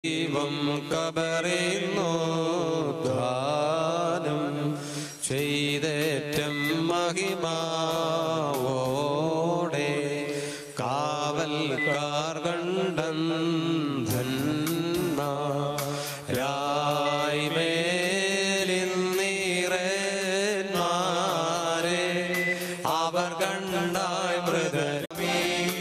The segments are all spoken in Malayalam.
ദൈവം കബറിന്നു ദാനം ചെയ്തേറ്റം മഹിമാവോടെ കാവൽക്കാർ കണ്ടന്മാരെ അവർ കണ്ടായി മൃതമേ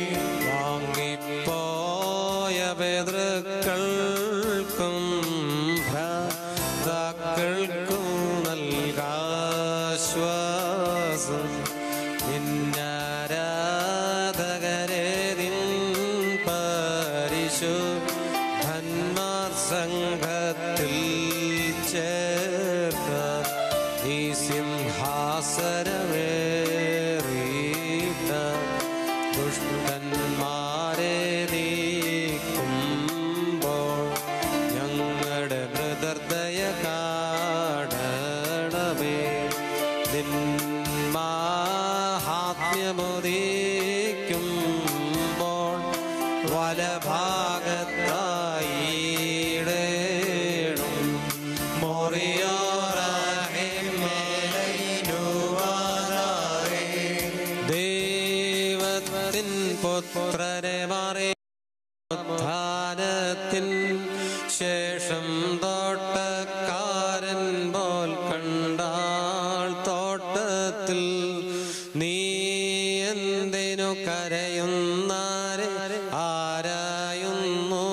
വാങ്ങിപ്പോയ പിതൃക്കൾക്കും ഭ്രാതാക്കൾക്കും നൽകാശ്വാസം നിന്നാരാധകരെ നിൻ പരിശുദ്ധന്മാർ സംഘത്തിൽ ചേർക്ക നീ സിംഹാസനമേറിയിട്ട ദുഷ്ടന്മാരെ നീക്കുമ്പോൾ ഞങ്ങളുടെ മൃതർദയ കാടണമേ നിന്മാഹാത്മ്യമുദിക്കുമ്പോൾ വലഭാഗത്തായിടേണം മോറിയോറേ ദൈവത്തിൻ പുത്രരെ മറി ഉത്ഥാനത്തിൻ ശേഷം തോട്ടക്കാരൻ പോൽ കണ്ടാൾ തോട്ടത്തിൽ നീ എന്തിനു കരയുന്നാരെ ആരായുന്നു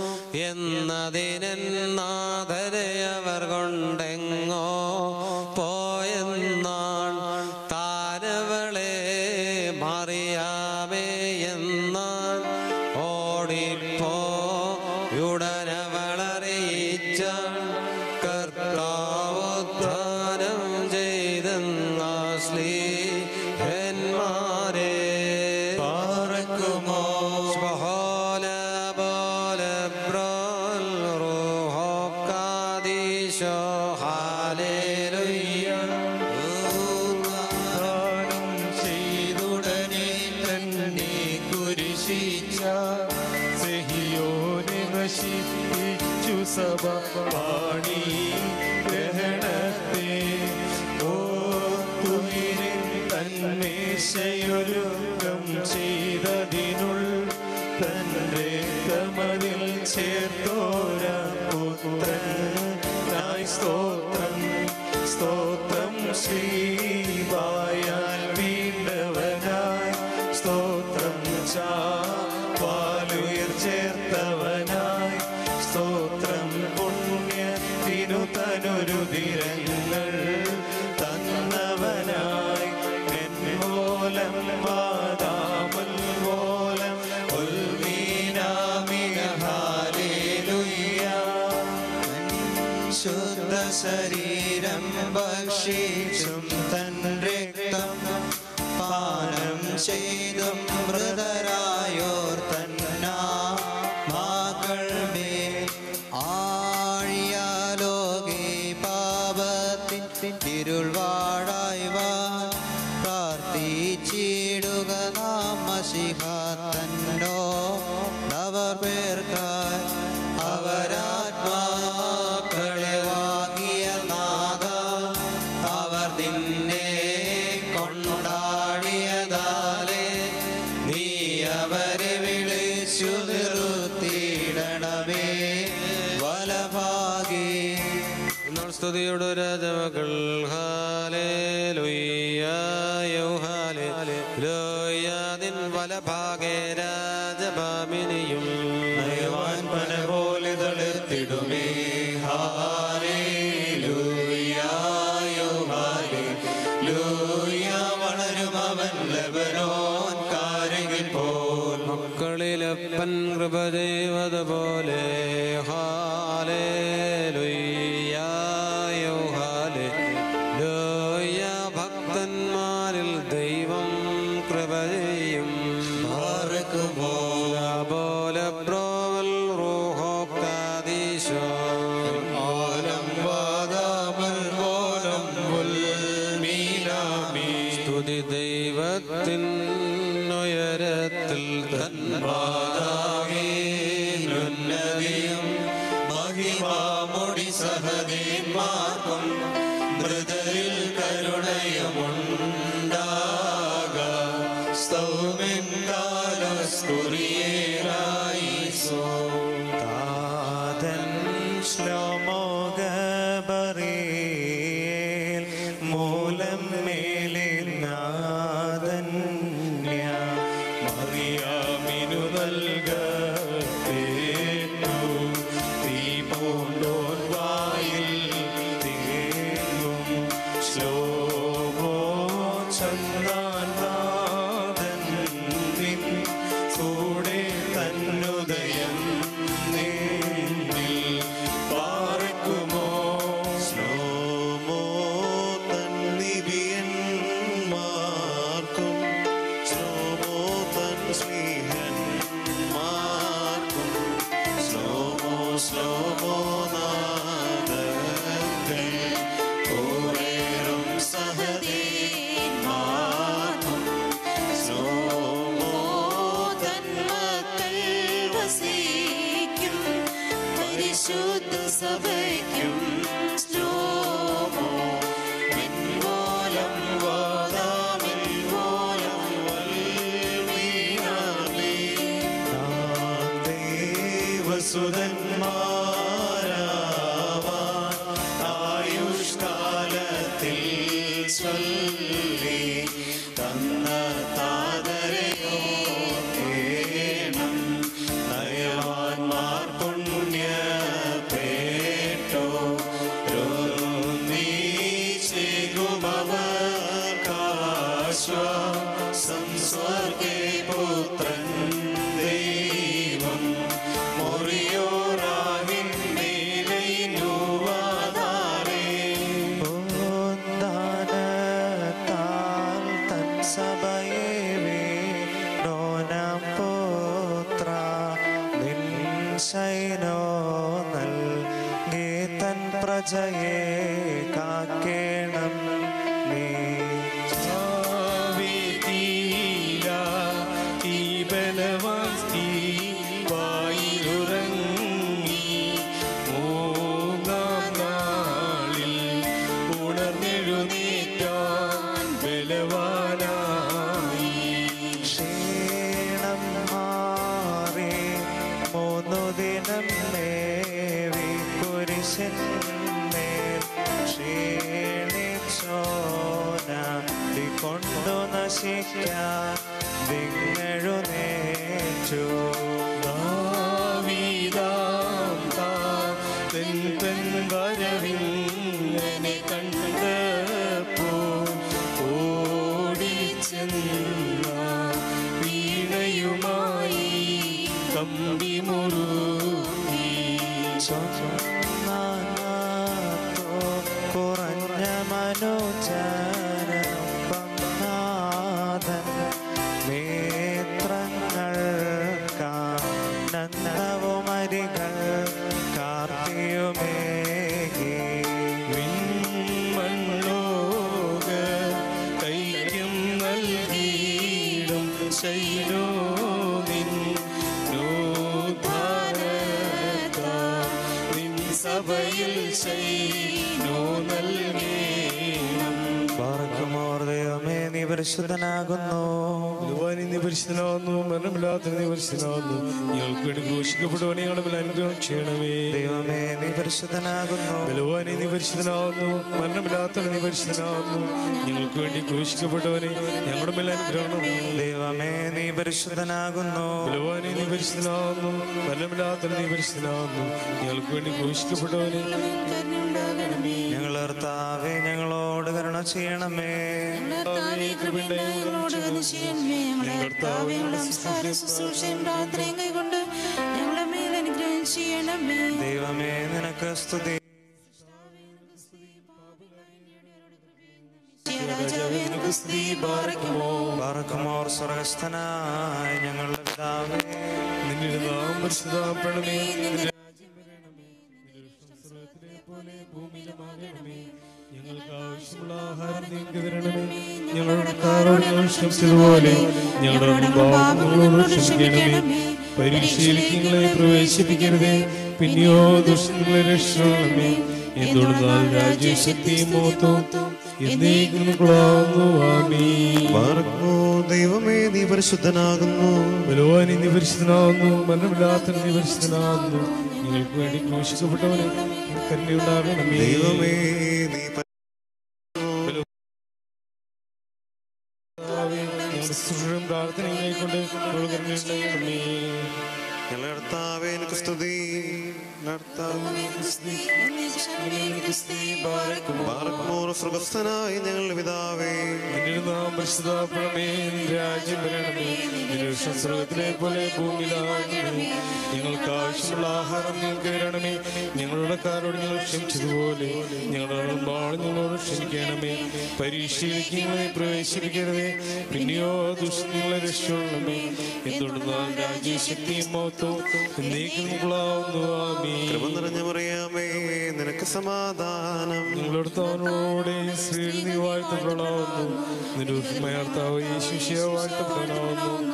എന്നതിനെന്നാഥരെ അവർ കൊണ്ടെങ്ങോ പോയെന്നാൾ താനവളെ മറിയാമേ എന്നാൽ ഓടിപ്പോ ഉടനവളറിയിച്ച കർത്താവുദ്ധാനം ചെയ്തെന്നാശ്ലീഹന്മാരെ പാർക്കുമോ സ്വഹോല പോല ബ്രോൽ റൂഹോക്കാദീശോ ഹാലേലുയ്യ ദാനം ചെയ്തുടനെ തന്നെ കുരിശിച്ച സെഹിയോനെ നശിപ്പിച്ചു സഭ പാണി ഗ്രഹണത്തെ ഓത്തുയിരിൻ തന്മേശയൊരുക്കം ചെയ്തതിനുൾ തന്റെ കമതിൽ ചേർത്തോര പുത്രനായി സ്തോത്രം സ്തോത്രം ശ്രീവായാൽ വീണ്ടവനായി സ്തോത്രം ചാലുയർ ചേർത്തവനായി സ്തോത്രം പുണ്യത്തിനു തനുരുതിരങ്ങൾ തന്നവനായി മെൻമൂലം വാദാമുൽ മൂലം ഉൽമീനാമിക ഹാലേലുയ്യ ശുദ്ധ ശരീരം ഭക്ഷിച്ചും തൻ രക്തം പാനം ചെയ്തും മൃതരായോർ തന്നാ മകൾ മേ ആഴിയാലോകെ പാപത്തിൻ ഇരുൾ വാഴായ്വാൻ പ്രാർത്ഥിച്ചിടുക നാം മഷിഹാത്തന്നോ അവർ പേർക്കായി അവരാത്മാക്കളെ വാങ്ങിയ നാഥ അവർ നിന്നെ കൊണ്ടാടിയതാലേ നീ അവരെ വിളിച്ചു നിർത്തിയിടണമേ വലഭാഗേ എന്നാൽ സ്തുതിയുടെ രാജമകൾ ഹാലേലുയ്യോ ഹാലേ ലോയാതിൻ വലഭാഗേ രാജഭാമിനിയും നയവാൻ പന പോലെ തളിർത്തിടുമേ ഹാലേലൂയായോ ഹാലേലൂയ വളരും അവൻ ലബനോൻ കാരകിൽ പോൽ മക്കളിലപ്പൻ കൃപ ചെയ്വതുപോലെ ഹാലേലുയ്യോ ഹാലേ ലോയ ഭക്തന്മാരിൽ ദൈവം കൃപ ചെയ്യും പാർക്കുമോ പോലെ പ്രോവൽ റൂഹോക്കാദീശോ ഓലം വാദാമൽ പോലം മീനാമീ സ്തുതി ദൈവത്തിൻ ഉയരത്തിൽ തൻ വാദാമേ ഉന്നതിയും മഹിമാമുടി സഹദേന്മാർക്കും മൃതരിൽ കരുണയുമുണ്ടാക സ്തൗമെൻ കാലസ്കുറിയേരായി സോ താതൻ ശ്ലോമോഗബറിയേൽ മൂലം മേലിനാദന്യ മറിയാമിനു നൽകപ്പെട്ടു തീ പൂണ്ടോൻ വായിൽ തേങ്ങും ശ്ലോമോ ചന്ദ്രാൻ നാഥൻ നിൻ കൂടെ തന്നുദയം നിന്നിൽ പാർക്കുമോ ശ്ലോമോ തന്നിരിയന്മാർക്കും ശ്ലോമോ തൻ സ്നേഹന്മാർക്കും ശ്ലോമോ ശ്ലോമോ നാദങ്ങൾ കൂറേറും സഹദേന്മാർക്കും ശ്ലോമോ തന്മക്കൾ വസിക്കും പരിശുദ്ധ സഭയ്ക്കും ശ്ലോമോ പിൻപോലം വാദാമിൽ പോലം വൽമീനാമേ ദേവസുതന്മാരാവാൻ ആയുഷ്കാലത്തിൽ ചൊല്ലി തന്ന താതരയോ കേണം നയവാൻമാർ പുണ്യ പേട്ടോ സംസ്വർഗേ പുത്രൻ ദൈവം മുറിയോറാവിൻ മേലൈനുവാതാരേ പൂന്താനത്താൽ തൻ സഭയെ വീണോനാം പുത്ര നിൻ ശൈനോ നൽകി തൻ പ്രജയെ കാക്കേണം നീ സാവിധീല ഈ ബലവാൻ സ്ത്രീ വായിലുറങ്ങി മൂന്നാം നാളിൽ ഉണർന്നെഴുന്നേറ്റാൻ ബലവാനായി ക്ഷീണം മാറി മൂന്നു ദിനം മേവി കുരിശൻ മേൽ ക്ഷീണിച്ചോന കൊണ്ടു നശിക്കാൻ ദിങ്ങഴുന്നേറ്റു ദാവീദാം താൻ തൻ തൻ വരവിങ്ങനെ കണ്ടപ്പോൾ ഓടിച്ചെന്ന വീണയുമായി കമ്പി മുറുകി ചൊന്നാത്തോ കുറഞ്ഞ മനോജനൊപ്പം നാഥൻ നേത്രങ്ങൾ കാനന്ദവുമരികൾ കാർത്തിയുമേകി വിൺമണ്ണോക കൈക്യം നൽകിയിടും ശൈലോ നിൻ നോധാരത നിൻ സഭയിൽ ശൈലോ നൽകേണം പാർക്കുമോർ ദൈവമേ നീ പരിശുദ്ധനാകുന്നു ബലവാനി നീ പരിശുദ്ധനാവുന്നു മരണമില്ലാത്ത നീ പരിശുദ്ധനാവുന്നു ഞങ്ങൾക്ക് വേണ്ടി ഘോഷിക്കപ്പെടുവാൻ ഞങ്ങളുടെ മേൽ അനുഗ്രഹം ചെയ്യണമേ ദൈവമേ നീ പരിശുദ്ധനാകുന്നു ബലവാനി നീ പരിശുദ്ധനാവുന്നു മരണമില്ലാത്ത നീ പരിശുദ്ധനാവുന്നു ഞങ്ങൾക്ക് വേണ്ടി ക്രൂശിക്കപ്പെട്ടവനെ ഞങ്ങളുടെ മേൽ അനുഗ്രഹണം ദൈവമേ നീ പരിശുദ്ധനാകുന്നു ബലവാനി നീ പരിശുദ്ധനാവുന്നു മരണമില്ലാത്ത നീ പരിശുദ്ധനാവുന്നു ഞങ്ങൾക്ക് വേണ്ടി ക്രൂശിക്കപ്പെട്ടവനെ കരുണയുണ്ടാകണമേ ഞങ്ങൾ കർത്താവേ ഞങ്ങളോട് കരുണ ചെയ്യണമേ കർത്താവേ, കൃപയുണ്ടായി ഞങ്ങളോട് കരുണ ചെയ്യണമേ. ഞങ്ങളുടെ കർത്താവേ, ഞങ്ങളുടെ നമസ്കാരം ശുശ്രൂഷയും പ്രാർത്ഥനയും കൈക്കൊണ്ട് ഞങ്ങളുടെ മേൽ അനുഗ്രഹം ചെയ്യണമേ ദൈവമേ നിനക്ക് സ്തുതി രാജാവേ നിനക്ക് സ്തുതി പാർക്കുമോ പാർക്കുമോർ സ്വർഗസ്ഥനായ ഞങ്ങളുടെ പിതാവേ നിന്റെ നാം പരിശുദ്ധപ്പെടണമേ ഞങ്ങൾക്ക് ആവശ്യമുള്ള ആഹാരം നിങ്ങൾക്ക് തരണമേ ഞങ്ങളുടെ കാരോട് ഞങ്ങൾ ക്ഷമിച്ചതുപോലെ ഞങ്ങളുടെ പാപങ്ങളോട് ക്ഷമിക്കണമേ പരീക്ഷയിലേക്ക് ഞങ്ങളെ പ്രവേശിപ്പിക്കരുതേ പിന്നെയോ ദുഷ്ടങ്ങളെ രക്ഷണമേ എന്തുകൊണ്ടാൽ രാജ്യശക്തി മോത്തോ എന്നേക്കും നിങ്ങളാകുന്നു ആമീ പാർക്കോ ദൈവമേ നീ പരിശുദ്ധനാകുന്നു ബലവാനി നീ പരിശുദ്ധനാകുന്നു മരണമില്ലാത്ത നീ പരിശുദ്ധനാകുന്നു നിങ്ങൾക്ക് വേണ്ടി ക്രൂശിക്കപ്പെട്ടവനെ കരുണയുണ്ടാകണമേ ദൈവമേ നീ പ- കർത്താവേ, ഞങ്ങളുടെ ശുശ്രൂഷയും പ്രാർത്ഥനയും കൈക്കൊണ്ട് ഞങ്ങൾ കരുണയുണ്ടാകണമേ ഞങ്ങളുടെ കർത്താവേ എനിക്ക് സ്തുതി കർത്താവേ പാർക്കുമോർ സുഖസ്ഥനായ ഞങ്ങളുടെ പിതാവേ നിന്റെ നാം പരിശുദ്ധപ്പെടണമേ നിന്റെ രാജ്യം വരണമേ നിന്റെ ഇഷ്ടം സ്വർഗത്തിലെ പോലെ ഭൂമിയിലാകണമേ ഞങ്ങൾക്ക് ആവശ്യമുള്ള ആഹാരം ഞങ്ങൾക്ക് തരണമേ ഞങ്ങളുടെ കാരോട് ഞങ്ങൾ ക്ഷമിച്ചതുപോലെ ഞങ്ങളുടെ ബാൾ ഞങ്ങളോട് ക്ഷമിക്കണമേ പരീക്ഷയിലേക്ക് ഞങ്ങളെ പ്രവേശിപ്പിക്കരുതേ പിന്നെയോ ദുഷ്ടങ്ങളെ രക്ഷയുള്ളമേ എന്തുകൊണ്ടെന്നാൽ രാജ്യശക്തിയും മഹത്വവും എന്നേക്കും നിങ്ങളാവുന്നു ആമീ കൃപ നിറഞ്ഞ മറിയാമേ നിനക്ക് സമാധാനം നിങ്ങളുടെ താനോടെ ശ്രീ നീ വാഴ്ത്തപ്പെടാവുന്നു നിന്റെ ഉഷ്മയാർത്താവ് യേശുശിയ വാഴ്ത്തപ്പെടാവുന്നു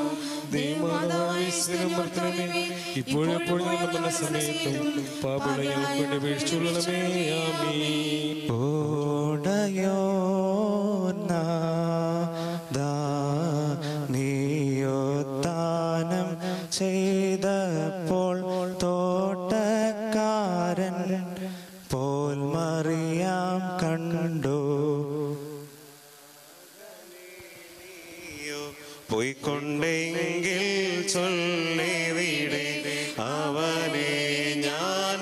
ദൈവമാനമേ ഇപ്പോഴെപ്പോഴും ഞങ്ങളുടെ മരണ സമയത്തും പാപികളെ ഞങ്ങൾക്ക് വേണ്ടി വീഴ്ചയുള്ളമേ ആമീ ഓടയോ നീയോത്താനം ചെയ്തപ്പോൾ തോട്ടക്കാരൻ പോൽ മറിയാം കണ്ടു പോയിക്കൊണ്ടെങ്കിൽ ചൊല്ലിവിടെ അവനെ ഞാൻ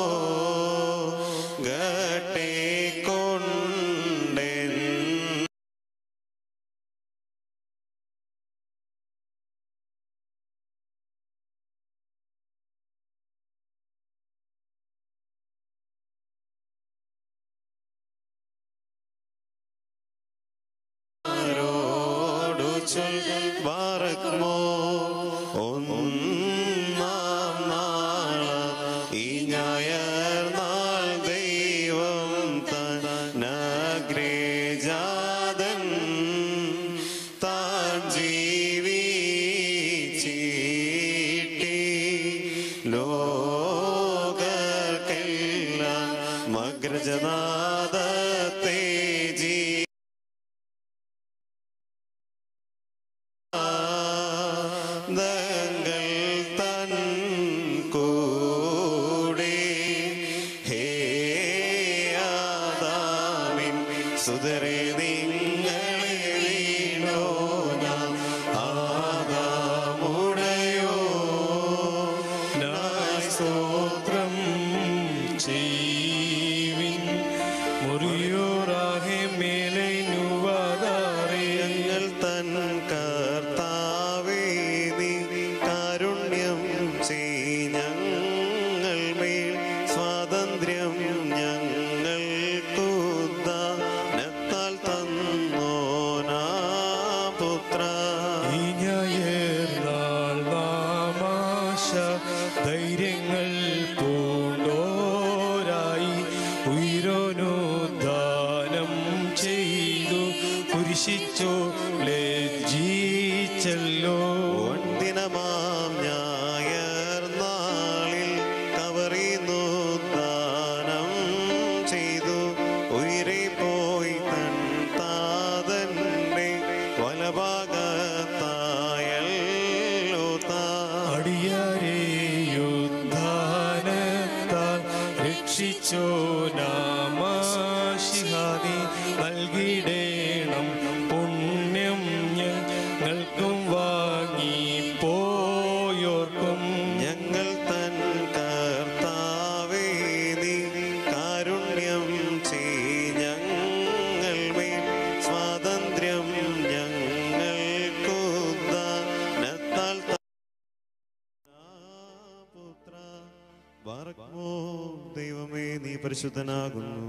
പോകട്ടെ കൊണ്ടെൻ ആരോടു ചൊൽവാറക്കുമോ ഒന്നാം നാളം ഈ ഞായർ നാൾ ദൈവം തനഗ്രേജാതൻ താൻ ജീവിച്ചീട്ടി ലോകർക്കെല്ലാം മഗ്രജനാദത്തെ ജീ ദങ്ങൾ തൻ കൂടെ ഹേ ആദാമിൻ സുതരെ നിങ്ങളെ വീണോ നാം ആദാമുടയോ നായ് സ്തോത്രം ചെയ്വിൻ മുറിയോറാകെ മേലെ നുവാദാറേ ഞങ്ങൾ തൻ കർത്താവേ നീ കാരുണ്യം ചെയ് ഞങ്ങൾ മേൽ സ്വാതന്ത്ര്യം ഞങ്ങൾ കുദ്ദാനത്താൽ തന്നോനാ പുത്ര ഈ ഞായർനാൾ നാമാശ ധൈര്യങ്ങൾ പൂണ്ടോരായി ഉയരോനുദാനം ചെയ്തു കുരിശിച്ചോ ലജ്ജിച്ചല്ലോ ദിനമാം ഞായർ നാളിൽ കവറിന്നു ദാനം ചെയ്തു ഉയരെ പോയി തൻ താതന്റെ വലഭാഗത്തായല്ലോ താ അടിയാരെ യുദ്ധാനത്താൽ രക്ഷിച്ചോ നാമാശിഹാദി നൽകിടേണം പുണ്യം ഞങ്ങൾക്കും വാങ്ങി പോയോർക്കും ഞങ്ങൾ തൻ കർത്താവേ നീ കാരുണ്യം ചെയ് ഞങ്ങൾ മേൽ സ്വാതന്ത്ര്യം ഞങ്ങൾ കുദ്ദാനത്താൽ പുത്ര ബാറക്മോ ദൈവമേ നീ പരിശുദ്ധനാകുന്നു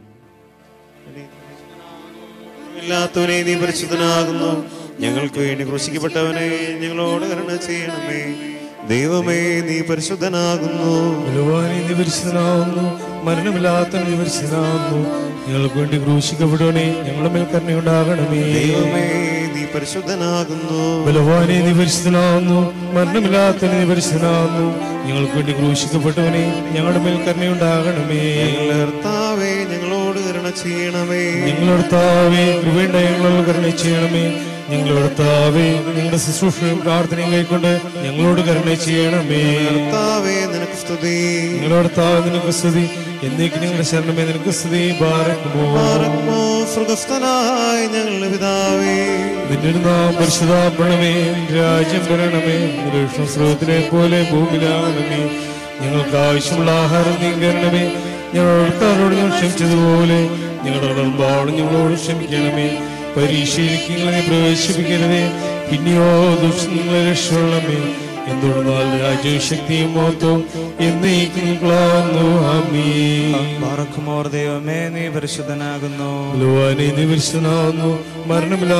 ഇല്ലാത്തവനെ നീ പരിശുദ്ധനാകുന്നു ഞങ്ങൾക്ക് വേണ്ടി ക്രൂശിക്കപ്പെട്ടവനെ ഞങ്ങളോട് കരുണ ചെയ്യണമേ ദൈവമേ നീ പരിശുദ്ധനാകുന്നു ബലവാനെ നീ പരിശുദ്ധനാവുന്നു മരണമില്ലാത്ത നീ പരിശുദ്ധനാവുന്നു ഞങ്ങൾക്ക് വേണ്ടി ക്രൂശിക്കപ്പെടുവനെ ഞങ്ങളുടെ മേൽ കരുണയുണ്ടാകണമേ ദൈവമേ നീ പരിശുദ്ധനാകുന്നു ബലവാനെ നീ പരിശുദ്ധനാവുന്നു മരണമില്ലാത്ത നീ പരിശുദ്ധനാവുന്നു ഞങ്ങൾക്ക് വേണ്ടി ക്രൂശിക്കപ്പെട്ടവനെ ഞങ്ങളുടെ മേൽ കരുണയുണ്ടാകണമേ ഞങ്ങളുടെ കർത്താവേ ഞങ്ങളോട് കരുണ ചെയ്യണമേ ഞങ്ങളുടെ താവേ കൃപയുണ്ട ഞങ്ങളോട് കരുണ ചെയ്യണമേ ഞങ്ങളുടെ താവേ നിങ്ങളുടെ ശുശ്രൂഷയും പ്രാർത്ഥനയും കൈക്കൊണ്ട് ഞങ്ങളോട് കരുണ ചെയ്യണമേ കർത്താവേ നിനക്ക് സ്തുതി ഞങ്ങളുടെ താവ് നിനക്ക് സ്തുതി എന്നേക്ക് ഞങ്ങളുടെ ശരണമേ നിനക്ക് സ്തുതി ബാരക്കുമോ പാർക്കുമോ സ്വർഗസ്ഥനായ ഞങ്ങളുടെ പിതാവേ നിന്റെ ഒരു നാം പരിശുദ്ധാപണമേ രാജ്യം വരണമേ നിരീക്ഷണ സ്രോതത്തിലെ പോലെ ഭൂമിയിലാണമേ ഞങ്ങൾക്ക് ആവശ്യമുള്ള ആഹാരം നീ കരണമേ ഞങ്ങളോട് ഞങ്ങൾ ക്ഷമിച്ചതുപോലെ ഞങ്ങളുടെ കടമ്പാടും ഞങ്ങളോട് ക്ഷമിക്കണമേ പരീക്ഷയിലേക്ക് നിങ്ങളെ പ്രവേശിപ്പിക്കരുതേ പിന്നെയോ ദുഷ്ടങ്ങളെ രക്ഷയുള്ളമേ എന്തുകൊണ്ടാൽ രാജ്യവും ശക്തിയും മഹത്വവും എന്നേക്കും നിങ്ങളാകുന്നു ആമീ പാറക്കുമോർ ദൈവമേ നീ പരിശുദ്ധനാകുന്നു ബലവാനെ നീ പരിശുദ്ധനാവുന്നു മരണമില്ലാ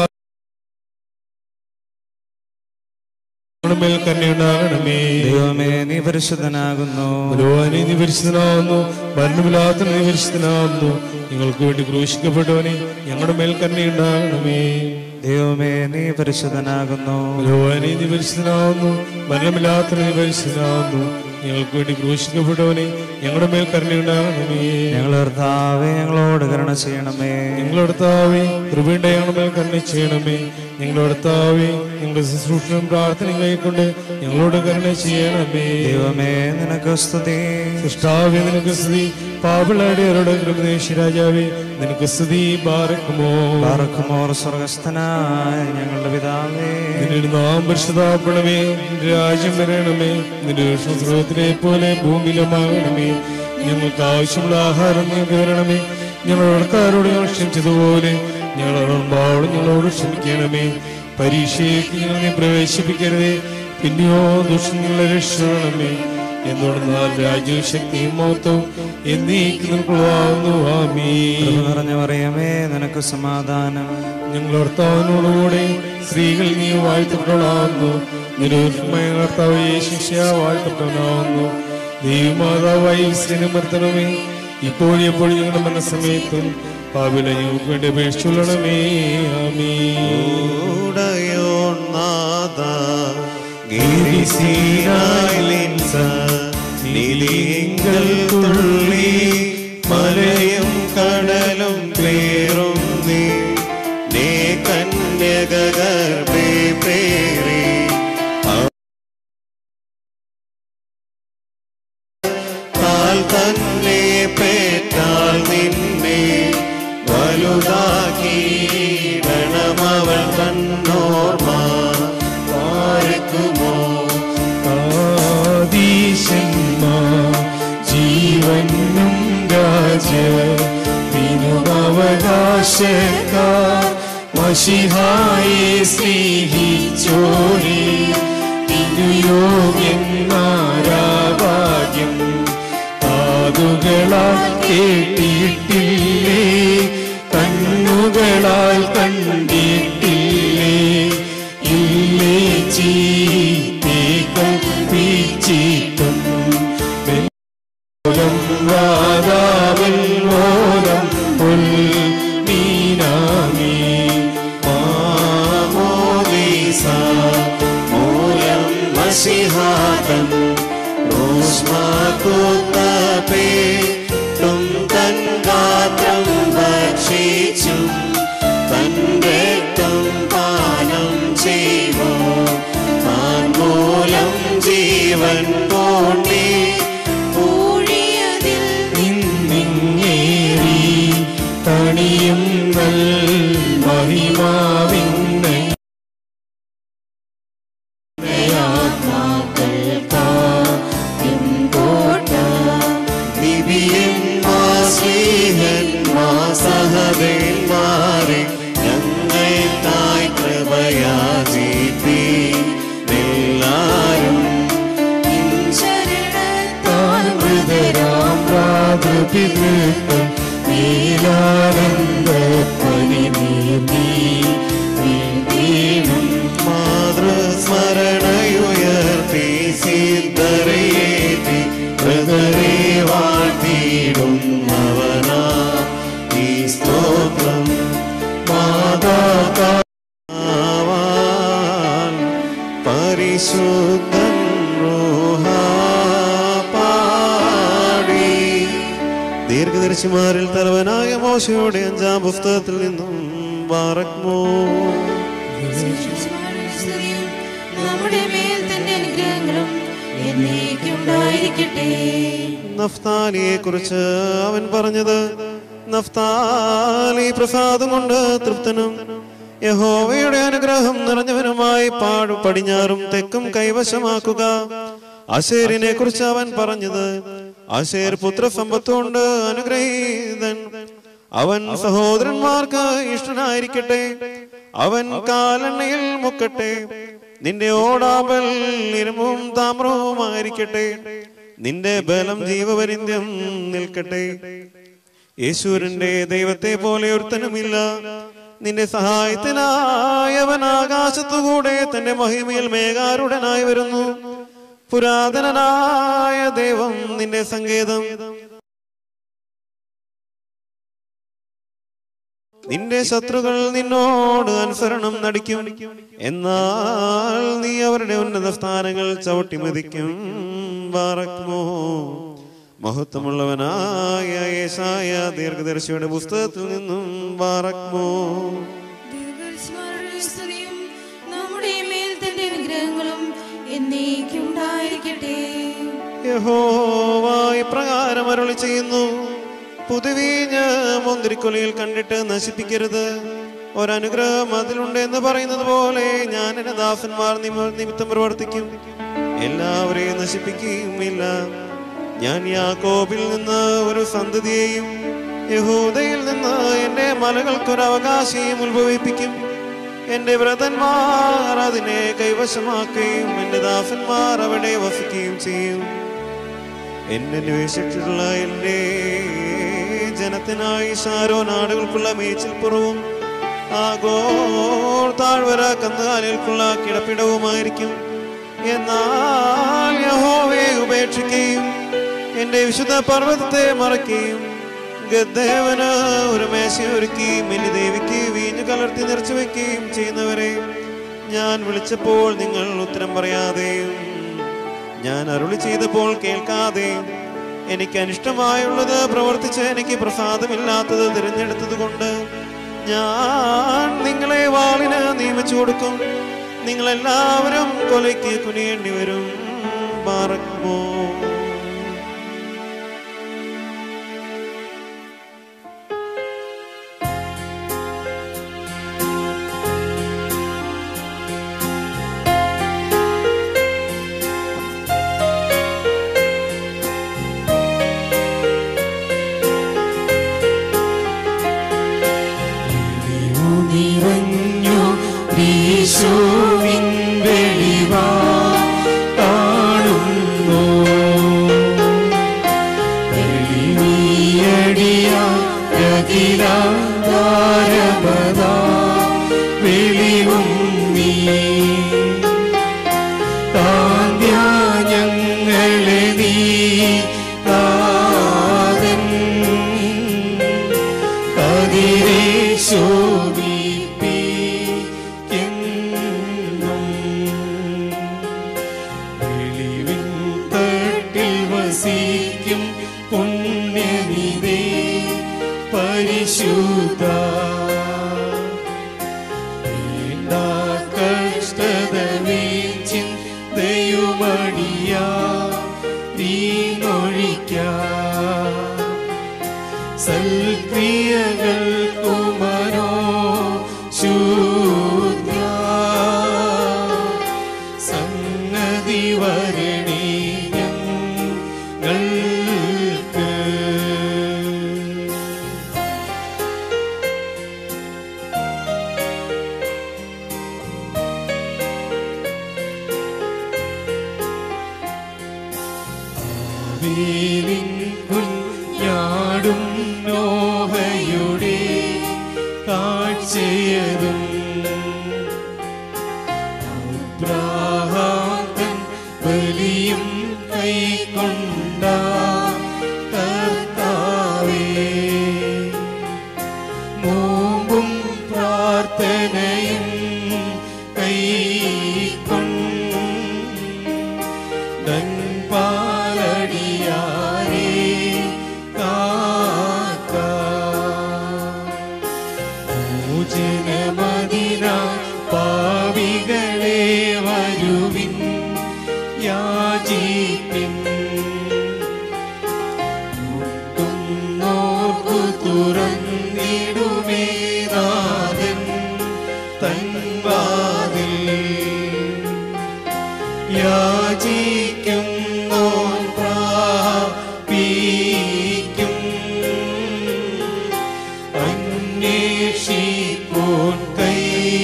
ഞങ്ങളുടെ മേൽ കരുണയുണ്ടാകണമേ ദൈവമേ നീ പരിശുദ്ധനാകുന്നു ബലവാനെ നീ പരിശുദ്ധനാവുന്നു മരണമില്ലാത്ത നീ പരിശുദ്ധനാവുന്നു ഞങ്ങൾക്ക് വേണ്ടി ക്രൂശിക്കപ്പെട്ടവനെ ഞങ്ങളുടെ മേൽ കരുണയുണ്ടാകണമേ ദൈവമേ നീ പരിശുദ്ധനാകുന്നു ബലവാനെ നീ പരിശുദ്ധനാവുന്നു മരണമില്ലാത്ത നീ പരിശുദ്ധനാവുന്നു ഞങ്ങൾക്ക് വേണ്ടി ക്രൂശിക്കപ്പെട്ടവനെ ഞങ്ങളുടെ മേൽ കരുണയുണ്ടാകണമേ ഞങ്ങളുടെ കർത്താവേ ഞങ്ങളോട് കരുണ ചെയ്യണമേ ഞങ്ങളുടെ താവേ കൃപയുടെ ഞങ്ങളുടെ മേൽ കരുണ ചെയ്യണമേ ഞങ്ങളുടെ താവേ ഞങ്ങളുടെ ശുശ്രൂഷയും പ്രാർത്ഥനയും കൈക്കൊണ്ട് ഞങ്ങളോട് കരുണ ചെയ്യണമേ ദൈവമേ നിനക്ക് സ്തുതി സൃഷ്ടാവേ നിനക്ക് സ്തുതി പാപിളാടിയരുടെ കൃപദേശി രാജാവേ നിനക്ക് സ്തുതി ബാറക്കുമോ പാറക്കുമോർ സ്വർഗസ്ഥനായ ഞങ്ങളുടെ പിതാവേ നിന്റെ നാം പരിശുദ്ധാപ്പണമേ നിന്റെ രാജ്യം വരണമേ നിന്റെ സ്രോതത്തിലെ പോലെ ഭൂമിയിലുമാകണമേ ഞങ്ങൾക്ക് ആവശ്യമുള്ള ആഹാരം ഞങ്ങൾക്ക് തരണമേ ഞങ്ങളോടക്കാരോട് ഞങ്ങൾ ക്ഷമിച്ചതുപോലെ ഞങ്ങളോട് ഞങ്ങളോട് ക്ഷമിക്കണമേ പരീക്ഷയ്ക്ക് ഞങ്ങൾ നീ പ്രവേശിപ്പിക്കരുതേ പിന്നെയോ ദുഷ്ടങ്ങളെ രക്ഷിക്കണമേ എന്തുകൊണ്ടെന്നാൽ രാജ്യവും ശക്തിയും മഹത്വവും എന്നേക്ക് നിൽക്കുവാകുന്നു ആമീ കൃപ നിറഞ്ഞ പറയുമേ നിനക്ക് സമാധാനം ഞങ്ങൾ ഭർത്താവിനോടുകൂടെ സ്ത്രീകൾ നീ വാഴ്ത്തപ്പെട്ടവളാവുന്നു നിരൂപമായ കർത്താവ് യേശുശ വാഴ്ത്തപ്പെട്ടവനാവുന്നു ദൈവമാതാവായി സ്നേഹമർത്തണമേ ഇപ്പോഴും എപ്പോഴും ഞങ്ങളുടെ മനസ്സമയത്തും പാവില ഞങ്ങൾക്ക് വേണ്ടി അപേക്ഷിച്ചുള്ളണമേ ആമീ ഉടയോൻ നാഥ ഗിരിസീനായിലിൻസ നിലിങ്കൽ തുള്ളി മലയും കടലും പേറും നീ നേ കന്യകഗർഭേ പ്രേരി താൽ തന്നെ പേറ്റാൽ നിന്നെ വലുതാക്കിയിടണമവൾ തന്നോർമ്മ പാർക്കുമോ ആദീശന്മാർ ജീവനും രാജ അവകാശക്കാർ മഷിഹായെ സ്നേഹിച്ചോരെ തിരുയോഗ്യന്മാരാഭാഗ്യം കാതുകളാൽ കേട്ടിട്ടില്ലേ കണ്ണുകളാൽ കണ്ടിട്ടില്ലേ ഇല്ലേ ചീത്തേ കൽപ്പിച്ചിട്ടും മൂലം വാദാവൽ മൂലം പുൽ മീനാമീ മാമോദീസ മൂലം മസിഹാതൻ റോസ്മാകുത്തപേ തും തൻ ഗാത്രം ഭക്ഷിച്ചും തൻ രക്തം പാനം ചെയ്വോ താൻ മൂലം ജീവൻ പോണ്ടി ഊഴിയതിൽ നിന്നിങ്ങേറി തണിയും നൽ മഹിമാവിന്നെ സഹദേന്മാരെ ഞങ്ങൾക്കായി കൃപയാചിപ്പി എല്ലാരും ശരണത്താൽ മൃതരാം പ്രാതൃപിതൃക്കൾ നീലാനന്ദ പനിനീർന്നീ വീണീണം മാതൃസ്മരണയുയർത്തി സിദ്ധരേറ്റി ഹൃദരെ വാഴ്ത്തിയിടുന്നവനാ ഈ സ്തോത്രം മാതാവാ ദീർഘദർശിമാരിൽ തലവനായ മോശയുടെ അഞ്ചാം പുസ്തകത്തിൽ നിന്നും ബാറക്മോ സ്തുതിയും നമ്മുടെ മേൽ തന്റെ അനുഗ്രഹങ്ങളും എന്നേക്കും ഉണ്ടായിരിക്കട്ടെ നഫ്താലിയെ കുറിച്ച് അവൻ പറഞ്ഞത് നഫ്താലി പ്രസാദം കൊണ്ട് തൃപ്തനും യഹോവയുടെ അനുഗ്രഹം നിറഞ്ഞവനുമായി പാടു പടിഞ്ഞാറും തെക്കും കൈവശമാക്കുക അശേരിനെ കുറിച്ച് അവൻ പറഞ്ഞത് അശേർ പുത്രസമ്പത്തുകൊണ്ട് അനുഗ്രഹീതൻ അവൻ സഹോദരന്മാർക്ക് ഇഷ്ടനായിരിക്കട്ടെ അവൻ കാലെണ്ണയിൽ മുക്കട്ടെ നിന്റെ ഓടാമ്പൽ ഇരുമ്പും താമ്രവുമായിരിക്കട്ടെ നിന്റെ ബലം ജീവപര്യന്തം നിൽക്കട്ടെ യേശുരന്റെ ദൈവത്തെ പോലെ ഒരുത്തനുമില്ല നിന്റെ സഹായത്തിനായി അവൻ ആകാശത്തുകൂടെ തന്റെ മഹിമയിൽ മേഘാരുടനായി വരുന്നു പുരാതനനായ ദൈവം നിന്റെ സങ്കേതം നിന്റെ ശത്രുക്കൾ നിന്നോട് അനുസരണം നടിക്കും എന്നാൽ നീ അവരുടെ ഉന്നത സ്ഥാനങ്ങൾ ചവിട്ടി മതിക്കും ബാറക്മോ മഹത്വമുള്ളവനായ യേശായ ദീർഘദർശിയുടെ പുസ്തകത്തിൽ നിന്നും ബാറക്മോ ദീർഘസ്മരണ സ്തുതിയും നമ്മുടെ മേൽ തന്റെ അനുഗ്രഹങ്ങളും എന്നേക്കും ഉണ്ടായിരിക്കട്ടെ യഹോവ ഇപ്രകാരം അരുളി ചെയ്യുന്നു പുതുവീഞ്ഞ് മുന്തിരിക്കൊലയിൽ കണ്ടിട്ട് നശിപ്പിക്കരുത് ഒരനുഗ്രഹം അതിലുണ്ട് എന്ന് പറയുന്നത് പോലെ ഞാൻ എന്റെ ദാസന്മാർ നിമ- നിമിത്തം പ്രവർത്തിക്കും എല്ലാവരെയും നശിപ്പിക്കുകയുമില്ല ഞാൻ യാക്കോബിൽ നിന്ന് ഒരു സന്തതിയെയും യഹൂദയിൽ നിന്ന് എന്റെ മലകൾക്കൊരു അവകാശിയും ഉത്ഭവിപ്പിക്കും എന്റെ വ്രതന്മാർ അതിനെ കൈവശമാക്കുകയും എന്റെ ദാസന്മാർ അവിടെ വസിക്കുകയും ചെയ്യും എന്നെ അന്വേഷിച്ചിട്ടുള്ള എന്റെ ജനത്തിനായി ഷാരോ നാടുകൾക്കുള്ള മേച്ചിൽപ്പുറവും ആഗോൾ താഴ്വര കന്നുകാലികൾക്കുള്ള കിടപ്പിടവുമായിരിക്കും എന്നാൽ യഹോവയെ ഉപേക്ഷിക്കുകയും എന്റെ വിശുദ്ധ പർവ്വതത്തെ മറക്കുകയും ഗദ്ദേവന് ഒരു മേശ ഒരുക്കുകയും എന്റെ ദേവിക്ക് വീഞ്ഞു കലർത്തി നിറച്ചു വെക്കുകയും ചെയ്യുന്നവരെ ഞാൻ വിളിച്ചപ്പോൾ നിങ്ങൾ ഉത്തരം പറയാതെയും ഞാൻ അരുളി ചെയ്തപ്പോൾ കേൾക്കാതെ എനിക്ക് അനിഷ്ടമായുള്ളത് പ്രവർത്തിച്ച് എനിക്ക് പ്രസാദമില്ലാത്തത് തിരഞ്ഞെടുത്തത് കൊണ്ട് ഞാൻ നിങ്ങളെ വാളിന് നിയമിച്ചു കൊടുക്കും നിങ്ങളെല്ലാവരും കൊലയ്ക്ക് കുനിയേണ്ടി വരും ബാറക്മോ നിറഞ്ഞു യേശുവിൻ വെളിവാ കാണുന്നു വെളിവിയടിയാ രതിരാരമതാ വെളിവും നീ താന്ത്യാ ഞങ്ങളെ നീ താതൻ കതിരെ ശോഭിപ്പിക്കെന്നും വെളിവിൻ തട്ടിൽ വസിക്കും പുണ്യനിതേ പരിശുദ്ധ വേണ്ട കഷ്ടത വീച്ചിൻ ദയുമടിയാ തീനൊഴിക്കാം സൽക്രിയകൾക്കുമനോ ശൂദ്ര സന്നതി വരണി ഞങ്ങൾക്ക് വേലിൻ കുഞ്ഞാടും നോഹയുടെ കാഴ്ചയതും അബ്രാഹാം ബലിയും കൈക്കൊണ്ട കർത്താവേ നോമ്പും പ്രാർത്ഥനയും കൈക്കൊണ്ട് പാലടിയാരേ കാ തുറന്നിടുമേ നാഥൻ തൻവാതിൽ യാചിക്കും നോൻ പ്രാപിക്കും അന്വേഷിപ്പോൻ കൈ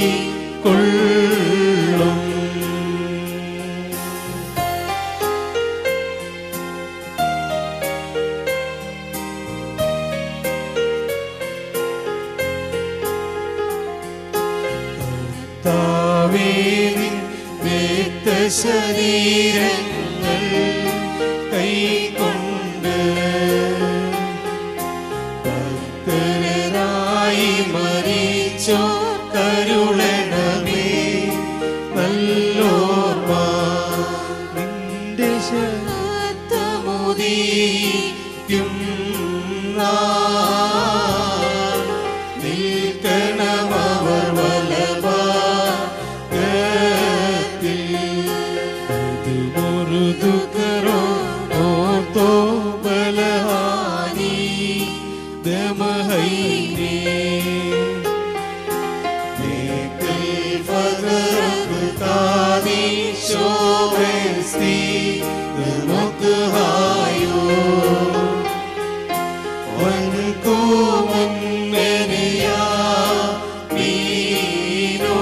കൊള്ളും താവേനിൻ ശരീരങ്ങൾ കൈകൊണ്ട് ഭക്തരായി മരിച്ചോ കരുളണമേ നല്ലോർമ്മ നിന്റെ ശബ്ദമുദീക്കും നാൾ നിൽക്കണമവർ വലഭാഗത്തിൽ മുറുതുക്കറോ ഓർത്തോ ബലഹാനി ദമഹൈനേ നേക്കൽ ഫഗറു താനി ശോഭസ്തി ദമുഖായോ വൻകൂമന്നെനിയാ നീനോ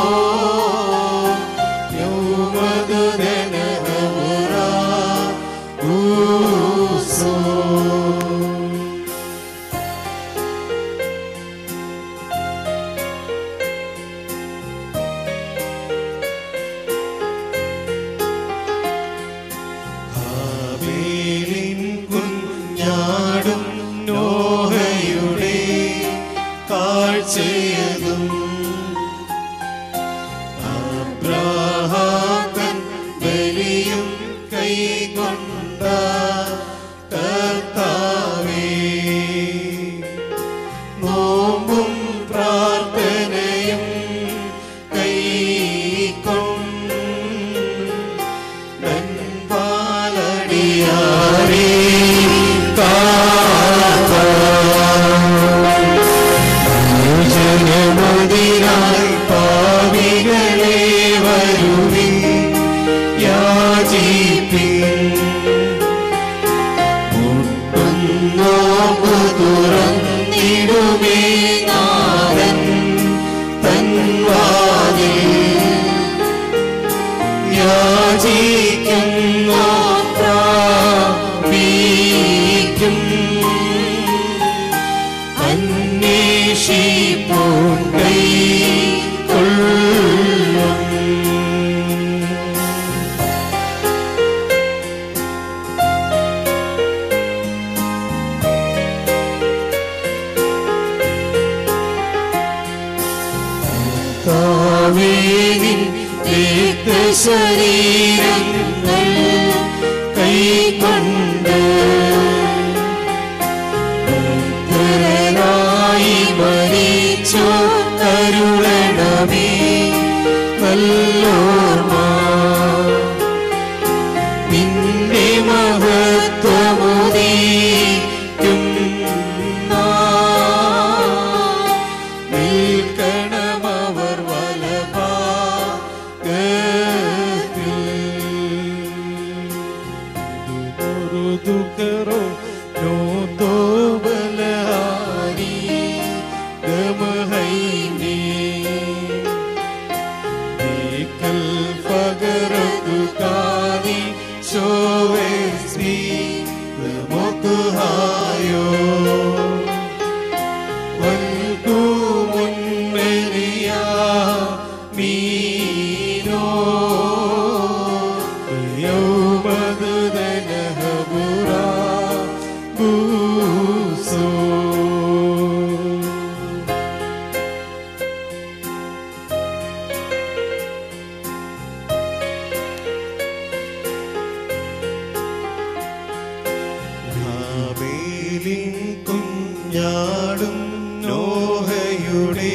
യൗമദു ദനഹമുറാ ഊസോ ഹാബീലിൻ കുഞ്ഞാടും നോഹയുടെ കാഴ്ചയതും അബ്രാഹാത്തൻ ബലിയും കൈകൊണ്ട കർത്താവേ നോമ്പും പ്രാർത്ഥനയും കൈക്കൊണ്ട് പാലടിയാരേ ജനമതിനായി പാവികളെ വരുവിൻ യാചിപ്പിൻ മുട്ടുന്നോക്കു തുറന്നിടുമേ നാഥൻ തൻവാതിൽ യാചിക്കുന്നു പ്രാപിക്കും അന്വേഷിപ്പോൻ കൈ കൊള്ളും താവേനിൻ ശരീരങ്ങൾ കൈകൊണ്ട് ഭക്തരായി മരിച്ചോ കരുളണമേ നല്ലോർമ്മ നിന്റെ മഹത്വമുദീക്കും നിൽക്കണമവർ വലഭാഗത്തിൽ നോതോ ബലഹാരി ഗമഹൈനേ Nikal fagaratu kani shovesi mukhayo Vanku munmeriya mino Yawmadu danahabura buso ഹാബീലിൻ കുഞ്ഞാടും നോഹയുടെ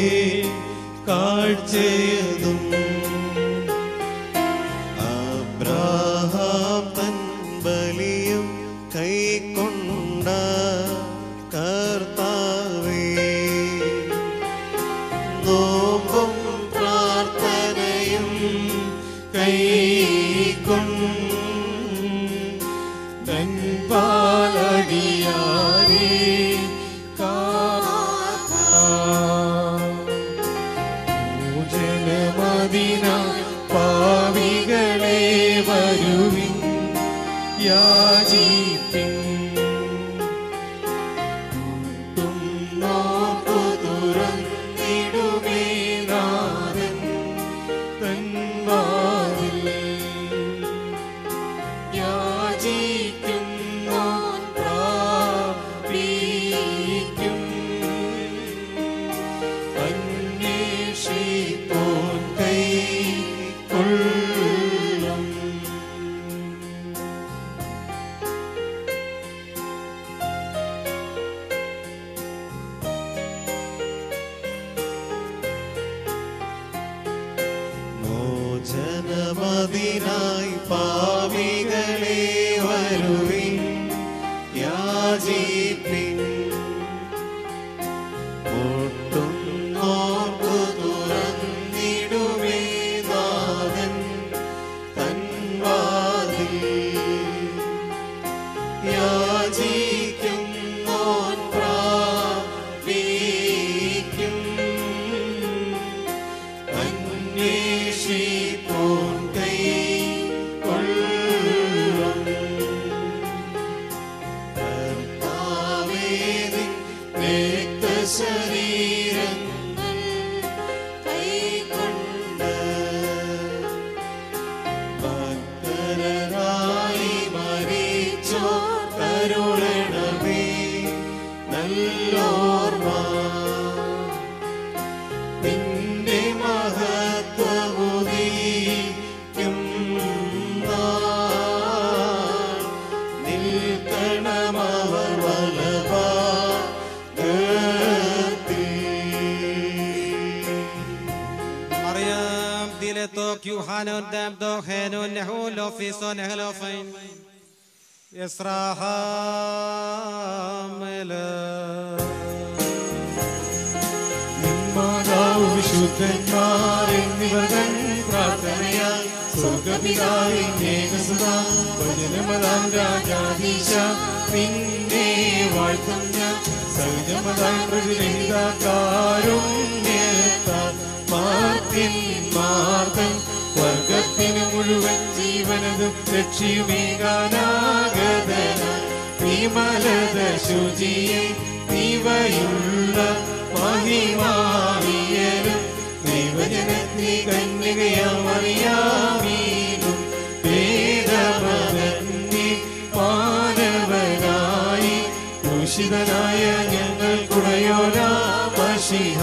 കാഴ്ചയതും അബ്രാഹാം തൻ ബലിയും കൈക്കൊണ്ട കർത്താവേ മുട്ടുന്നോർക്കു തുറന്നിടുമേ നാഥൻ തൻ വാതിൽ യാചിക്കുന്നോൻ പ്രാപിക്കും അന്വേഷിപ്പോൻ കൈക്കൊള്ളും മോചനമതിനായി പാവികളെ വരുവിൻ യാചിപ്പിൻ മുട്ടുന്നോർക്കു തുറന്നിടുമേ നാഥൻ തൻ വാതിൽ യാചിക്കുന്നോൻ പ്രാപിക്കും അന്വേഷിപ്പോൻ കൈക്കൊള്ളും കർത്താവേ നിൻ രക്തശരീരങ്ങൾ കൈക്കൊണ്ട് ഭക്തരായി മരിച്ചോ കരുളണമേ നല്ലോർമ്മ നിന്റെ മഹത്വമുദീക്കും നാൾ നിൽക്കണമവർ വലഭാഗത്തിൽ അറിയാം ദിലത്തോക്ക് യുഹാനോൻ ദാബ്ദോ ഹേനോൻ നെഹൂലോ ഫീസോ നെഹലോഫൈൻ മാതാവ് വിശുദ്ധന്മാർ എന്നിവർ തൻ പ്രാർത്ഥനയാൽ സ്വർഗപിതാവിൻ ഏകസുതാ ഭജനമതാം രാജാധീശ നിന്നെ വാഴ്ത്തും ഞാൻ സൗജമതാം പ്രതിരഹിതാകാരുണ്യത്താൽ മാർത്തിന്മാർത്തൻ വർഗത്തിന് മുഴുവൻ ജീവനതും രക്ഷിയുമേകാനാഗതനായി വിമലത ശുചിയെ ദിവയുള്ള മഹിമാവിയരും ദൈവജനത്തി കന്യകയാമറിയാമീനും വേദമതന്നി മാനവനായി ദൂഷിതനായ ഞങ്ങൾ കുടയോരാമഷിഹ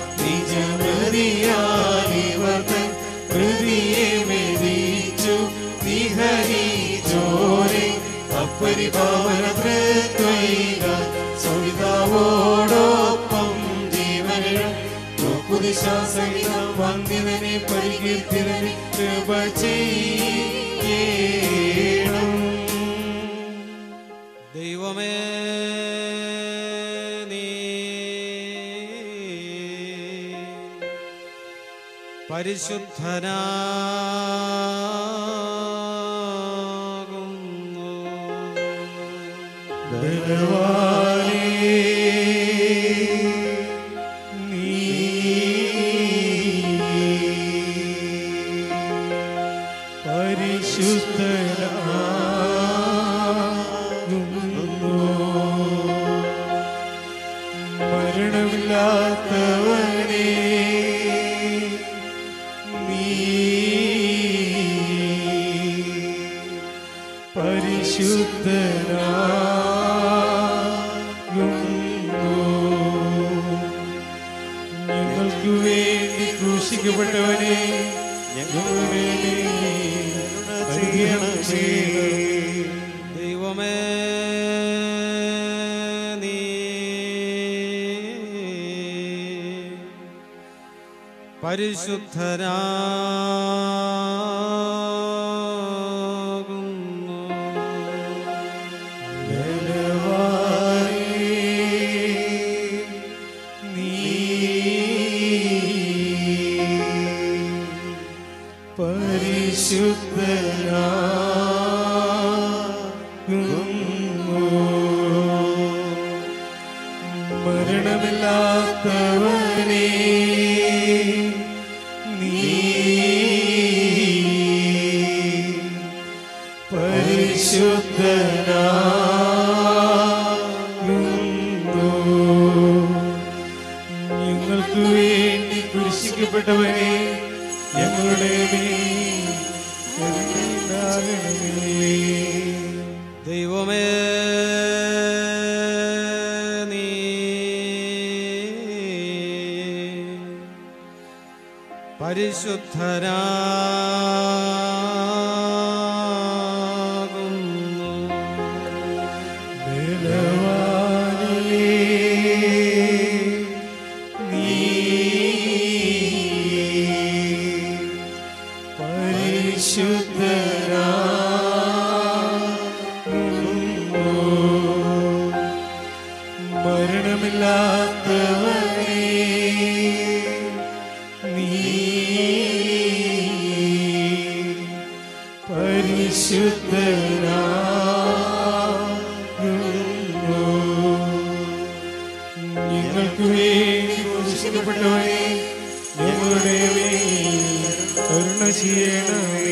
നിജമതിയാലിവർത്തൻ ഹൃദിയെ മെതിച്ചു നിഹരി ചോരെ അപ്പരിപാവന തൃത്വൈക സവിതാവോടൊപ്പം ജീവനും കുതിശാസഹിതം വന്ദിതനെ പരികീർത്തിരനെ കൃപ ചെയ്യണം ദൈവമേ നീ പരിശുദ്ധനാകുന്നു ബലവാനേ, നീ പരിശുദ്ധനാകുന്നു. മരണമില്ലാത്തവനേ നീ പരിശുദ്ധനാകുന്നു ഞങ്ങൾക്ക് വേണ്ടി ക്രൂശിക്കപ്പെട്ടവനെ ഞങ്ങൾക്ക് വേണ്ടി അനുഗ്രഹം ചെയ്യണമേ. ദൈവമേ നീ പരിശുദ്ധനാകുന്നു ബലവാനേ, നീ പരിശുദ്ധനാകുന്നു മരണമില്ലാത്തവനേ നീ പരിശുദ്ധനാകുന്നു ക്രൂശിക്കപ്പെട്ടവനെ ഞങ്ങളുടെ മേൽ കരുണയുണ്ടാകണമേ. ദൈവമേ നീ പരിശുദ്ധരാകുന്നു ബലവാനേ, നീ പരിശുദ്ധരാകുന്നു. മരണമില്ലാത്തവനേ നീ പരിശുദ്ധനാകുന്നു ഞങ്ങൾക്ക് വേണ്ടി ക്രൂശിക്കപ്പെട്ടവനെ ഞങ്ങളുടെ മേൽ കരുണ ചെയ്യണമേ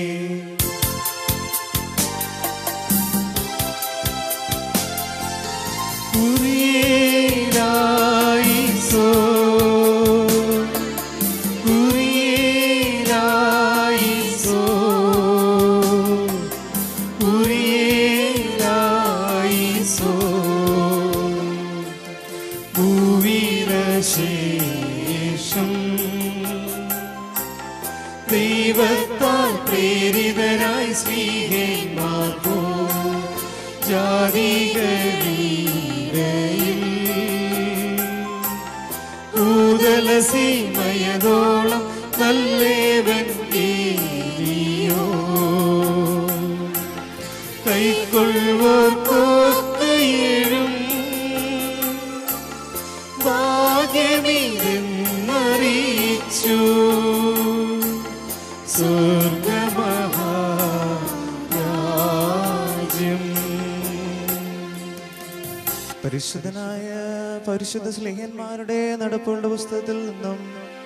കുറിയേലായിസോ കുറിയേലായിസോ കുറിയേലായിസോ ഭൂവിരശേഷം ദൈവത്താൽ പ്രേരിതരായി സ്നേഹന്മാർക്കോ ജാതികളിൽ ഊതല സീമയതോളം നല്ലേവൻ ഏലിയോ കൈക്കൊള്ളുവർക്കൊക്കെയും ഭാഗ്യമിതെന്നറിയിച്ചു സ്വർഗമഹാരാജ്യം പരിശുദ്ധനായ പരിശുദ്ധ സ്ലേഹന്മാരുടെ നടപ്പുള്ള പുസ്തകത്തിൽ നിന്നും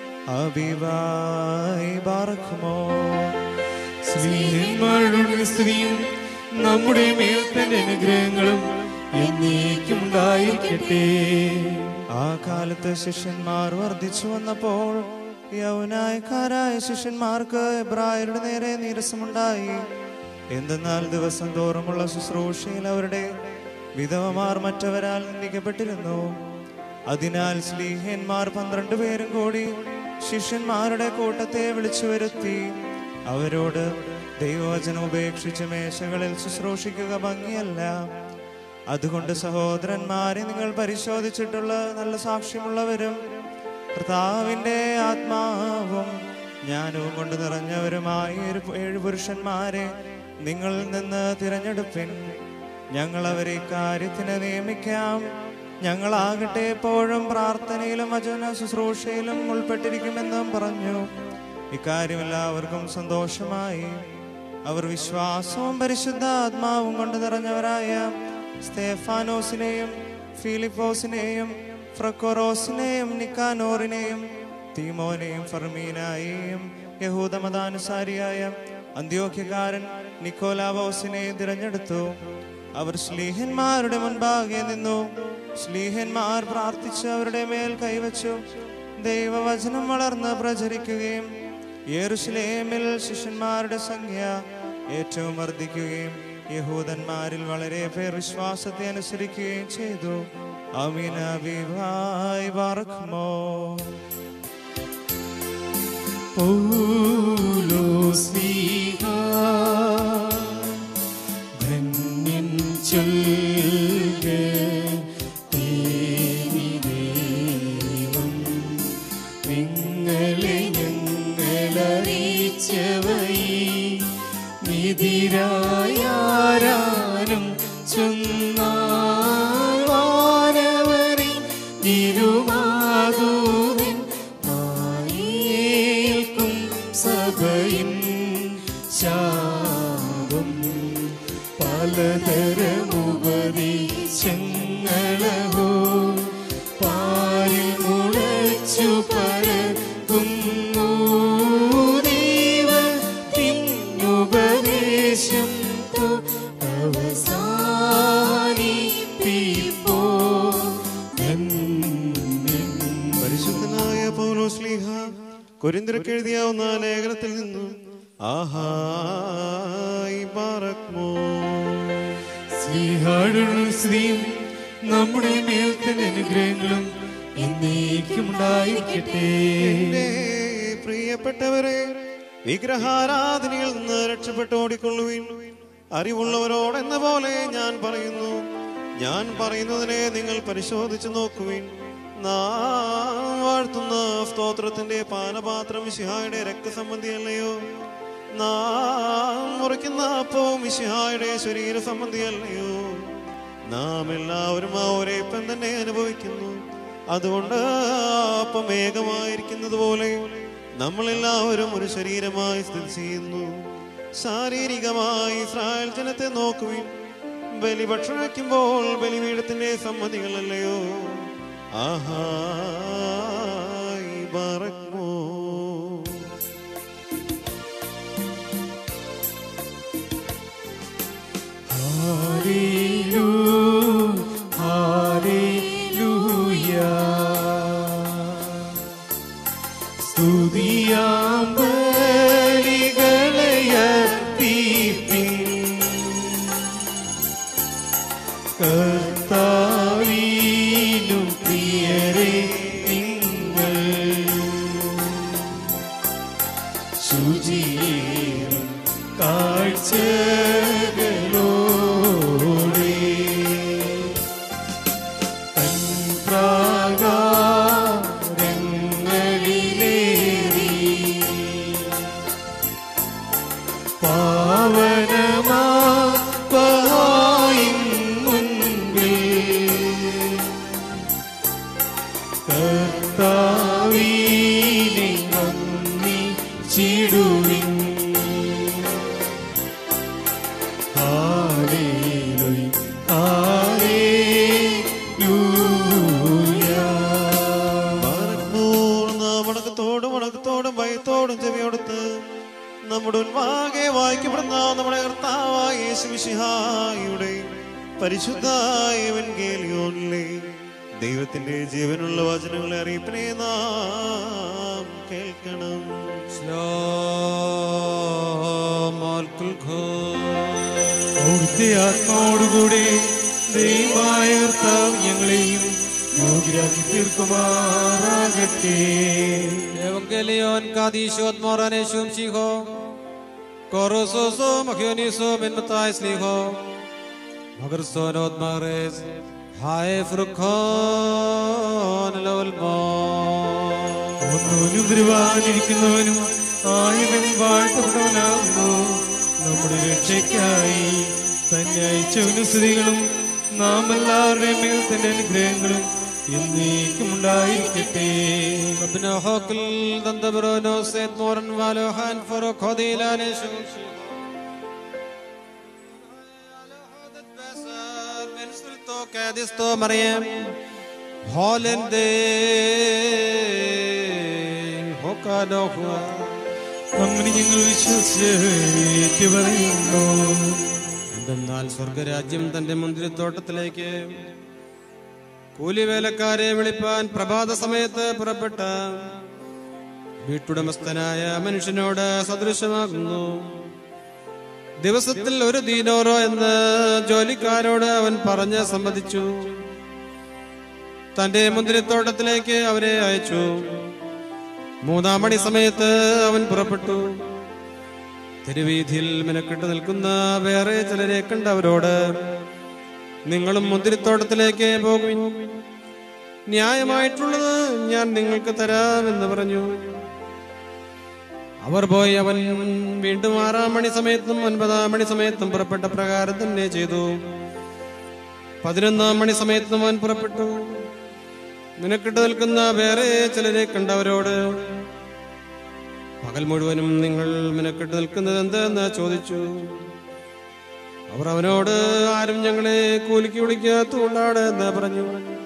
അഭിവായി ബാറക്കുമോ സ്ത്രീന്മാരുടെ സ്ത്രീയും നമ്മുടെ മേൽ തന്റെ അനുഗ്രഹങ്ങളും എന്നേക്കും ഉണ്ടായിരിക്കട്ടെ ആ കാലത്ത് ശിഷ്യന്മാർ വർദ്ധിച്ചു വന്നപ്പോൾ യൗനായക്കാരായ ശിഷ്യന്മാർക്ക് എബ്രായരുടെ നേരെ നീരസമുണ്ടായി എന്തെന്നാൽ ദിവസം തോറുമുള്ള ശുശ്രൂഷയിൽ അവരുടെ വിധവമാർ മറ്റവരാൽ നിന്ദിക്കപ്പെട്ടിരുന്നു അതിനാൽ സ്ലീഹന്മാർ പന്ത്രണ്ട് പേരും കൂടി ശിഷ്യന്മാരുടെ കൂട്ടത്തെ വിളിച്ചു വരുത്തി അവരോട് ദൈവവചനം ഉപേക്ഷിച്ച് മേശകളിൽ ശുശ്രൂഷിക്കുക ഭംഗിയല്ല അതുകൊണ്ട് സഹോദരന്മാരെ നിങ്ങൾ പരിശോധിച്ചിട്ടുള്ള നല്ല സാക്ഷ്യമുള്ളവരും കർത്താവിൻ്റെ ആത്മാവും ജ്ഞാനവും കൊണ്ട് നിറഞ്ഞവരുമായ ഒരു ഏഴ് പുരുഷന്മാരെ നിങ്ങളിൽ നിന്ന് തിരഞ്ഞെടുപ്പിൻ ഞങ്ങൾ അവരെ കാര്യത്തിന് നിയമിക്കാം ഞങ്ങളാകട്ടെ എപ്പോഴും പ്രാർത്ഥനയിലും വചന ശുശ്രൂഷയിലും ഉൾപ്പെട്ടിരിക്കുമെന്നും പറഞ്ഞു ഇക്കാര്യം എല്ലാവർക്കും സന്തോഷമായി അവർ വിശ്വാസവും പരിശുദ്ധ ആത്മാവും കൊണ്ട് നിറഞ്ഞവരായ സ്തേഫാനോസിനെയും ഫിലിപ്പോസിനെയും ഫ്രക്കോറോസിനെയും നിക്കാനോറിനെയും തീമോനെയും ഫർമീനായെയും യഹൂദമതാനുസാരിയായ അന്ത്യോക്യക്കാരൻ നിക്കോലാവോസിനെയും തിരഞ്ഞെടുത്തു അവർ ശ്ലീഹന്മാരുടെ മുൻപാകെ നിന്നു ശ്ലീഹന്മാർ പ്രാർത്ഥിച്ച് അവരുടെ മേൽ കൈവച്ചു ദൈവവചനം വളർന്ന് പ്രചരിക്കുകയും യെറുശലേമിൽ ശിഷ്യന്മാരുടെ സംഖ്യ ഏറ്റവും വർദ്ധിക്കുകയും യഹൂദന്മാരിൽ വളരെ പേർ വിശ്വാസത്തെ അനുസരിക്കുകയും ചെയ്തു അമീന വിവായ് വാർക്കുമോ പൗലോസ്ലീഹ ധന്യൻ ചൊൽക ദേവി ദൈവം നിങ്ങളെ ഞങ്ങളറിയിച്ചവൈ നിതിരായാരാനും ചൊന്നാവാനവരെ തിരുമാതൂവിൻ ആയേൽക്കും സഭയിൻ ശാപം പലതരമുപദേശങ്ങളഹോ പാരിൽ മുളച്ചു പരകുന്നു ദൈവത്തിനുപദേശം തു അവസാനിപ്പിപ്പോ ധന്യൻ പരിശുദ്ധനായ പൗലോസ്ലീഹ കൊരിന്തിരക്ക് എഴുതിയാവുന്ന ലേഖനത്തിൽ നിന്നും ആഹായി പറക്മോ ശ്രീഹാടും ശ്രീയും നമ്മുടെ മേൽ തന്നെ അനുഗ്രഹങ്ങളും എന്നേക്കും ഉണ്ടായിരിക്കട്ടെ എന്റെ പ്രിയപ്പെട്ടവരെ വിഗ്രഹാരാധനയിൽ നിന്ന് രക്ഷപ്പെട്ടു ഓടിക്കൊള്ളുവിൻ അറിവുള്ളവരോട് എന്ന പോലെ ഞാൻ പറയുന്നു ഞാൻ പറയുന്നതിനെ നിങ്ങൾ പരിശോധിച്ചു നോക്കുവിൻ നാം വാഴ്ത്തുന്ന സ്തോത്രത്തിന്റെ പാനപാത്രം വിശിഹായുടെ രക്തസംബന്ധിയല്ലയോ നാം മുറിക്കുന്ന അപ്പവും വിശിഹായുടെ ശരീര സംബന്ധിയല്ലയോ നാം എല്ലാവരും ആ ഒരേ ഇപ്പം തന്നെ അനുഭവിക്കുന്നു അതുകൊണ്ട് അപ്പം ഏകമായിരിക്കുന്നത് പോലെ നമ്മളെല്ലാവരും ഒരു ശരീരമായി സ്ഥിതി ചെയ്യുന്നു ശാരീരികമായി ഇസ്രായേൽ ജനത്തെ നോക്കുവിൻ ബലി ഭക്ഷണം വയ്ക്കുമ്പോൾ ബലിപീഠത്തിന്റെ സമ്മതികളല്ലയോ ആഹാ പറക്കോ ഹാലേലൂ, ഹാലേലൂയ. സ്തുതിയാം ബലികളയർപ്പിപ്പിൻ. കർത്താവിനു പ്രിയരേ നിങ്ങൾ ശുചിയേറും കാഴ്ചകളോടെ തൻപ്രാകാരങ്ങളിലേറി പാവനമാ പഹായിൻ മുൻപിൽ കർത്താവിനെ നന്ദി ചിടുവിൻ ഹാലേലൂയ, ഹാലേലൂയ. പൂർണ്ണ വണക്കത്തോടും വണക്കത്തോടും ഭയത്തോടും ചെവിയോടുത്ത് നമ്മുടെ ഉന്മാകെ വായിക്കപ്പെടുന്ന നമ്മുടെ കർത്താവായ യേശുമിശിഹായുടെ പരിശുദ്ധ എവൻഗേലിയോനിലെ ദൈവത്തിന്റെ ജീവനുള്ള വചനങ്ങളെ അറിയിപ്പിനെ നാം കേൾക്കണം Shalom Al-Kulkhum. അവിടുത്തെ ആത്മാവോടുകൂടി ദൈവമായ കർത്താവ് ഞങ്ങളെയും യോഗ്യരാക്കി തീർക്കുമാറാകട്ടെ Evangelion Kadishot Moraneshum Shiho. Korososo Machioniso Ben Matthias Liho. Magersonot Mares. Hae Frukhon Lolmo. ഒന്നോനും വരുവാനിരിക്കുന്നവനും ആയവൻ വാഴ്ത്തപ്പെട്ടവനാകുന്നു നമ്മുടെ രക്ഷയ്ക്കായി തന്നെ അയച്ചവന് സ്തുതികളും നാം എല്ലാവരുടെയും മേൽ തന്റെ അനുഗ്രഹങ്ങളും എന്നേക്കും ഉണ്ടായിരിക്കട്ടെ Rabna Hokl Dandabrono Set Moran Valohan for Kodilaneshum Shiho. Kadisto Mariam Hollande Hokanohua അങ്ങനെ ഞങ്ങൾ വിശ്വസിച്ച് പറയുന്നു എന്തെന്നാൽ സ്വർഗരാജ്യം തന്റെ മുന്തിരിത്തോട്ടത്തിലേക്ക് കൂലിവേലക്കാരെ വിളിപ്പാൻ പ്രഭാത സമയത്ത് പുറപ്പെട്ട വീട്ടുടമസ്ഥനായ മനുഷ്യനോട് സദൃശമാകുന്നു ദിവസത്തിൽ ഒരു ദീനോറോ എന്ന് ജോലിക്കാരോട് അവൻ പറഞ്ഞ് സമ്മതിച്ചു തന്റെ മുന്തിരിത്തോട്ടത്തിലേക്ക് അവരെ അയച്ചു മൂന്നാം മണി സമയത്ത് അവൻ പുറപ്പെട്ടു തെരുവീതിയിൽ മിനക്കെട്ട് നിൽക്കുന്ന വേറെ ചിലരെ കണ്ടവരോട് നിങ്ങളും മുന്തിരിത്തോട്ടത്തിലേക്ക് പോകുവിൻ ന്യായമായിട്ടുള്ളത് ഞാൻ നിങ്ങൾക്ക് തരാമെന്ന് പറഞ്ഞു അവർ പോയി അവൻ വീണ്ടും ആറാം മണി സമയത്തും ഒൻപതാം മണി സമയത്തും പുറപ്പെട്ട പ്രകാരം തന്നെ ചെയ്തു പതിനൊന്നാം മണി സമയത്തും അവൻ പുറപ്പെട്ടു നിനക്കിട്ട് നിൽക്കുന്ന വേറെ ചിലരെ കണ്ടവരോട് പകൽ മുഴുവനും നിങ്ങൾ മിനക്കെട്ട് നിൽക്കുന്നത് എന്തെന്ന് ചോദിച്ചു അവർ അവനോട് ആരും ഞങ്ങളെ കൂലിക്ക് വിളിക്കാത്തതുകൊണ്ടാണ് എന്ന് പറഞ്ഞു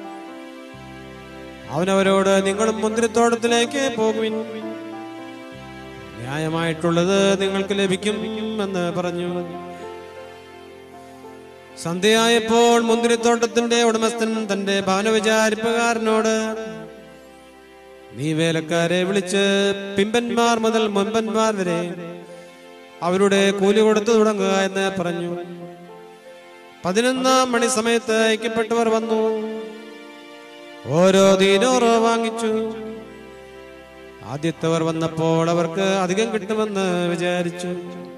അവനവരോട് നിങ്ങളും മുന്തിരിത്തോട്ടത്തിലേക്ക് പോകുവിൻ ന്യായമായിട്ടുള്ളത് നിങ്ങൾക്ക് ലഭിക്കും എന്ന് പറഞ്ഞു സന്ധ്യയായപ്പോൾ മുന്തിരിത്തോട്ടത്തിന്റെ ഉടമസ്ഥൻ തന്റെ ഭവനവിചാരിപ്പുകാരനോട് നീ വേലക്കാരെ വിളിച്ച് പിമ്പന്മാർ മുതൽ മുമ്പന്മാർ വരെ അവരുടെ കൂലി കൊടുത്തു തുടങ്ങുക എന്ന് പറഞ്ഞു പതിനൊന്നാം മണി സമയത്ത് അയക്കപ്പെട്ടവർ വന്നു ഓരോ ദീനോറോ വാങ്ങിച്ചു ആദ്യത്തവർ വന്നപ്പോൾ അവർക്ക് അധികം കിട്ടുമെന്ന് വിചാരിച്ചു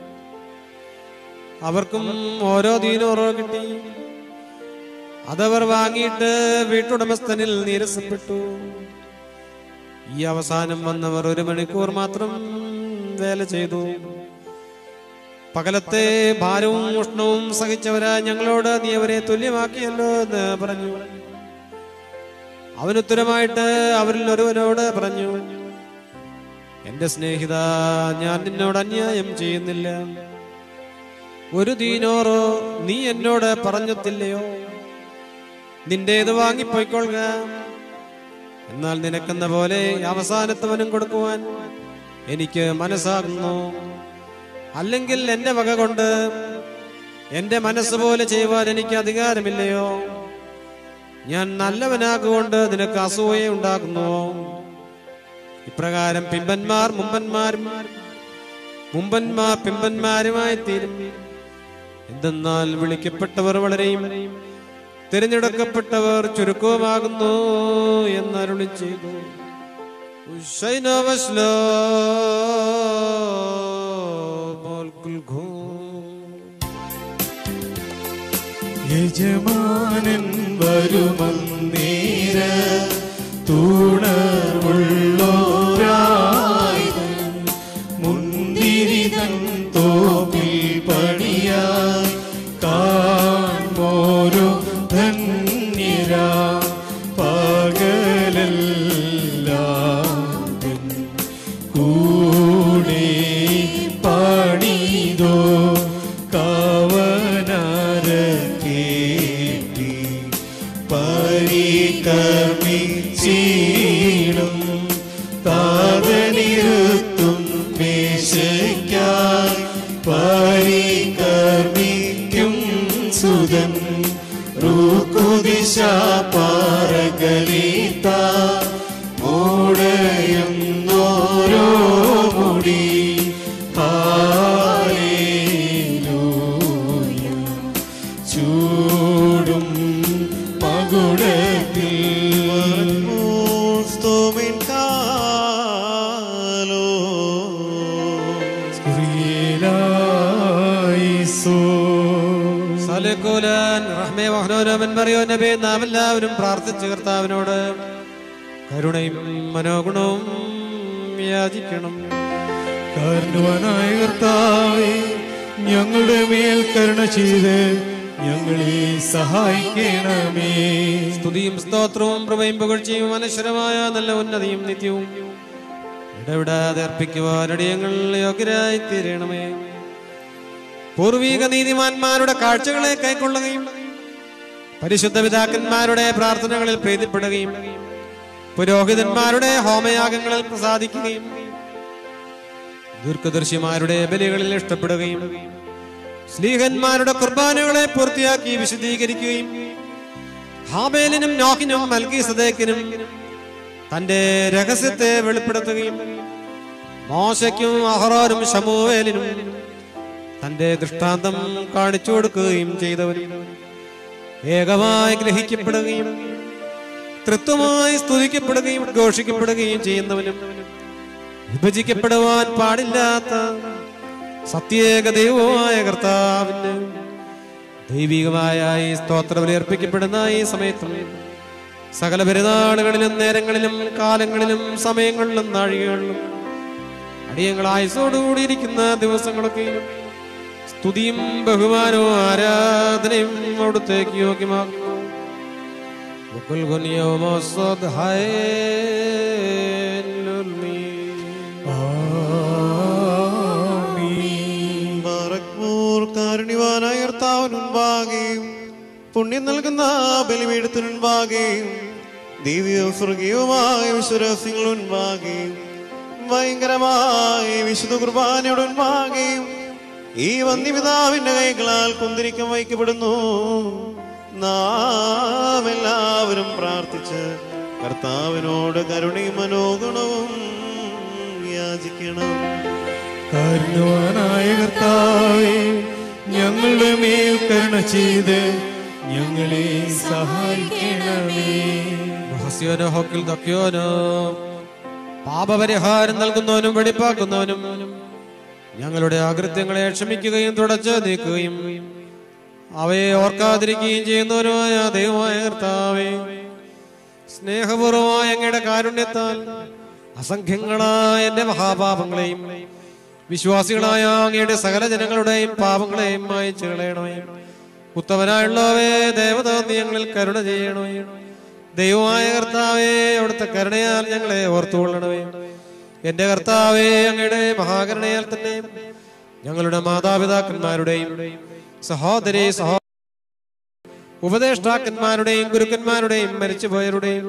അവർക്കും ഓരോ ദീനോറോ കിട്ടി അതവർ വാങ്ങിയിട്ട് വീട്ടുടമസ്ഥനിൽ നീരസപ്പെട്ടു ഈ അവസാനം വന്നവർ ഒരു മണിക്കൂർ മാത്രം വേല ചെയ്തു പകലത്തെ ഭാരവും ഉഷ്ണവും സഹിച്ചവരാ ഞങ്ങളോട് നീ അവരെ തുല്യമാക്കിയല്ലോ എന്ന് പറഞ്ഞു അവനുത്തരമായിട്ട് അവരിൽ ഒരുവനോട് പറഞ്ഞു എന്റെ സ്നേഹിത ഞാൻ നിന്നോട് അന്യായം ചെയ്യുന്നില്ല ഒരു ദീനോറോ നീ എന്നോട് പറഞ്ഞത്തില്ലയോ നിന്റേത് വാങ്ങിപ്പോയിക്കൊള്ളുക എന്നാൽ നിനക്കെന്ന പോലെ അവസാനത്തവനും കൊടുക്കുവാൻ എനിക്ക് മനസ്സാകുന്നു അല്ലെങ്കിൽ എന്റെ വക കൊണ്ട് എന്റെ മനസ്സ് പോലെ ചെയ്യുവാൻ എനിക്ക് അധികാരമില്ലയോ ഞാൻ നല്ലവനാകൊണ്ട് നിനക്ക് അസൂയ ഉണ്ടാകുന്നുവോ ഇപ്രകാരം പിമ്പന്മാർ മുമ്പന്മാരും മുമ്പന്മാർ പിമ്പന്മാരുമായി തീരും എന്തെന്നാൽ വിളിക്കപ്പെട്ടവർ വളരെയും തിരഞ്ഞെടുക്കപ്പെട്ടവർ ചുരുക്കവുമാകുന്നു എന്നരുളി ചെയ്തു ഉശൈനവശ്ലോ മോൽക്കുൽ ഘൂ. യജമാനൻ വരുമന്നേര തൂണറുള്ളോരായുധം മുന്തിരിതൻ തോപ്പിൽ പണിയായി കാൺമോരോ ധന്യരാ പകലെല്ലാം കൂടെ പണിതോ കവനര കേട്ടി പരികർമ്മിച്ചീടും താതനിരുത്തും മേശയ്ക്കായി പരികർമ്മിക്കും സുതൻ റൂക്കുദിശ പാറകളീത്ത മൂടയും നോരോ മുടി ഹാലേലൂയ ചൂടും മകുടത്തിൽ സ്തോമിൻ കാലോ സ്കുറിയേലായിസോ. സലക്കുലാൻ റഹ്മേ വഹ്നോനോമൻ പറയോ നബി നാം എല്ലാവരും പ്രാർത്ഥിച്ച് കർത്താവിനോട് കരുണയും മനോഗുണവും യാചിക്കണം കാരണവാനായ കർത്താവേ ഞങ്ങളുടെ മേൽ കരുണ ചെയ്ത് ഞങ്ങളെ സഹായിക്കണമേ സ്തുതിയും സ്തോത്രവും പ്രഭയും പുകഴ്ചയും അനശ്വരമായ നല്ല ഉന്നതിയും നിത്യവും ഇടവിടാതെ അർപ്പിക്കുവാനടിയങ്ങൾ യോഗ്യരായി തീരണമേ പൂർവീക നീതിമാന്മാരുടെ കാഴ്ചകളെ കൈക്കൊള്ളുകയും പരിശുദ്ധ പിതാക്കന്മാരുടെ പ്രാർത്ഥനകളിൽ പ്രീതിപ്പെടുകയും പുരോഹിതന്മാരുടെ ഹോമയാഗങ്ങളിൽ പ്രസാദിക്കുകയും ദീർഘദർശിമാരുടെ ബലികളിൽ ഇഷ്ടപ്പെടുകയും സ്ലീഹന്മാരുടെ കുർബാനകളെ പൂർത്തിയാക്കി വിശദീകരിക്കുകയും ഹാബേലിനും നോഹിനും മൽക്കി സദേക്കിനും തന്റെ രഹസ്യത്തെ വെളിപ്പെടുത്തുകയും മോശയ്ക്കും അഹറോനും ശമൂവേലിനും തന്റെ ദൃഷ്ടാന്തം കാണിച്ചു കൊടുക്കുകയും ചെയ്തവനും ഏകമായി ഗ്രഹിക്കപ്പെടുകയും തൃത്വമായി സ്തുതിക്കപ്പെടുകയും ഘോഷിക്കപ്പെടുകയും ചെയ്യുന്നവനും വിഭജിക്കപ്പെടുവാൻ പാടില്ലാത്ത സത്യേക ദൈവമായ കർത്താവിന് ദൈവികമായ ഈ സ്തോത്രം അർപ്പിക്കപ്പെടുന്ന ഈ സമയത്തും സകല പെരുന്നാളുകളിലും നേരങ്ങളിലും കാലങ്ങളിലും സമയങ്ങളിലും നാഴികകളിലും അടിയങ്ങളായുസോടുകൂടിയിരിക്കുന്ന ദിവസങ്ങളൊക്കെയും സ്തുതിയും ബഹുമാനവും ആരാധനയും അവിടുത്തേക്ക് യോഗ്യമാകുന്നു وكل غن يوم الصد മറക്കൂർ കാരുണ്യവാനായ കർത്താവിനുൻപാകെയും പുണ്യം നൽകുന്ന ബലിപീഠത്തിനുൻപാകെയും ദിവ്യവും സ്വർഗീയവുമായ വിശ്വരഹസ്യങ്ങളുൻപാകെയും ഭയങ്കരമായ വിശുദ്ധ കുർബാനയോടുൻപാകെയും ഈ വന്യപിതാവിന്റെ കൈകളാൽ കുന്തിരിക്കം വഹിക്കപ്പെടുന്നു നാം എല്ലാവരും പ്രാർത്ഥിച്ച് കർത്താവിനോട് കരുണയും മനോഗുണവും യാചിക്കണം കാരുണ്യവാനായ കർത്താവേ ഞങ്ങളുടെ മേൽ കരുണ ചെയ്ത് ഞങ്ങളെ സഹായിക്കണമേ രഹസ്യോനോ ഹോക്കിൽ തക്കിയോനോ പാപപരിഹാരം നൽകുന്നവനും വെടിപ്പാക്കുന്നവനും ഞങ്ങളുടെ അകൃത്യങ്ങളെ ക്ഷമിക്കുകയും തുടച്ച് നീക്കുകയും അവയെ ഓർക്കാതിരിക്കുകയും ചെയ്യുന്നവനുമായ ദൈവമായ കർത്താവേ സ്നേഹപൂർവമായ അങ്ങയുടെ കാരുണ്യത്താൽ അസംഖ്യങ്ങളായ എന്റെ മഹാപാപങ്ങളെയും വിശ്വാസികളായ അങ്ങയുടെ സകല ജനങ്ങളുടെയും പാപങ്ങളെയും മായച്ചു കളയണമേ ഉത്തമനായുള്ളവേ ദേവത നീ ഞങ്ങളിൽ കരുണ ചെയ്യണമേ ദൈവമായ കർത്താവേ അവിടുത്തെ കരുണയാൽ ഞങ്ങളെ ഓർത്തുകൊള്ളണമേ എന്റെ കർത്താവേ അങ്ങയുടെ മഹാകരുണയാൽ തന്നെ ഞങ്ങളുടെ മാതാപിതാക്കന്മാരുടെയും സഹോദരി സഹോ ഉപദേഷ്ടാക്കന്മാരുടെയും ഗുരുക്കന്മാരുടെയും മരിച്ചുപോയവരുടെയും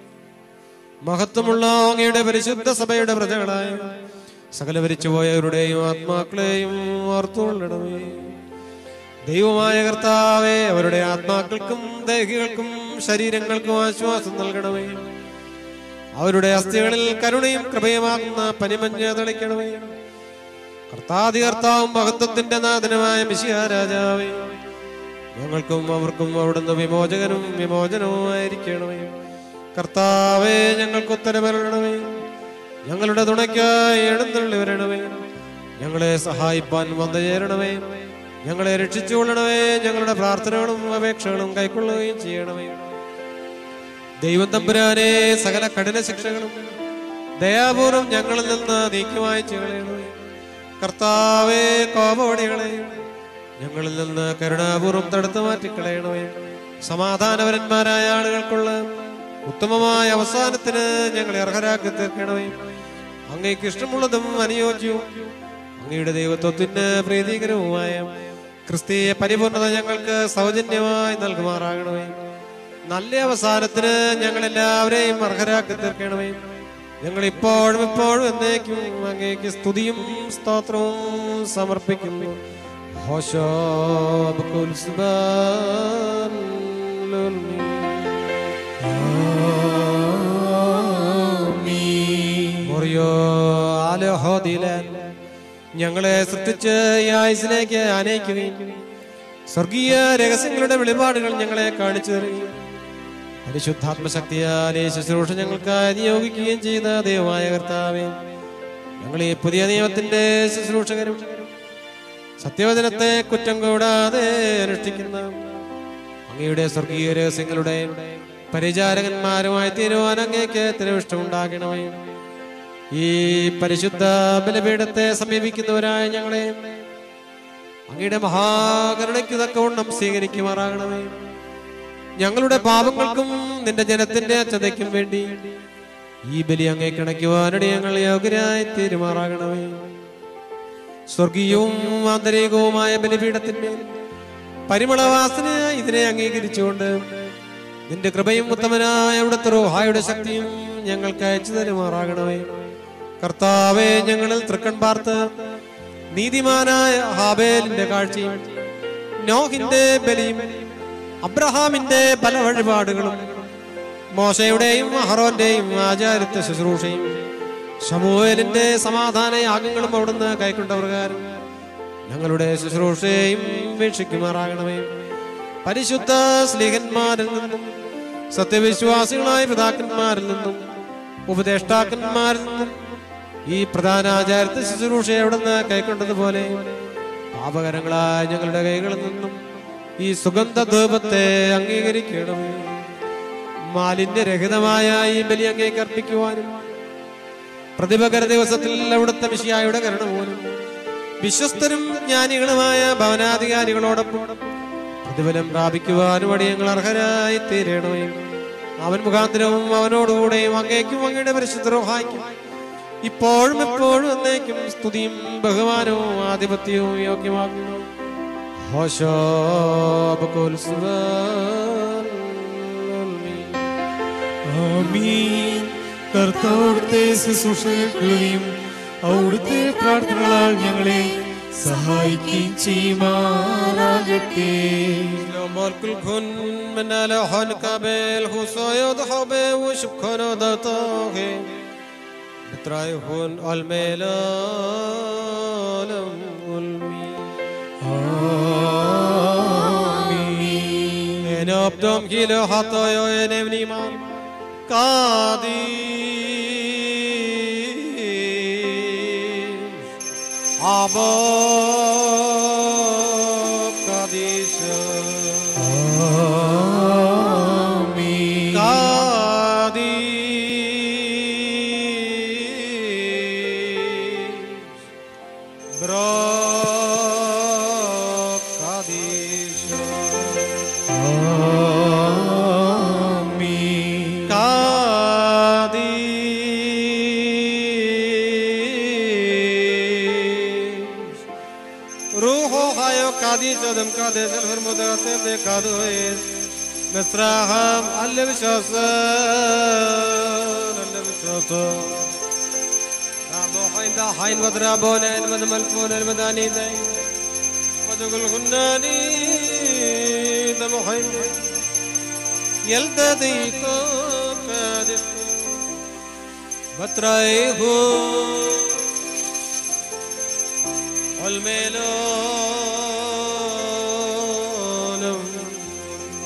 മഹത്വമുള്ള അങ്ങയുടെ പരിശുദ്ധ സഭയുടെ പ്രജകളായ സകല മരിച്ചുപോയവരുടെയും ആത്മാക്കളെയും ഓർത്തുകൊള്ളണമേ ദൈവമായ കർത്താവെ അവരുടെ ആത്മാക്കൾക്കും ദേഹികൾക്കും ശരീരങ്ങൾക്കും ആശ്വാസം നൽകണമേ അവരുടെ അസ്ഥികളിൽ കരുണയും കൃപയുമാകുന്ന പനിമഞ്ഞ തെളിക്കണമേ കർത്താതി കർത്താവും മഹത്വത്തിന്റെ നാഥനുമായ മിശിഹ രാജാവേ ഞങ്ങൾക്കും അവർക്കും അവിടുന്ന് വിമോചകനും വിമോചനവുമായിരിക്കണമേ കർത്താവേ ഞങ്ങൾക്ക് ഉത്തരമരണമേ ഞങ്ങളുടെ തുണയ്ക്കായി എഴുന്നള്ളി വരണമേ ഞങ്ങളെ സഹായിപ്പാൻ വന്നു ചേരണമേ ഞങ്ങളെ രക്ഷിച്ചുകൊള്ളണമേ ഞങ്ങളുടെ പ്രാർത്ഥനകളും അപേക്ഷകളും കൈക്കൊള്ളുകയും ചെയ്യണമേ ദൈവം തമ്പുരാനെ സകല കഠിന ശിക്ഷകളും ദയാപൂർവം ഞങ്ങളിൽ നിന്ന് നീക്കി വായിച്ചു കളയണമേ കർത്താവേ കോപവടികളെ ഞങ്ങളിൽ നിന്ന് കരുണാപൂർവം തടുത്തു മാറ്റിക്കളയണമേ സമാധാനപരന്മാരായ ആളുകൾക്കുള്ള ഉത്തമമായ അവസാനത്തിന് ഞങ്ങളെ അർഹരാക്കി തീർക്കണമേ അങ്ങേക്ക് ഇഷ്ടമുള്ളതും അനുയോജ്യവും അങ്ങയുടെ ദൈവത്വത്തിന് പ്രീതികരവുമായ ക്രിസ്തീയ പരിപൂർണത ഞങ്ങൾക്ക് സൗജന്യമായി നൽകുമാറാകണമേ നല്ല അവസാനത്തിന് ഞങ്ങൾ എല്ലാവരെയും അർഹരാക്കി തീർക്കണമേ ഞങ്ങൾ ഇപ്പോഴും ഇപ്പോഴും എന്നേക്കും അങ്ങേക്ക് സ്തുതിയും സ്തോത്രവും സമർപ്പിക്കുന്നു ഹോശോ ബക്കുൽ സുബ്ഹാൻ ലുൽമീൻ. മുറിയോ ആലോഹോദിലാൻ ഞങ്ങളെ സൃഷ്ടിച്ച് ഈ ആയുസിലേക്ക് ആനയിക്കുകയും സ്വർഗീയ രഹസ്യങ്ങളുടെ വെളിപാടുകൾ ഞങ്ങളെ കാണിച്ചു തരികയും പരിശുദ്ധാത്മശക്തിയാലെ ശുശ്രൂഷ ഞങ്ങൾക്കായി നിയോഗിക്കുകയും ചെയ്ത ദൈവമായ കർത്താവെ ഞങ്ങൾ ഈ പുതിയ നിയമത്തിന്റെ ശുശ്രൂഷകരും സത്യവചനത്തെ കുറ്റം കൂടാതെ അനുഷ്ഠിക്കുന്ന അങ്ങയുടെ സ്വർഗീയ രഹസ്യങ്ങളുടെ പരിചാരകന്മാരുമായി തീരുവാൻ അങ്ങേക്ക് തിരവിഷ്ടമുണ്ടാകണമേ ഈ പരിശുദ്ധ ബലപീഠത്തെ സമീപിക്കുന്നവരായ ഞങ്ങളെ അങ്ങയുടെ മഹാകരുണയ്ക്ക് തക്കവണ്ണം സ്വീകരിക്കുമാറാകണമേ ഞങ്ങളുടെ പാപങ്ങൾക്കും നിന്റെ ജനത്തിന്റെ അച്ഛതയ്ക്കും വേണ്ടി ഈ ബലി അങ്ങേ കിണയ്ക്കുവാനിടെ ഞങ്ങൾ യോഗ്യരായി തീരുമാറാകണമേ സ്വർഗീയവും ആന്തരികവുമായ ബലിപീഠത്തിന്മേൽ പരിമളവാസന ഇതിനെ അംഗീകരിച്ചുകൊണ്ട് നിന്റെ കൃപയും ഉത്തമനായ അവിടുത്തെ റോഹായുടെ ശക്തിയും ഞങ്ങൾക്ക് അയച്ചു തരുമാറാകണമേ കർത്താവെ ഞങ്ങളിൽ തൃക്കൺ പാർത്ത് നീതിമാനായ ഹാബേലിന്റെ കാഴ്ചയും നോഹിന്റെ ബലിയും അബ്രഹാമിന്റെ പല വഴിപാടുകളും മോശയുടെയും അഹറോന്റെയും ആചാരത്വ ശുശ്രൂഷയും ശമൂവേലിന്റെ സമാധാന യാഗങ്ങളും അവിടുന്ന് കൈക്കൊണ്ട പ്രകാരം ഞങ്ങളുടെ ശുശ്രൂഷയും വീക്ഷിക്കുമാറാകണമേ പരിശുദ്ധ സ്ലീഹന്മാരിൽ നിന്നും സത്യവിശ്വാസികളായ പിതാക്കന്മാരിൽ നിന്നും ഉപദേഷ്ടാക്കന്മാരിൽ നിന്നും ഈ പ്രധാന ആചാരത്തെ ശുശ്രൂഷ എവിടുന്ന് കൈക്കൊണ്ടതുപോലെ പാപകരങ്ങളായ ഞങ്ങളുടെ കൈകളിൽ നിന്നും ഈ സുഗന്ധ ധൂപത്തെ അംഗീകരിക്കണമേ മാലിന്യരഹിതമായ ഈ ബലി അങ്ങേക്ക് അർപ്പിക്കുവാനും പ്രതിപകര ദിവസത്തിൽ അവിടുത്തെ വിഷയായുടെ കരുണ പോലും വിശ്വസ്തരും ജ്ഞാനികളുമായ ഭവനാധികാരികളോടൊപ്പം പ്രതിഫലം പ്രാപിക്കുവാനും അടിയങ്ങൾ അർഹരായി തീരണമേ അവൻ മുഖാന്തരവും അവനോടുകൂടെയും അങ്ങേക്കും അങ്ങയുടെ പരിശുദ്ധ റോഹായിക്കും ഇപ്പോഴും എപ്പോഴും എന്നേക്കും സ്തുതിയും ബഹുമാനവും ആധിപത്യവും യോഗ്യമാക്കുന്നു ഹോശോ ബക്കുൽ സുബ്ഹാൻ ആമീൻ കർത്താവിടുത്തെ ശുശ്രൂഷകളെയും അവിടുത്തെ പ്രാർത്ഥനകളാൽ ഞങ്ങളെ സഹായിക്കുകയും ചെയ്യുമാറാകട്ടെ ملك الكون من لحن كابل خصايد حبي وشبكون دطاغي بترايحون الميلالم والمي En uppdom kilo hatta jag en evni man Kadi Abo Kadisha Kadis Bro Kadisha Kadis Ruho hayo Kadis adam Kadis el vermudate de Kadis Mesraham alle bishasar alle bishasar Rabo hain da hain vad rabon en vad malfon en vad ani day Vadugul hunnani da muhain يلتدي كادس بترايه والميلون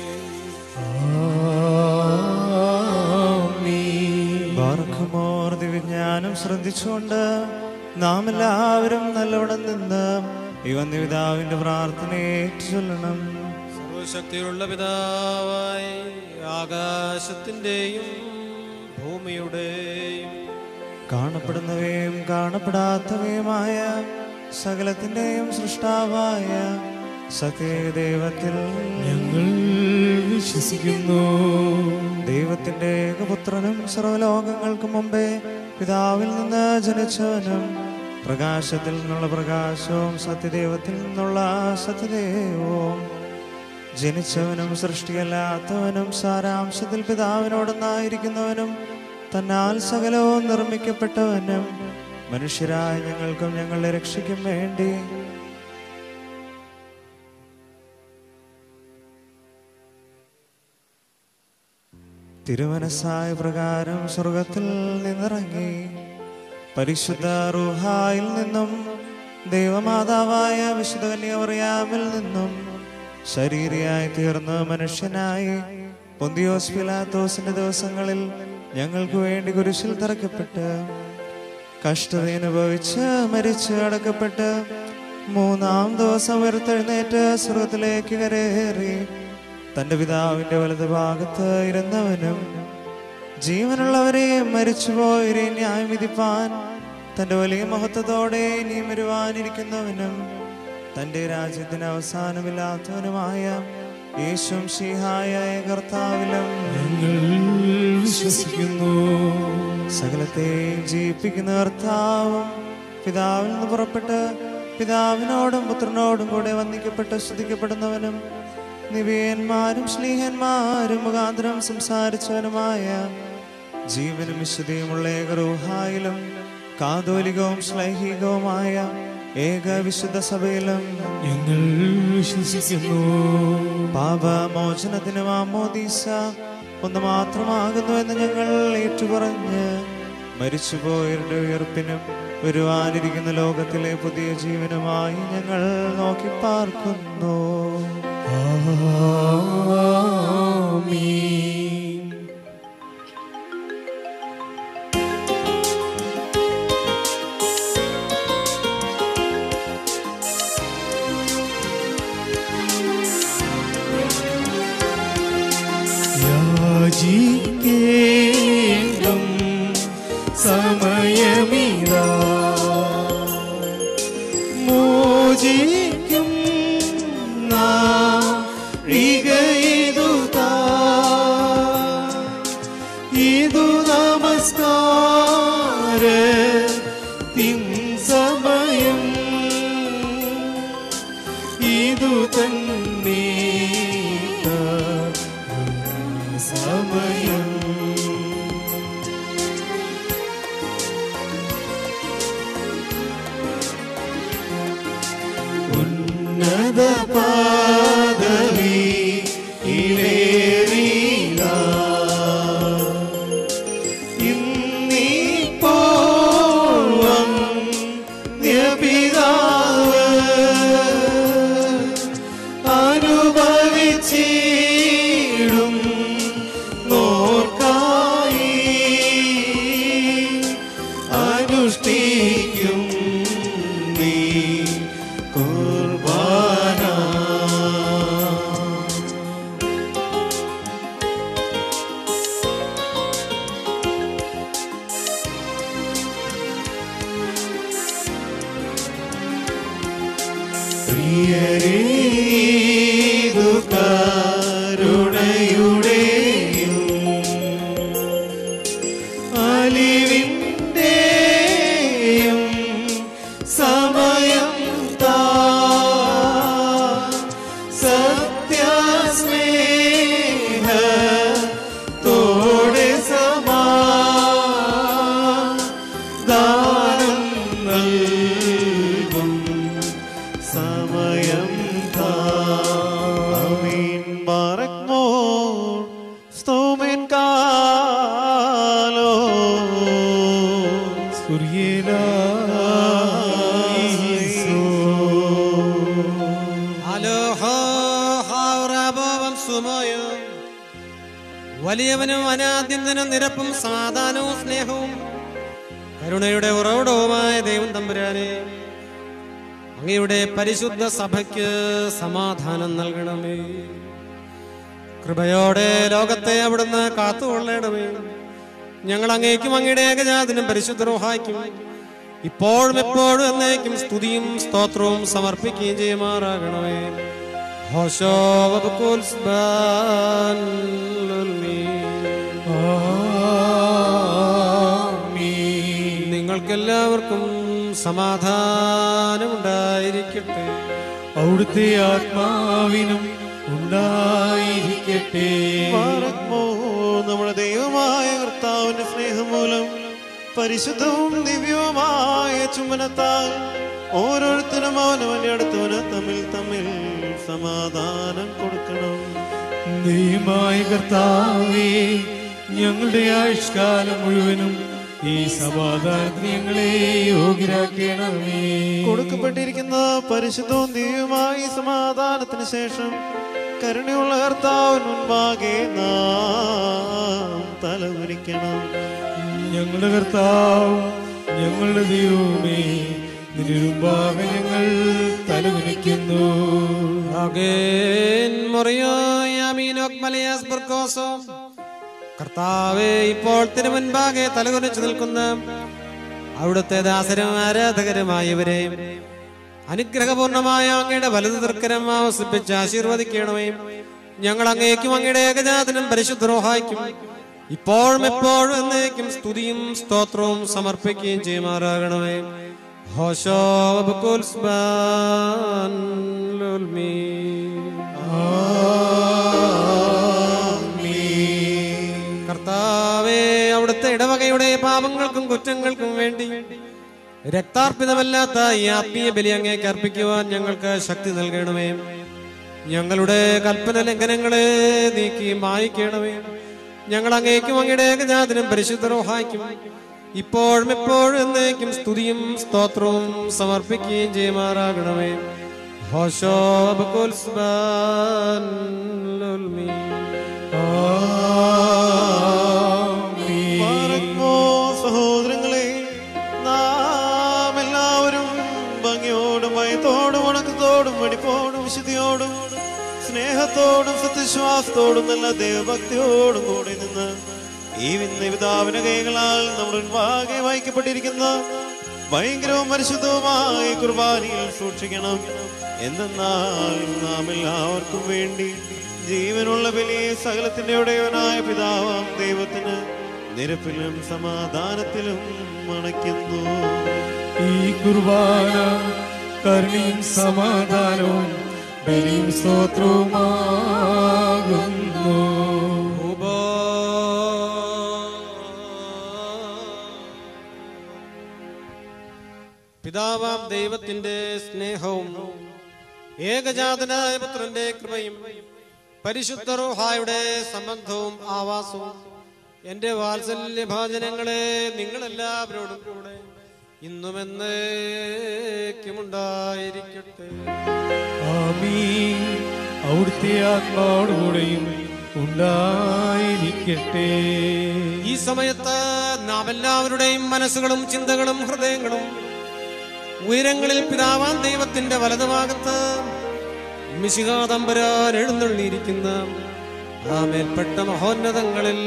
ബാർക്കുമോർ ദിവ്യജ്ഞാനം ശ്രദ്ധിച്ചുകൊണ്ട് നാം എല്ലാവരും നല്ലവണ്ണം നിന്ന് ഈ വന്യപിതാവിന്റെ പ്രാർത്ഥനയെ ചൊല്ലണം സർവശക്തിയുള്ള പിതാവായി ആകാശത്തിൻ്റെയും ഭൂമിയുടെയും കാണപ്പെടുന്നവയും കാണപ്പെടാത്തവയുമായ സകലത്തിന്റെയും സൃഷ്ടാവായ സത്യദൈവത്തിൽ ഞങ്ങൾ വിശ്വസിക്കുന്നു ദൈവത്തിന്റെ ഏകപുത്രനും സർവലോകങ്ങൾക്ക് മുമ്പേ പിതാവിൽ നിന്ന് ജനിച്ചവനും പ്രകാശത്തിൽ നിന്നുള്ള പ്രകാശവും സത്യദൈവത്തിൽ നിന്നുള്ള സത്യദൈവവും ജനിച്ചവനും സൃഷ്ടിയല്ലാത്തവനും സാരാംശത്തിൽ പിതാവിനോടൊന്നായിരിക്കുന്നവനും തന്നാൽ സകലവും നിർമ്മിക്കപ്പെട്ടവനും മനുഷ്യരായ ഞങ്ങൾക്കും ഞങ്ങളുടെ രക്ഷയ്ക്കും വേണ്ടി തിരുമനസ്സായ പ്രകാരം സ്വർഗത്തിൽ നിന്നിറങ്ങി പരിശുദ്ധ റുഹായിൽ നിന്നും ദൈവമാതാവായ വിശുദ്ധ കന്യാമറിയാമിൽ നിന്നും ശരീരിയായി തീർന്ന മനുഷ്യനായി പൊന്തിയോസ് പിലാത്തോസിന്റെ ദിവസങ്ങളിൽ ഞങ്ങൾക്ക് വേണ്ടി കുരിശിൽ തറക്കപ്പെട്ട് കഷ്ടത അനുഭവിച്ച് മരിച്ച് അടക്കപ്പെട്ട് മൂന്നാം ദിവസം ഉയർത്തെഴുന്നേറ്റ് സ്വർഗത്തിലേക്ക് കരേറി തന്റെ പിതാവിന്റെ വലത് ഭാഗത്ത് ഇരുന്നവനും ജീവനുള്ളവരെയും മരിച്ചുപോയവരെയും ന്യായം വിധിപ്പാൻ തന്റെ വലിയ മഹത്വത്തോടെ ഇനിയും വരുവാനിരിക്കുന്നവനും തന്റെ രാജ്യത്തിന് അവസാനമില്ലാത്തവനുമായ യേശും ഷീഹായ കർത്താവിലും ഞങ്ങൾ വിശ്വസിക്കുന്നു സകലത്തെയും ജീവിപ്പിക്കുന്ന കർത്താവും പിതാവിൽ നിന്ന് പുറപ്പെട്ട് പിതാവിനോടും പുത്രനോടും കൂടെ വന്ദിക്കപ്പെട്ട് സ്തുതിക്കപ്പെടുന്നവനും നിവേന്മാരും സ്നേഹന്മാരും മുഖാന്തരം സംസാരിച്ചവനുമായ ജീവനും വിശുദ്ധിയുമുള്ള ഏകറൂഹായിലും കാതോലികവും ശ്ലൈഹികവുമായ ഏക വിശുദ്ധ സഭയിലും ഞങ്ങൾ വിശ്വസിക്കുന്നു പാപമോചനത്തിനും ആമോദീസ ഒന്ന് മാത്രമാകുന്നു എന്ന് ഞങ്ങൾ ഏറ്റുപറഞ്ഞ് മരിച്ചുപോയവരുടെ ഉയർപ്പിനും വരുവാനിരിക്കുന്ന ലോകത്തിലെ പുതിയ ജീവനുമായി ഞങ്ങൾ നോക്കി പാർക്കുന്നു ആമീൻ യാചിക്കേണ്ടും സമയമിതാ മോചിക്കും നാഴികയിതുതാ ഇതു നമസ്കാര തിൻ സമയം ഇതു തന്നെ സമയം ഉന്നത പാദവി പ്രിയരീതു കരുണയുടെയും അലിവിൻ്റെയും സമയം താ സത്യസ്നേഹ തോടെ സമാ ദാനം നൽകും സമയം താമീൻ മറക്മോ സ്തോമൻ കാലോ അലോഹോ ഹാവ്രാബോവം സുമോയോ വലിയവനും അനാദ്യന്തനും നിരപ്പും സമാധാനവും സ്നേഹവും കരുണയുടെ ഉറവിടവുമായ ദൈവം തമ്പുരാനെ അങ്ങയുടെ പരിശുദ്ധ സഭയ്ക്ക് സമാധാനം നൽകണമേ കൃപയോടെ ലോകത്തെ അവിടുന്ന് കാത്തുകൊള്ളണമേ ഞങ്ങൾ അങ്ങേക്കും അങ്ങയുടെ ഏകജാതിനും പരിശുദ്ധ റോഹായ്ക്കും ഇപ്പോഴും എപ്പോഴും എന്നേക്കും സ്തുതിയും സ്തോത്രവും സമർപ്പിക്കുകയും ചെയ്യുമാറാകണമേ ഹോശോ വബുക്കുൽ സ്ബാൻ നിങ്ങൾക്കെല്ലാവർക്കും സമാധാനമുണ്ടായിരിക്കട്ടെ അവിടുത്തെ ആത്മാവിനും ഉണ്ടായിരിക്കട്ടെ മറക്മോ നമ്മുടെ ദൈവമായ കർത്താവിന്റെ സ്നേഹം മൂലം പരിശുദ്ധവും ദിവ്യവുമായ ചുമനത്താൽ ഓരോരുത്തരും അവനവന്റെ അടുത്തവന് തമ്മിൽ തമ്മിൽ സമാധാനം കൊടുക്കണം ദൈവമായ കർത്താവേ ഞങ്ങളുടെ ആയുഷ്കാലം മുഴുവനും ഈ സമാധാനത്തിന് ഞങ്ങളെ യോഗ്യരാക്കണമേ കൊടുക്കപ്പെട്ടിരിക്കുന്ന പരിശുദ്ധവും ദിവ്യവുമായ ഈ സമാധാനത്തിന് ശേഷം കരുണയുള്ള കർത്താവിന് മുൻപാകെ നാം തലകുനിക്കണം ഞങ്ങളുടെ കർത്താവ് ഞങ്ങളുടെ ദൈവമേ നിരുമ്പാകെ ഞങ്ങൾ തലകുനിക്കുന്നു Agen മറിയാമീനോക് മലയാസ് ബർക്കോസോ കർത്താവെ ഇപ്പോൾ തിരുമുൻപാകെ തലകുനിച്ചു നിൽക്കുന്ന അവിടുത്തെ ദാസരും ആരാധകരുമായവരെ അനുഗ്രഹപൂർണമായ അങ്ങയുടെ വലതു തർക്കരം ആവസിപ്പിച്ച് ആശീർവദിക്കണമേ ഞങ്ങൾ അങ്ങേക്കും അങ്ങയുടെ ഏകജാതനും പരിശുദ്ധരോഹായിക്കും ഇപ്പോഴും എപ്പോഴും എന്നേക്കും സ്തുതിയും സ്തോത്രവും സമർപ്പിക്കുകയും ചെയ്യുമാറാകണമേ ഹോശോ ബുക്കുൽ സ്ബാൻ ലുൽമീ. കർത്താവേ അവിടുത്തെ ഇടവകയുടെ പാപങ്ങൾക്കും കുറ്റങ്ങൾക്കും വേണ്ടി രക്താർപ്പിതമല്ലാത്ത ഈ ആത്മീയ ബലി അങ്ങേക്ക് അർപ്പിക്കുവാൻ ഞങ്ങൾക്ക് ശക്തി നൽകണമേ ഞങ്ങളുടെ കൽപ്പന ലംഘനങ്ങളെ നീക്കി മായിക്കണമേ ഞങ്ങൾ അങ്ങേക്കും അങ്ങയുടെ ഏകജാതിനും പരിശുദ്ധരോഹായിക്കും ഇപ്പോഴും എപ്പോഴും എന്നേക്കും സ്തുതിയും സ്തോത്രവും സമർപ്പിക്കുകയും ചെയ്യുമാറാകണമേ ഹോശോ ബക്കുൽ സ്ബാൻ ലുൽമീ. പാറക്കുമോ സഹോദരങ്ങളെ നാം എല്ലാവരും ഭംഗിയോടും ഭയത്തോടും ഉണക്കത്തോടും വെടിപ്പോടും വിശുദ്ധിയോടും സ്നേഹത്തോടും സത്യവിശ്വാസത്തോടും നല്ല ദൈവഭക്തിയോടും കൂടി നിന്ന് ഈ വിപിതാവിന്റെ കൈകളാൽ നമ്മുടെ മുൻപാകെ വായിക്കപ്പെട്ടിരിക്കുന്ന ഭയങ്കരവും പരിശുദ്ധവുമായ ഈ കുർബാനയിൽ സൂക്ഷിക്കണം എന്തെന്നാൽ നാം എല്ലാവർക്കും വേണ്ടി ജീവനുള്ള ബലിയെ സകലത്തിന്റെ ഉടയവനായ പിതാവാം ദൈവത്തിന് നിരപ്പിലും സമാധാനത്തിലും അണയ്ക്കുന്നു ഈ കുർബാന കരുണയും സമാധാനവും ബലിയും സ്തോത്രവുമാകുന്നു ഉബോ. പിതാവാം ദൈവത്തിന്റെ സ്നേഹവും ഏകജാതനായ പുത്രന്റെ കൃപയും പരിശുദ്ധ റൂഹായുടെ സംബന്ധവും ആവാസവും എന്റെ വാത്സല്യ ഭാജനങ്ങളെ നിങ്ങളെല്ലാവരോടും കൂടെ ഇന്നും എന്നേക്കുമുണ്ടായിരിക്കട്ടെ ആമീൻ അവിടുത്തെ ആത്മാവോടുകൂടെയും ഉണ്ടായിരിക്കട്ടെ ഈ സമയത്ത് നാം എല്ലാവരുടെയും മനസ്സുകളും ചിന്തകളും ഹൃദയങ്ങളും ഉയരങ്ങളിൽ പിതാവാൻ ദൈവത്തിന്റെ വലതുഭാഗത്ത് മിശികാതമ്പരാൻ എഴുന്നള്ളിയിരിക്കുന്ന ആ മേൽപ്പെട്ട മഹോന്നതങ്ങളിൽ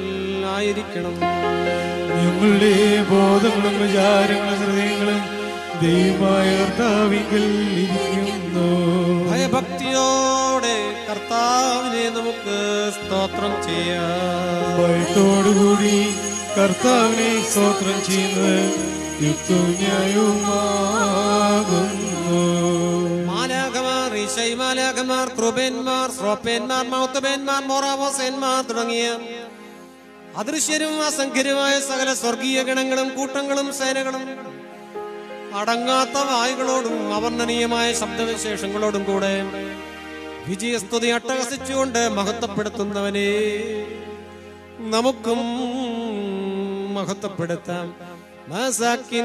ആയിരിക്കണം ഞങ്ങളുടെ ബോധങ്ങളും വിചാരങ്ങളും ഹൃദയങ്ങളും ദൈവമായ കർത്താവിങ്കിൽ ഇരിക്കുന്നു ഭയഭക്തിയോടെ കർത്താവിനെ നമുക്ക് സ്തോത്രം ചെയ്യാം ഭയത്തോടുകൂടി കർത്താവിനെ സ്തോത്രം ചെയ്യുന്നത് യുക്തവും ന്യായവുമാകുന്നു മാലാഖമാർ ഈശൈമാലാഖമാർ ക്രൂപേന്മാർ ശ്രോപ്പേന്മാർ മൗത്തബേന്മാർ മോറാവോസേന്മാർ തുടങ്ങിയ അദൃശ്യരും അസംഖ്യരുമായ സകല സ്വർഗീയ ഗണങ്ങളും കൂട്ടങ്ങളും സേനകളും അടങ്ങാത്ത വായുകളോടും അവർണ്ണനീയമായ ശബ്ദവിശേഷങ്ങളോടും കൂടെ വിജയസ്തുതി അട്ടഹസിച്ചുകൊണ്ട് മഹത്വപ്പെടുത്തുന്നവനെ നമുക്കും മഹത്വപ്പെടുത്താം മസാക്കിൻ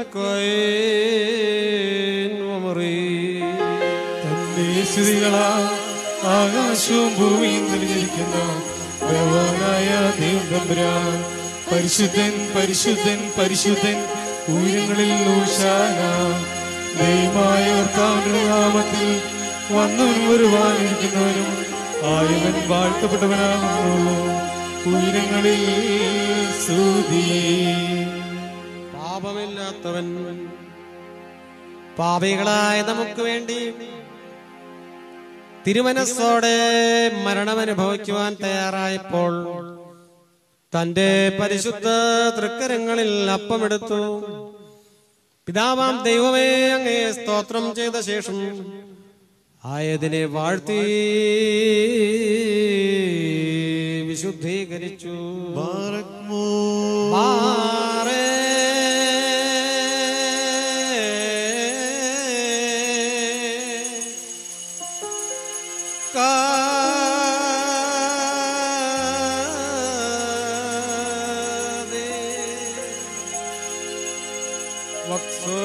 കോയേൻ ഉമറീ. തന്റെ സ്തുതികളാ ആകാശവും ഭൂമിയും നിലനിൽക്കുന്ന ബലവാനായ ദൈവം തമ്പുരാൻ പരിശുദ്ധൻ പരിശുദ്ധൻ പരിശുദ്ധൻ ഉയരങ്ങളിൽ ഊശാന ദൈവമായ കർത്താവിന്റെ നാമത്തിൽ വന്നവനും വരുവാനിരിക്കുന്നവനും ആയവൻ വാഴ്ത്തപ്പെട്ടവനാകുന്നു ഉയരങ്ങളിൽ സ്തുതി പാപമില്ലാത്തവൻ പാപികളായ നമുക്ക് വേണ്ടി തിരുമനസ്സോടെ മരണമനുഭവിക്കുവാൻ തയ്യാറായപ്പോൾ തന്റെ പരിശുദ്ധ തൃക്കരങ്ങളിൽ അപ്പമെടുത്തു പിതാവാം ദൈവമേ അങ്ങേ സ്തോത്രം ചെയ്ത ശേഷം ആയതിനെ വാഴ്ത്തി വിശുദ്ധീകരിച്ചു ബാറക്മോ മാറേ കാതേ വക്സോ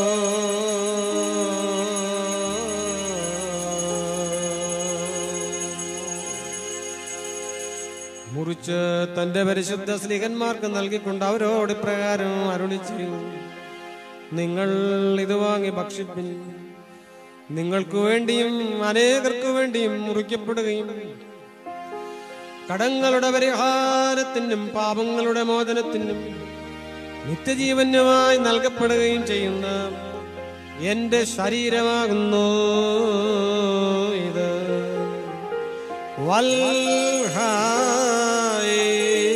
മുറിച്ച് തന്റെ പരിശുദ്ധ സ്നേഹന്മാർക്ക് നൽകിക്കൊണ്ട് അവരോട് ഇപ്രകാരം അരുളി ചെയ്തു നിങ്ങൾ ഇത് വാങ്ങി ഭക്ഷിപ്പിൻ നിങ്ങൾക്ക് വേണ്ടിയും അനേകർക്ക് വേണ്ടിയും മുറിക്കപ്പെടുകയും കടങ്ങളുടെ പരിഹാരത്തിനും പാപങ്ങളുടെ മോചനത്തിനും നിത്യജീവനുമായി നൽകപ്പെടുകയും ചെയ്യുന്ന എന്റെ ശരീരമാകുന്നു ഇത് വൽഹായേ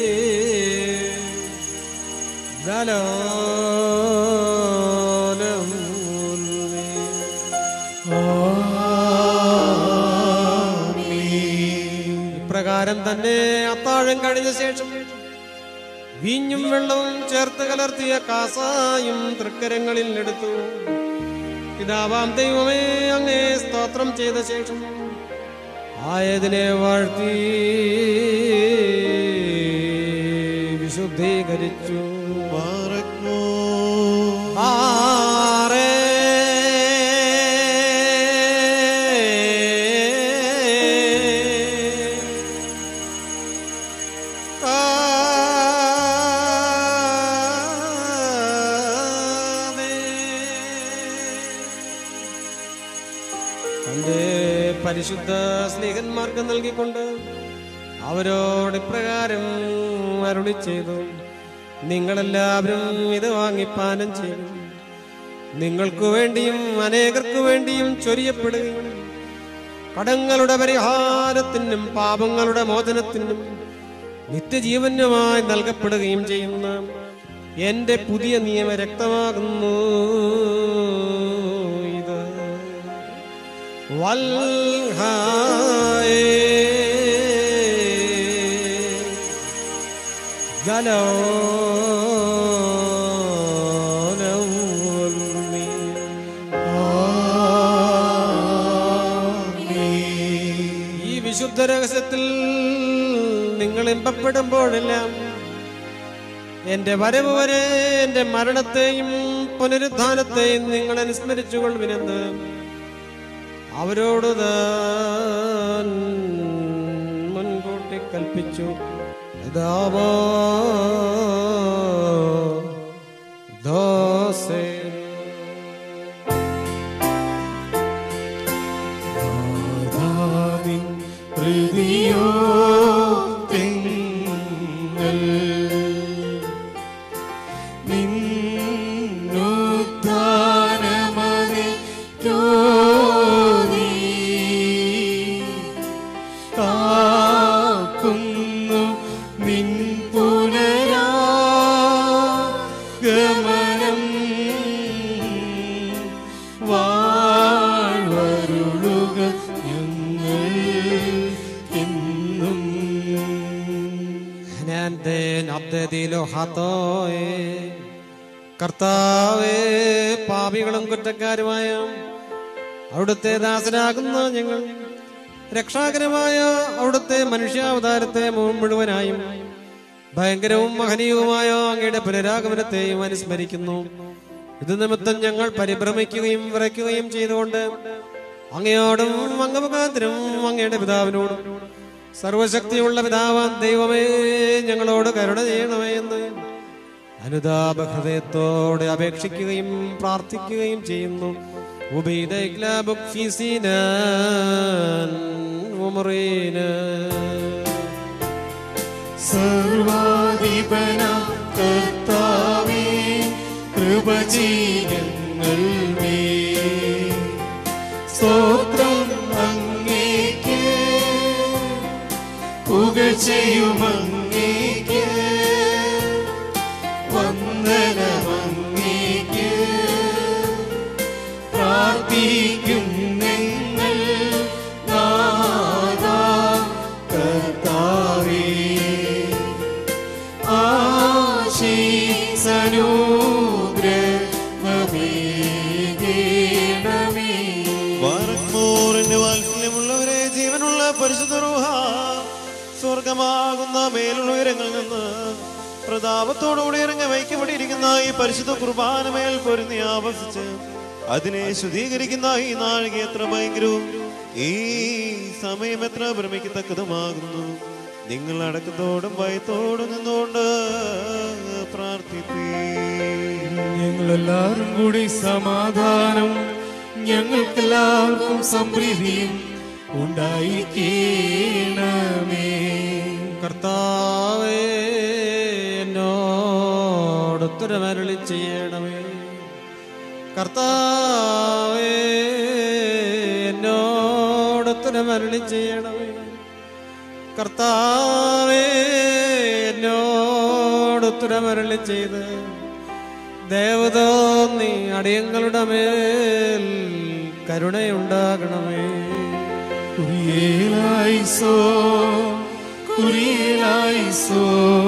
ദലോലം ഇപ്രകാരം തന്നെ അത്താഴം കഴിഞ്ഞ ശേഷം വീഞ്ഞും വെള്ളവും ചേർത്ത് കലർത്തിയ കാസായും തൃക്കരങ്ങളിൽ എടുത്തു പിതാവാം ദൈവമേ അങ്ങേ സ്തോത്രം ചെയ്ത ശേഷം ആയതിനെ വാഴ്ത്തി വിശുദ്ധീകരിച്ചു ബാറക്മോ ആരേ കാതേ. തന്റെ പരിശുദ്ധ സ്നേഹന്മാർക്ക് നൽകിക്കൊണ്ട് അവരോട് ഇപ്രകാരം അരുളി ചെയ്തു നിങ്ങളെല്ലാവരും ഇത് വാങ്ങിപ്പാനം ചെയ്യും നിങ്ങൾക്ക് വേണ്ടിയും അനേകർക്ക് വേണ്ടിയും ചൊരിയപ്പെടുകയും കടങ്ങളുടെ പരിഹാരത്തിനും പാപങ്ങളുടെ മോചനത്തിനും നിത്യജീവനുമായി നൽകപ്പെടുകയും ചെയ്യുന്ന എന്റെ പുതിയ നിയമ രക്തമാകുന്നു ഇത് വൽഹായേ ഈ വിശുദ്ധ രഹസ്യത്തിൽ നിങ്ങൾ ഇമ്പപ്പെടുമ്പോഴെല്ലാം എന്റെ വരവ് വരെ എന്റെ മരണത്തെയും പുനരുദ്ധാനത്തെയും നിങ്ങൾ അനുസ്മരിച്ചുകൊള്ളുവിനെന്ന് അവരോട് താൻ മുൻകൂട്ടി കൽപ്പിച്ചു യഥാവോ ദോസേ നാഥാവിൻ ഹൃദിയോ തെങ്ങൽ നിന്നുദ്ധാനം Nenden abdedilo hatoe കർത്താവേ പാപികളും കുറ്റക്കാരുമായ അവിടുത്തെ ദാസനാകുന്ന ഞങ്ങൾ രക്ഷാകരമായ അവിടുത്തെ മനുഷ്യാവതാരത്തെ മുഴുവനായും ഭയങ്കരവും മഹനീയവുമായ അങ്ങയുടെ പുനരാഗമനത്തെയും അനുസ്മരിക്കുന്നു ഇത് നിമിത്തം ഞങ്ങൾ പരിഭ്രമിക്കുകയും വിറയ്ക്കുകയും ചെയ്തുകൊണ്ട് അങ്ങയോടും അങ്ങമുഖാന്തരം അങ്ങയുടെ പിതാവിനോടും സർവശക്തിയുള്ള പിതാവാൻ ദൈവമേ ഞങ്ങളോട് കരുണ ചെയ്യണമേ എന്ന് അനുതാപഹൃദയത്തോടെ അപേക്ഷിക്കുകയും പ്രാർത്ഥിക്കുകയും ചെയ്യുന്നു ഉബൈദൈക്ലാബുക് ഫീസിനാൻ ഉമറീനാൻ. സർവാധിപന കർത്താവേ കൃപ ചെയ്യങ്ങൾ മേ സ്തോത്രം അങ്ങേക്ക് പുകഴ്ചയും അങ്ങേക്ക് വന്ദനമങ്ങേക്ക് പ്രാർത്ഥിക്കും നിങ്ങൾ നാഥാ കർത്താവേ ആശീസനൂഗ്രഹമേ വാർമോറിന്റെ വാത്സല്യമുള്ളവരെ ജീവനുള്ള പരിശുദ്ധ റൂഹ സ്വർഗമാകുന്ന മേലുള്ള ഉയരങ്ങളിൽ നിന്ന് പ്രതാപത്തോടുകൂടി ഇറങ്ങി വയ്ക്കപ്പെട്ടിരിക്കുന്ന ഈ പരിശുദ്ധ കുർബാന മേൽ പൊരുന്നി ആവസിച്ച് അതിനെ ശുദ്ധീകരിക്കുന്ന ഈ നാഴിക എത്ര ഭയങ്കരവും ഈ സമയം എത്ര ഭ്രമിക്കത്തക്കതുമാകുന്നു നിങ്ങൾ അടക്കത്തോടും ഭയത്തോടും നിന്നുകൊണ്ട് പ്രാർത്ഥിപ്പീ ഞങ്ങളെല്ലാവരും കൂടി സമാധാനം ഞങ്ങൾക്കെല്ലാവർക്കും സംപ്രീതിയും ഉണ്ടായിരിക്കണമേ കർത്താവേ എന്നോട് ഉത്തരമരളി ചെയ്യണമേ കർത്താവേ എന്നോട് ഉത്തരമരളി ചെയ്യണമേ കർത്താവേ എന്നോട് ഉത്തരമരളി ചെയ്ത് ദേവതോന്നി അടിയങ്ങളുടെ മേൽ കരുണയുണ്ടാകണമേ കുരിയേലായിസോ കുരിയേലായിസോ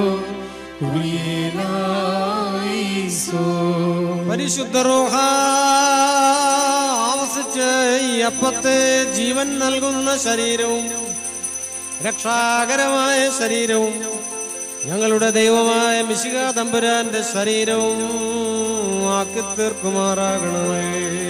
കുരിയേലായിസോ പരിശുദ്ധ റൂഹ ആവസിച്ച് ഈ അപ്പത്തെ ജീവൻ നൽകുന്ന ശരീരവും രക്ഷാകരമായ ശരീരവും ഞങ്ങളുടെ ദൈവമായ മിശിക തമ്പുരാന്റെ ശരീരവും ആക്കി തീർക്കുമാറാകണമേ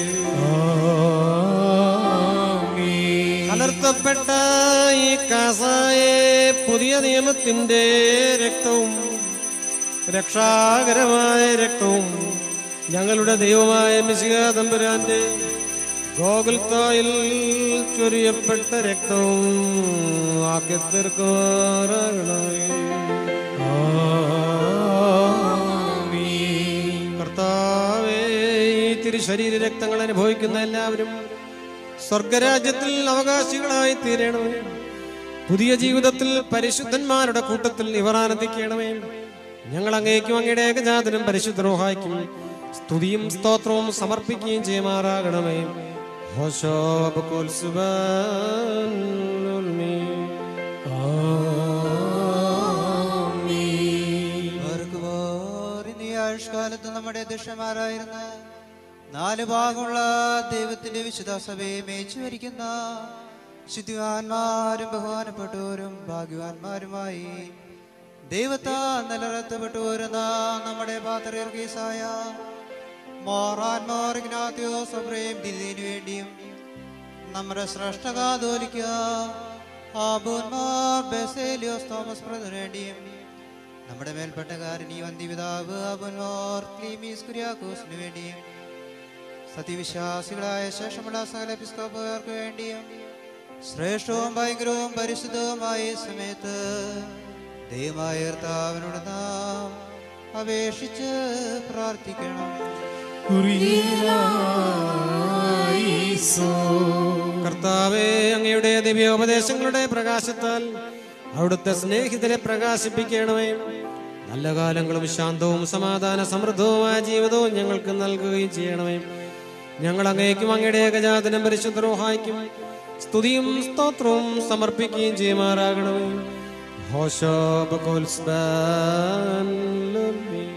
ആമീൻ കലർത്തപ്പെട്ട ഈ കാസായെ പുതിയ നിയമത്തിന്റെ രക്തവും രക്ഷാകരമായ രക്തവും ഞങ്ങളുടെ ദൈവമായ മിശിക തമ്പുരാന്റെ ഗോകുൽത്തായിൽ ചൊരിയപ്പെട്ട രക്തവും ആക്കി തീർക്കുമാറാകണമേ ആമീൻ കർത്താവേ ഈ തിരുശരീര രക്തങ്ങൾ അനുഭവിക്കുന്ന എല്ലാവരും സ്വർഗരാജ്യത്തിൽ അവകാശികളായി തീരണമേ പുതിയ ജീവിതത്തിൽ പരിശുദ്ധന്മാരുടെ കൂട്ടത്തിൽ ഇവർ ആനന്ദിക്കണമേ ഞങ്ങൾ അങ്ങേക്കും അങ്ങയുടെ ഏകജാതനും പരിശുദ്ധ റോഹായ്ക്കും സ്തുതിയും സ്തോത്രവും സമർപ്പിക്കുകയും ചെയ്യുമാറാകണമേ ഹോശോ ബക്കുൽ സുബ്ഹാൻ ഓർക്കുവാൻ ഈ ആയുഷ്കാലത്ത് നമ്മുടെ ദുഷ്ടന്മാരായിരുന്ന നാല് ഭാഗമുള്ള ദൈവത്തിന്റെ വിശുദ്ധ സഭയെ മേച്ചു ഭരിക്കുന്ന ശുദ്ധിവാന്മാരും ബഹുമാനപ്പെട്ടവരും ഭാഗ്യവാന്മാരുമായി ദൈവത്താ നിലനിർത്തപ്പെട്ടു വരുന്ന നമ്മുടെ പാത്രീർഗീസായ മോറാൻമാർ ഇഗ്നാത്തിയോ സബ്രയും ദിദിനു വേണ്ടിയും നമ്മുടെ ശ്രേഷ്ഠകാതോലിക്ക ആബൂന്മാർ ബെസേലിയോസ് തോമസ് പ്രതിനു വേണ്ടിയും നമ്മുടെ മേൽപ്പെട്ടകാരൻ ഈ വന്ദിപിതാവ് അബുനോർ ക്ലീമീസ് കുര്യാക്കോസിനു വേണ്ടിയും സത്യവിശ്വാസികളായ ശേഷമുള്ള സകല എപ്പിസ്കോപ്പുകാർക്ക് വേണ്ടിയും ശ്രേഷ്ഠവും ഭയങ്കരവും പരിശുദ്ധവുമായ ഈ സമയത്ത് ദൈവമായ കർത്താവിനോട് നാം അപേക്ഷിച്ച് പ്രാർത്ഥിക്കണം കുരിയേലായിസോ കർത്താവേ അങ്ങയുടെ ദിവ്യോപദേശങ്ങളുടെ പ്രകാശത്താൽ അവിടുത്തെ സ്നേഹിതരെ പ്രകാശിപ്പിക്കണമേ നല്ല കാലങ്ങളും ശാന്തവും സമാധാന സമൃദ്ധവുമായ ജീവിതവും ഞങ്ങൾക്ക് നൽകുകയും ചെയ്യണമേ ഞങ്ങൾ അങ്ങേക്കും അങ്ങയുടെ ഏകജാതനം പരിശുദ്ധ റോഹായ്ക്കും സ്തുതിയും സ്തോത്രവും സമർപ്പിക്കുകയും ചെയ്യുമാറാകണമേ هوشا بكل سبان للمي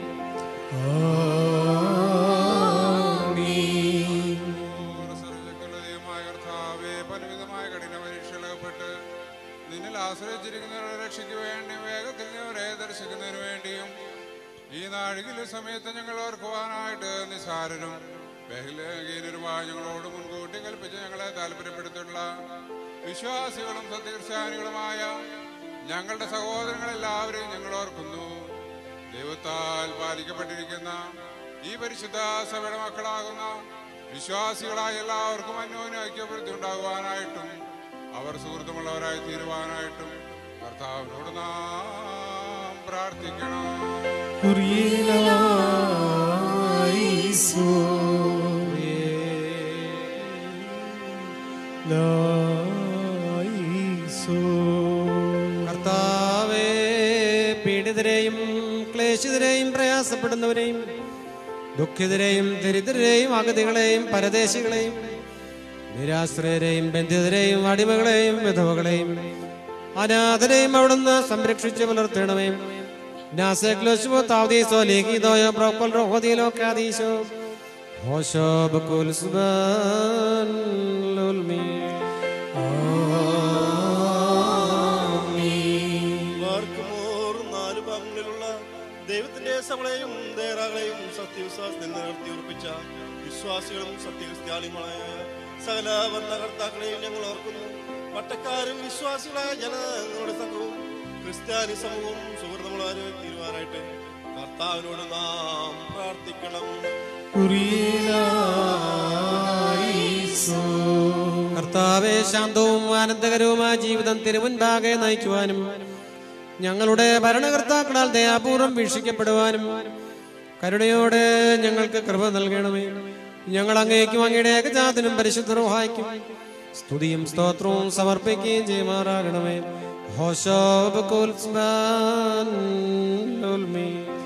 ദൈവമായ കർത്താവേ പലവിധമായ കഠിന പരീക്ഷകളകപ്പെട്ട് നിന്നിൽ ആശ്രയിച്ചിരിക്കുന്നവരുടെ രക്ഷയ്ക്ക് വേണ്ടി വേഗത്തിൽ ഞവരെ ദർശിക്കുന്നതിന് വേണ്ടിയും ഈ നാഴികയിലെ സമയത്ത് ഞങ്ങൾ ഓർക്കുവാനായിട്ട് നിസാരരും ബഹുലഹീനരുമായ ഞങ്ങളോട് മുൻകൂട്ടി കൽപ്പിച്ച് ഞങ്ങളെ താല്പര്യപ്പെടുത്തിയുള്ള വിശ്വാസികളും സത്യക്രിസ്ത്യാനികളുമായ ഞങ്ങളുടെ സഹോദരങ്ങളെല്ലാവരെയും ഞങ്ങൾ ഓർക്കുന്നു ദൈവത്താൽ പാലിക്കപ്പെട്ടിരിക്കുന്ന ഈ പരിശുദ്ധ സഭയുടെ മക്കളാകുന്ന വിശ്വാസികളായ എല്ലാവർക്കും അന്യോന്യ ഐക്യപ്പെടുത്തി ഉണ്ടാകുവാനായിട്ടും അവർ സുഹൃത്തുമുള്ളവരായി തീരുവാനായിട്ടും കർത്താവിനോട് നാം പ്രാർത്ഥിക്കണം കർത്താവേ പീഡിതരെയും ക്ലേശിതരെയും പ്രയാസപ്പെടുന്നവരെയും ദുഃഖിതരെയും ദരിദ്രരെയും അഗതികളെയും പരദേശികളെയും നിരാശ്രയരെയും ബന്ധിതരെയും അടിമകളെയും വിധവകളെയും അനാഥരെയും അവിടുന്ന് സംരക്ഷിച്ച് പുലർത്തണമേ നാസക്ലോശുവോ താവദീസോ ലേഖിതോയോ ബ്രോക്കൽ റോഹദിയിലോ കാദീശോ ഹോശോ ബക്കുൽ സുബാൻ ലുൽമീ വാർക്കുമോർ നാല് ഭാഗങ്ങളിലുള്ള ദൈവത്തിന്റെ സഭകളെയും ദേറാകളെയും സത്യവിശ്വാസത്തിൽ നിലനിർത്തി ഉറപ്പിച്ച വിശ്വാസികളും സത്യക്രിസ്ത്യാനികളായ സകല ഭരണകർത്താക്കളെയും ഞങ്ങൾ ഓർക്കുന്നു പട്ടക്കാരും വിശ്വാസികളായ ജനങ്ങളുടെ സംഘവും ക്രിസ്ത്യാനി സമൂഹവും സുഹൃത്തുമുള്ളവരും തീരുവാനായിട്ട് കർത്താവിനോട് നാം പ്രാർത്ഥിക്കണം കർത്താവെ ശാന്തവും ആനന്ദകരവുമായ ജീവിതം തിരുമുൻപാകെ നയിക്കുവാനും ഞങ്ങളുടെ ഭരണകർത്താക്കളാൽ ദയാപൂർവം വീക്ഷിക്കപ്പെടുവാനും കരുണയോടെ ഞങ്ങൾക്ക് കൃപ നൽകണമേ ഞങ്ങൾ അങ്ങേക്കും അങ്ങയുടെ ഏകജാതനും പരിശുദ്ധ റൂഹായ്ക്കും സ്തുതിയും സ്തോത്രവും സമർപ്പിക്കുകയും ചെയ്യുമാറാകണമേ ഹോശോ ബക്കുൽ സ്ബാൻ ലുൽമീ.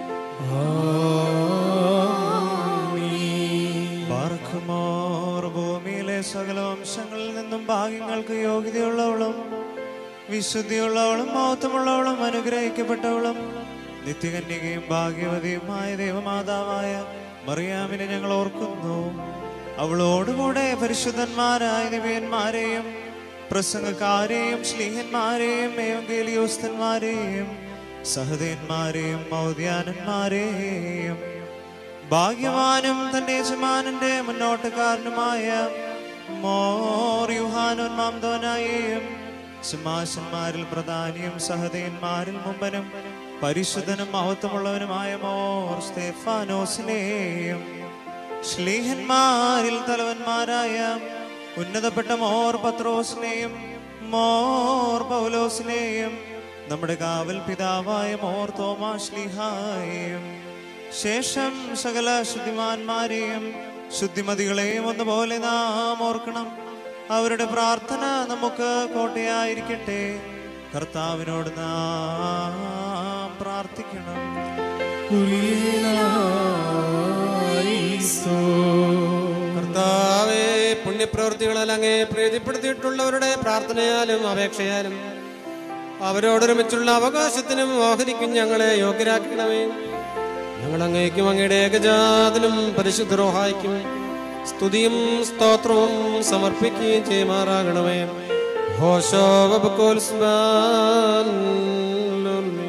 ബാർക്കുമോർ ഭൂമിയിലെ സകല വംശങ്ങളിൽ നിന്നും ഭാഗ്യങ്ങൾക്ക് യോഗ്യതയുള്ളവളും വിശുദ്ധിയുള്ളവളും മഹത്വമുള്ളവളും അനുഗ്രഹിക്കപ്പെട്ടവളും നിത്യകന്യകയും ഭാഗ്യവതിയുമായ ദൈവമാതാവായ മറിയാമിനെ ഞങ്ങൾ ഓർക്കുന്നു അവളോടുകൂടെ പരിശുദ്ധന്മാരായ നിവയന്മാരെയും പ്രസംഗക്കാരെയും ശ്ലീഹന്മാരെയും ഏവങ്കേലിയോസ്തന്മാരെയും സഹദേന്മാരെയും മൗദ്യാനന്മാരെയും ഭാഗ്യവാനും തന്റെ യജമാനന്റെ മുന്നോട്ടുകാരനുമായ മോർ യുഹാനോൻ മാംദോനായെയും സിംഹാസന്മാരിൽ പ്രധാനിയും സഹതയന്മാരിൽ മുമ്പനും പരിശുദ്ധനും മഹത്വമുള്ളവനുമായ മോർ സ്തേഫാനോസിനെയും ശ്ലീഹന്മാരിൽ തലവന്മാരായ ഉന്നതപ്പെട്ട മോർ പത്രോസിനെയും മോർ പൗലോസിനെയും നമ്മുടെ കാവൽ പിതാവായ മോർ തോമാ ശ്ലീഹായെയും ശേഷം സകല ശുദ്ധിമാന്മാരെയും ശുദ്ധിമതികളെയും ഒന്നുപോലെ നാം ഓർക്കണം അവരുടെ പ്രാർത്ഥന നമുക്ക് കോട്ടയായിരിക്കട്ടെ കർത്താവിനോട് നാം പ്രാർത്ഥിക്കണം കർത്താവേ പുണ്യപ്രവൃത്തികളാൽ അങ്ങേ പ്രീതിപ്പെടുത്തിയിട്ടുള്ളവരുടെ പ്രാർത്ഥനയാലും അപേക്ഷയാലും അവരോടൊരുമിച്ചുള്ള അവകാശത്തിനും ഓഹരിക്കും ഞങ്ങളെ യോഗ്യരാക്കണമേ ഞങ്ങൾ അങ്ങേക്കും അങ്ങയുടെ ഏകജാതനും പരിശുദ്ധ റോഹായിക്കും സ്തുതിയും സ്തോത്രവും സമർപ്പിക്കുകയും ചെയ്യുമാറാകണമേ ഹോശോ വബക്കോൽസ്മാൻ ലുൽമീ.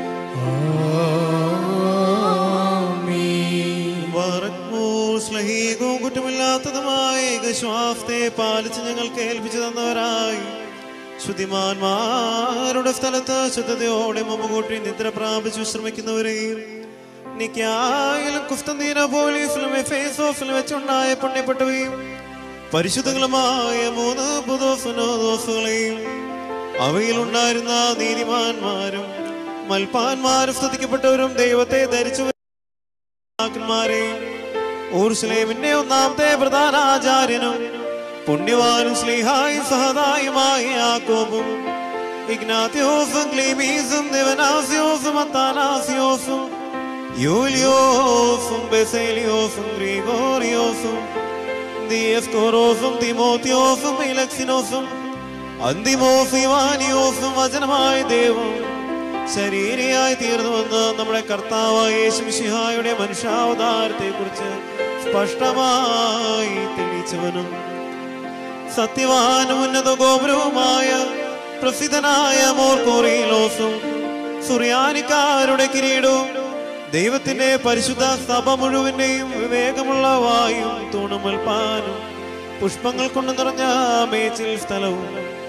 സ്ലഹീകവും കുറ്റമില്ലാത്തതുമായ ഏകശ്വാസത്തെ പാലിച്ച് ഞങ്ങൾക്ക് ഏൽപ്പിച്ചു തന്നവരായി ശുദ്ധിമാന്മാരുടെ സ്ഥലത്ത് ശുദ്ധതയോടെ മുമ്പ് കൂട്ടി നിദ്ര പ്രാപിച്ച് വിശ്രമിക്കുന്നവരെയും നിക്കായാലും കുസ്തന്തീന പോലീസിലും എഫേസോസിലും വെച്ചുണ്ടായ പുണ്യപ്പെട്ടവയും പരിശുദ്ധങ്ങളുമായ മൂന്ന് പുതോഫനോദോസുകളെയും അവയിലുണ്ടായിരുന്ന നീതിമാന്മാരും മൽപ്പാന്മാരും സ്തുതിക്കപ്പെട്ടവരും ദൈവത്തെ ധരിച്ചു പിതാക്കന്മാരെയും ഊർസ്ലേമിന്റെ ഒന്നാമത്തെ പ്രധാന ആചാര്യനും പുണ്യവാനും സ്ലീഹായും സഹതായുമായ യാക്കോബും ഇഗ്നാത്യോസും ക്ലീമീസും ദേവനാസിയോസും അത്താനാസിയോസും യൂലിയോസും ബെസേലിയോസും ഗ്രിഗോറിയോസും ദിയസ്കോറോസും തിമോത്തിയോസും ഇലക്സിനോസും അന്തിമോസ് ഇവാനിയോസും വചനമായ ദൈവം ശരീരയായി തീർന്നുവെന്ന് നമ്മുടെ കർത്താവായ യേശുമിശിഹായുടെ മനുഷ്യാവതാരത്തെ കുറിച്ച് സ്പഷ്ടമായി തെളിയിച്ചവനും സത്യവാനും ഉന്നത ഗോപുരവുമായ പ്രസിദ്ധനായ മോർക്കോറിയിലോസും സുറിയാനിക്കാരുടെ കിരീടവും ദൈവത്തിന്റെ പരിശുദ്ധ സഭ മുഴുവന്റെയും വിവേകമുള്ള വായും തൂണുമൽപ്പാനും പുഷ്പങ്ങൾ കൊണ്ട് നിറഞ്ഞ മേച്ചിൽ സ്ഥലവും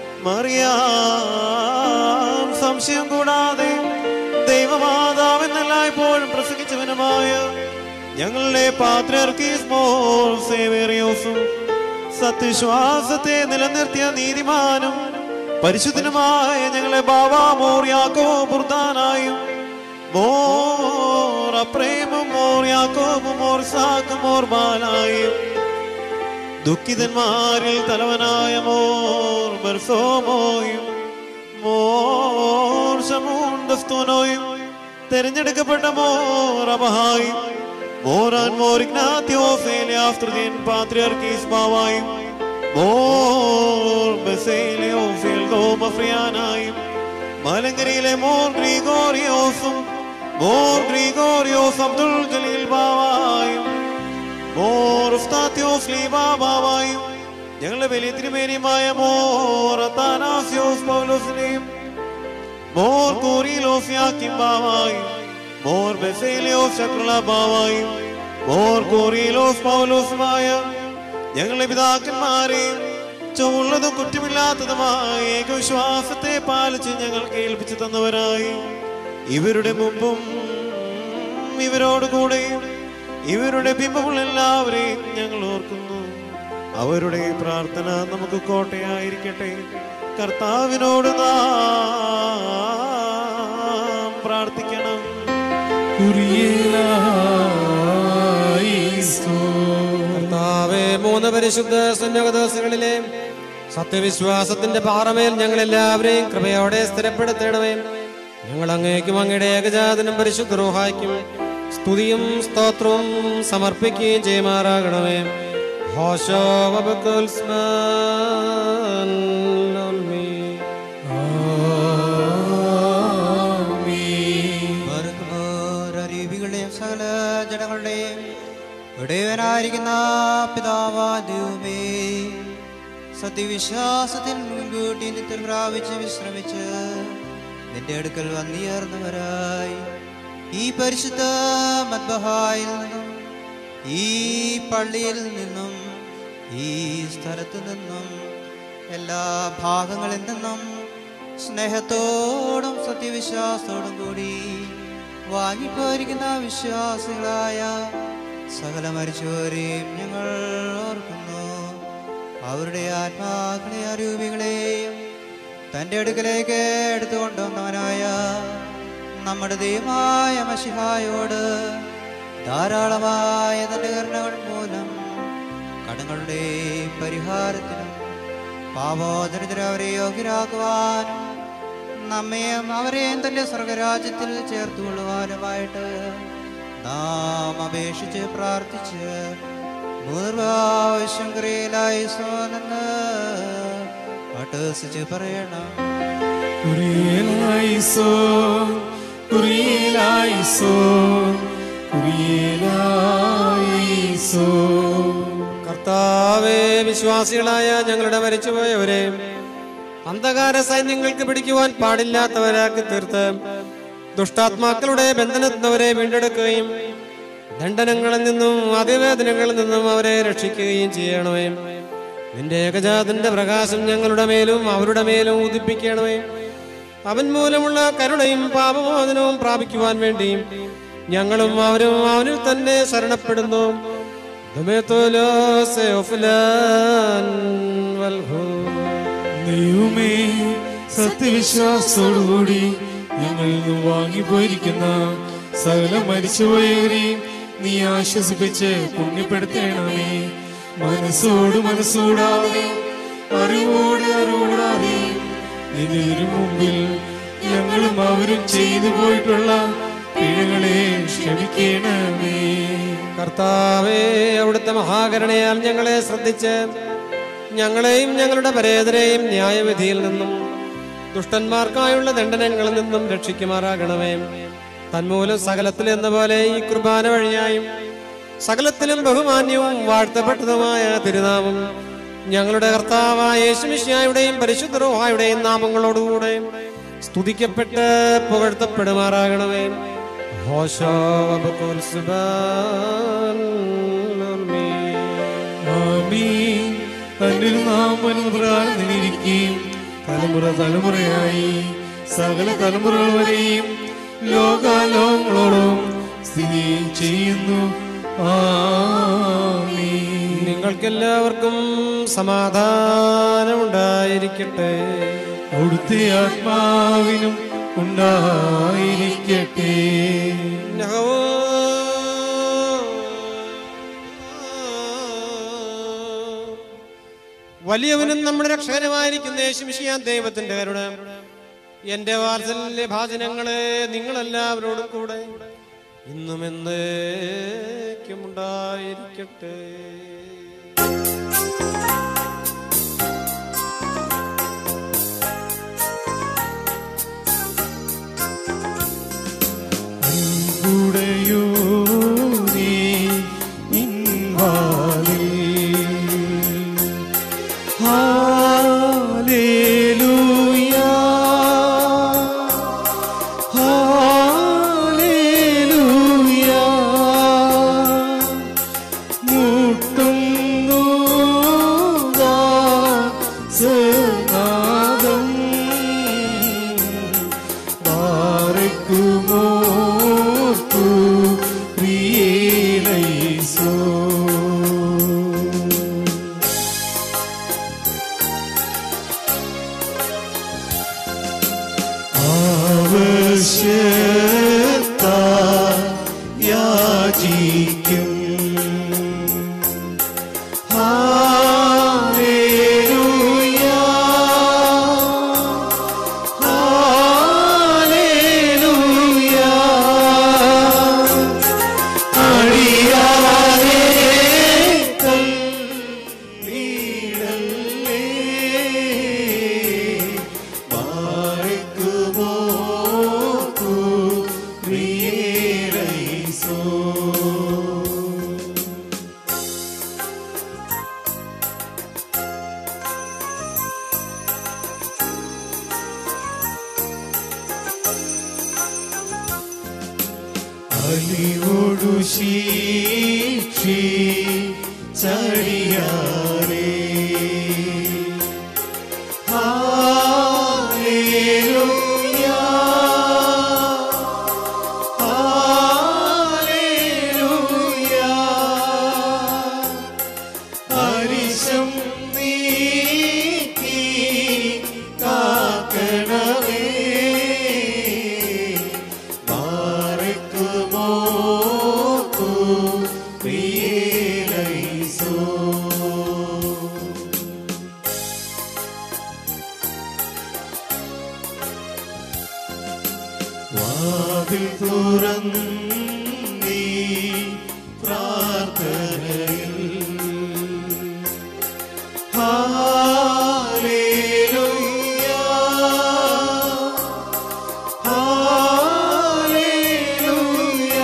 മറിയാം സംശയം കൂടാതെ ദൈവമാതാവെന്നെല്ലായ്പ്പോഴും പ്രസംഗിച്ചവനുമായ ഞങ്ങളുടെ പാത്രർക്കീസ് മോർ സേവേറിയോസും സത്യവിശ്വാസത്തെ നിലനിർത്തിയ നീതിമാനും പരിശുദ്ധനുമായ ഞങ്ങളെ ബാബാ മോർ യാക്കോ ബുർദാനായും മോർ അപ്രേമും മോർ യാക്കോബും മോർ സാക്കും മോർ ബാലായും ദുഃഖിതന്മാരിൽ തലവനായ മോർ ബർസോമോയും മോർ ശമൂണ്ടസ്തോനോയും തെരഞ്ഞെടുക്കപ്പെട്ട മോർ അബഹായും മോറാൻ മോർ ഇഗ്നാത്യോഫേലിയാസ് തൃതീയൻ പാത്രിയർക്കീസ് ബാവായും മോർ ബസേലിയോഫേൽ ഗോമഫ്രിയാനായും മലങ്കരയിലെ മോർ ഗ്രിഗോറിയോസും മോർ ഗ്രിഗോറിയോസ് അബ്ദുൽ ജലീൽ ബാവായും മോർ ഉസ്താത്യോസ് ലീബാ ബാവായും ഞങ്ങളുടെ വലിയ തിരുമേനിയുമായ മോർ അത്താനാസ്യോസ് പൗലോസിനെയും മോർ കോറിലോസ് യാക്കിം ബാവായും മോർ ബെസേലിയോസ് ചക്രള ബാവായും മോർ കോറിലോസ് പൗലോസുമായ ഞങ്ങളുടെ പിതാക്കന്മാരെയും ചുള്ളതും കുറ്റമില്ലാത്തതുമായ ഏകവിശ്വാസത്തെ പാലിച്ച് ഞങ്ങൾക്ക് ഏൽപ്പിച്ചു തന്നവരായി ഇവരുടെ മുമ്പും ഇവരോട് കൂടെയും ഇവരുടെ ബിംബമുള്ള എല്ലാവരെയും ഞങ്ങൾ ഓർക്കുന്നു അവരുടെ പ്രാർത്ഥന നമുക്ക് കോട്ടയായിരിക്കട്ടെ കർത്താവിനോട് നാം പ്രാർത്ഥിക്കണം കർത്താവേ മൂന്ന് പരിശുദ്ധ സുന്നകദോസങ്ങളിലെ സത്യവിശ്വാസത്തിന്റെ പാറമേൽ ഞങ്ങൾ എല്ലാവരെയും കൃപയോടെ സ്ഥിരപ്പെടുത്തണമേ ഞങ്ങൾ അങ്ങേക്കും അങ്ങയുടെ ഏകജാതനും പരിശുദ്ധ റൂഹായ്ക്കും സ്തുതിയും സ്തോത്രവും സമർപ്പിക്കുകയും ചെയ്യുമാറാകണമേ ഹോശോ വബക്കുൽസ്മാൻ ഉൽമീ. അരുവികളുടെയും സകല ജനങ്ങളുടെയും ഇടയവനായിരിക്കുന്ന പിതാവാ ദൈവമേ സത്യവിശ്വാസത്തിൽ മുൻകൂട്ടി നിത്യം പ്രാപിച്ച് വിശ്രമിച്ച് നിന്റെ അടുക്കൽ വന്നിയേർന്നവരായി ഈ പരിശുദ്ധ മദ്ബഹായിൽ നിന്നും ഈ പള്ളിയിൽ നിന്നും ഈ സ്ഥലത്തു നിന്നും എല്ലാ ഭാഗങ്ങളിൽ നിന്നും സ്നേഹത്തോടും സത്യവിശ്വാസത്തോടും കൂടി വാങ്ങിപ്പോയിരിക്കുന്ന വിശ്വാസികളായ സകല മരിച്ചവരെയും ഞങ്ങൾ ഓർക്കുന്നു അവരുടെ ആത്മാക്കളെ അരൂപികളെയും തൻ്റെ അടുക്കലേക്ക് എടുത്തുകൊണ്ടുവന്നവനായ നമ്മുടെ ദൈവമായ മഷിഹായോട് ധാരാളമായ തൻ്റെ കരുണകൾ മൂലം കടങ്ങളുടെ പരിഹാരത്തിനും പാപോദരിദ്ര അവരെ യോഗ്യരാക്കുവാനും നമ്മയും അവരെയും തന്റെ സ്വർഗരാജ്യത്തിൽ ചേർത്തുകൊള്ളുവാനുമായിട്ട് നാം അപേക്ഷിച്ച് പ്രാർത്ഥിച്ച് മൂർവാവശ്യം ക്രിയയിലായി സോനെന്ന് അട്ടസിച്ച് പറയണം കുറിയലായിസോ കുറിയലായിസോ കുറിയലായിസോ കർത്താവേ വിശ്വാസികളായ ഞങ്ങളുടെ മരിച്ചുപോയവരെ അന്ധകാര സൈന്യങ്ങൾക്ക് പിടിക്കുവാൻ പാടില്ലാത്തവരാക്കി തീർത്ത് ദുഷ്ടാത്മാക്കളുടെ ബന്ധനത്തിനവരെ വീണ്ടെടുക്കുകയും ദണ്ഡനങ്ങളിൽ നിന്നും അതിവേദനകളിൽ നിന്നും അവരെ രക്ഷിക്കുകയും ചെയ്യണമേ നിന്റെ ഏകജാതന്റെ പ്രകാശം ഞങ്ങളുടെ മേലും അവരുടെ മേലും ഉദിപ്പിക്കണമേ അവൻ മൂലമുള്ള കരുണയും പാപമോചനവും പ്രാപിക്കുവാൻ വേണ്ടിയും ഞങ്ങളും അവരും അവനിൽ തന്നെ ശരണപ്പെടുന്നു ദുമേത്തോലോസെ ഒഫ്ലാൻ വൽഹൂ. ദൈവമേ സത്യവിശ്വാസത്തോടുകൂടി ഞങ്ങളിൽ നിന്നും വാങ്ങിപ്പോയിരിക്കുന്ന സകല മരിച്ചുപോയവരെയും നീ ആശ്വസിപ്പിച്ച് പുണ്യപ്പെടുത്തണമേ മനസ്സോട് മനസ്സോടാതെ അറിവോട് അറിവോടാതെ നിന്റെ മുമ്പിൽ ഞങ്ങളും അവരും ചെയ്തു പോയിട്ടുള്ള പിഴകളെ ക്ഷമിക്കണമേ കർത്താവേ അവിടുത്തെ മഹാകരുണയാൽ ഞങ്ങളെ ശ്രദ്ധിച്ച് ഞങ്ങളെയും ഞങ്ങളുടെ പരേതരെയും ന്യായവിധിയിൽ നിന്നും ദുഷ്ടന്മാർക്കായുള്ള ദണ്ഡനങ്ങളിൽ നിന്നും രക്ഷിക്കുമാറാകണമേ തന്മൂലം സകലത്തിൽ എന്ന പോലെ ഈ കുർബാന വഴിയായും സകലത്തിലും ബഹുമാന്യവും വാഴ്ത്തപ്പെട്ടതുമായ തിരുനാമം ഞങ്ങളുടെ കർത്താവായ യേശുമിശിയായുടെയും പരിശുദ്ധ റോഹായുടെയും നാമങ്ങളോടുകൂടെ സ്തുതിക്കപ്പെട്ട് പുകഴ്ത്തപ്പെടുമാറാകണമേ ഹോശോ വബക്കുൽ സുബ്ഹാൻ ആമീൻ. തന്റെ നാമൻ പ്രകാരം നിന്നിരിക്കുകയും തലമുറ തലമുറയായി സകല തലമുറകൾ വരെയും ലോകാലോകങ്ങളോടും സ്ഥിതി ചെയ്യുന്നു ആമീൻ. നിങ്ങൾക്കെല്ലാവർക്കും സമാധാനം ഉണ്ടായിരിക്കട്ടെ അവിടുത്തെ ആത്മാവിനും ഉണ്ടായിരിക്കട്ടെ വലിയവനും നമ്മുടെ രക്ഷകനുമായിരിക്കുന്ന യേശുമിഷിയാൻ ദൈവത്തിന്റെ കരുണ എന്റെ വാത്സല്യ ഭാചനങ്ങളെ നിങ്ങളെല്ലാവരോടും കൂടെ ഇന്നും എന്നേക്കും ഉണ്ടായിരിക്കട്ടെ ഉടയോനേ ഇൻവാലിൽ ഹാലേലൂയ ഹാലേലൂയ മുട്ടുന്നു ദാസനാദം ബാരക്കുമോ പ്രിയേലൈസോ ആവശ്യത്ത യാചിക്കും ഹാലേലൂയ അലിവോടു ശീക്ഷി ചടിയാറേ ഹാലേലൂയ ഹാലേലൂയ ഹരിശം നീക്കി കാക്കണമേ ബാരക്കുമോ പ്രിയേലൈസോ വാതിൽ തുറന്നീ പ്രാർത്ഥനയിൽ ഹാലേലൂയ ഹാലേലൂയ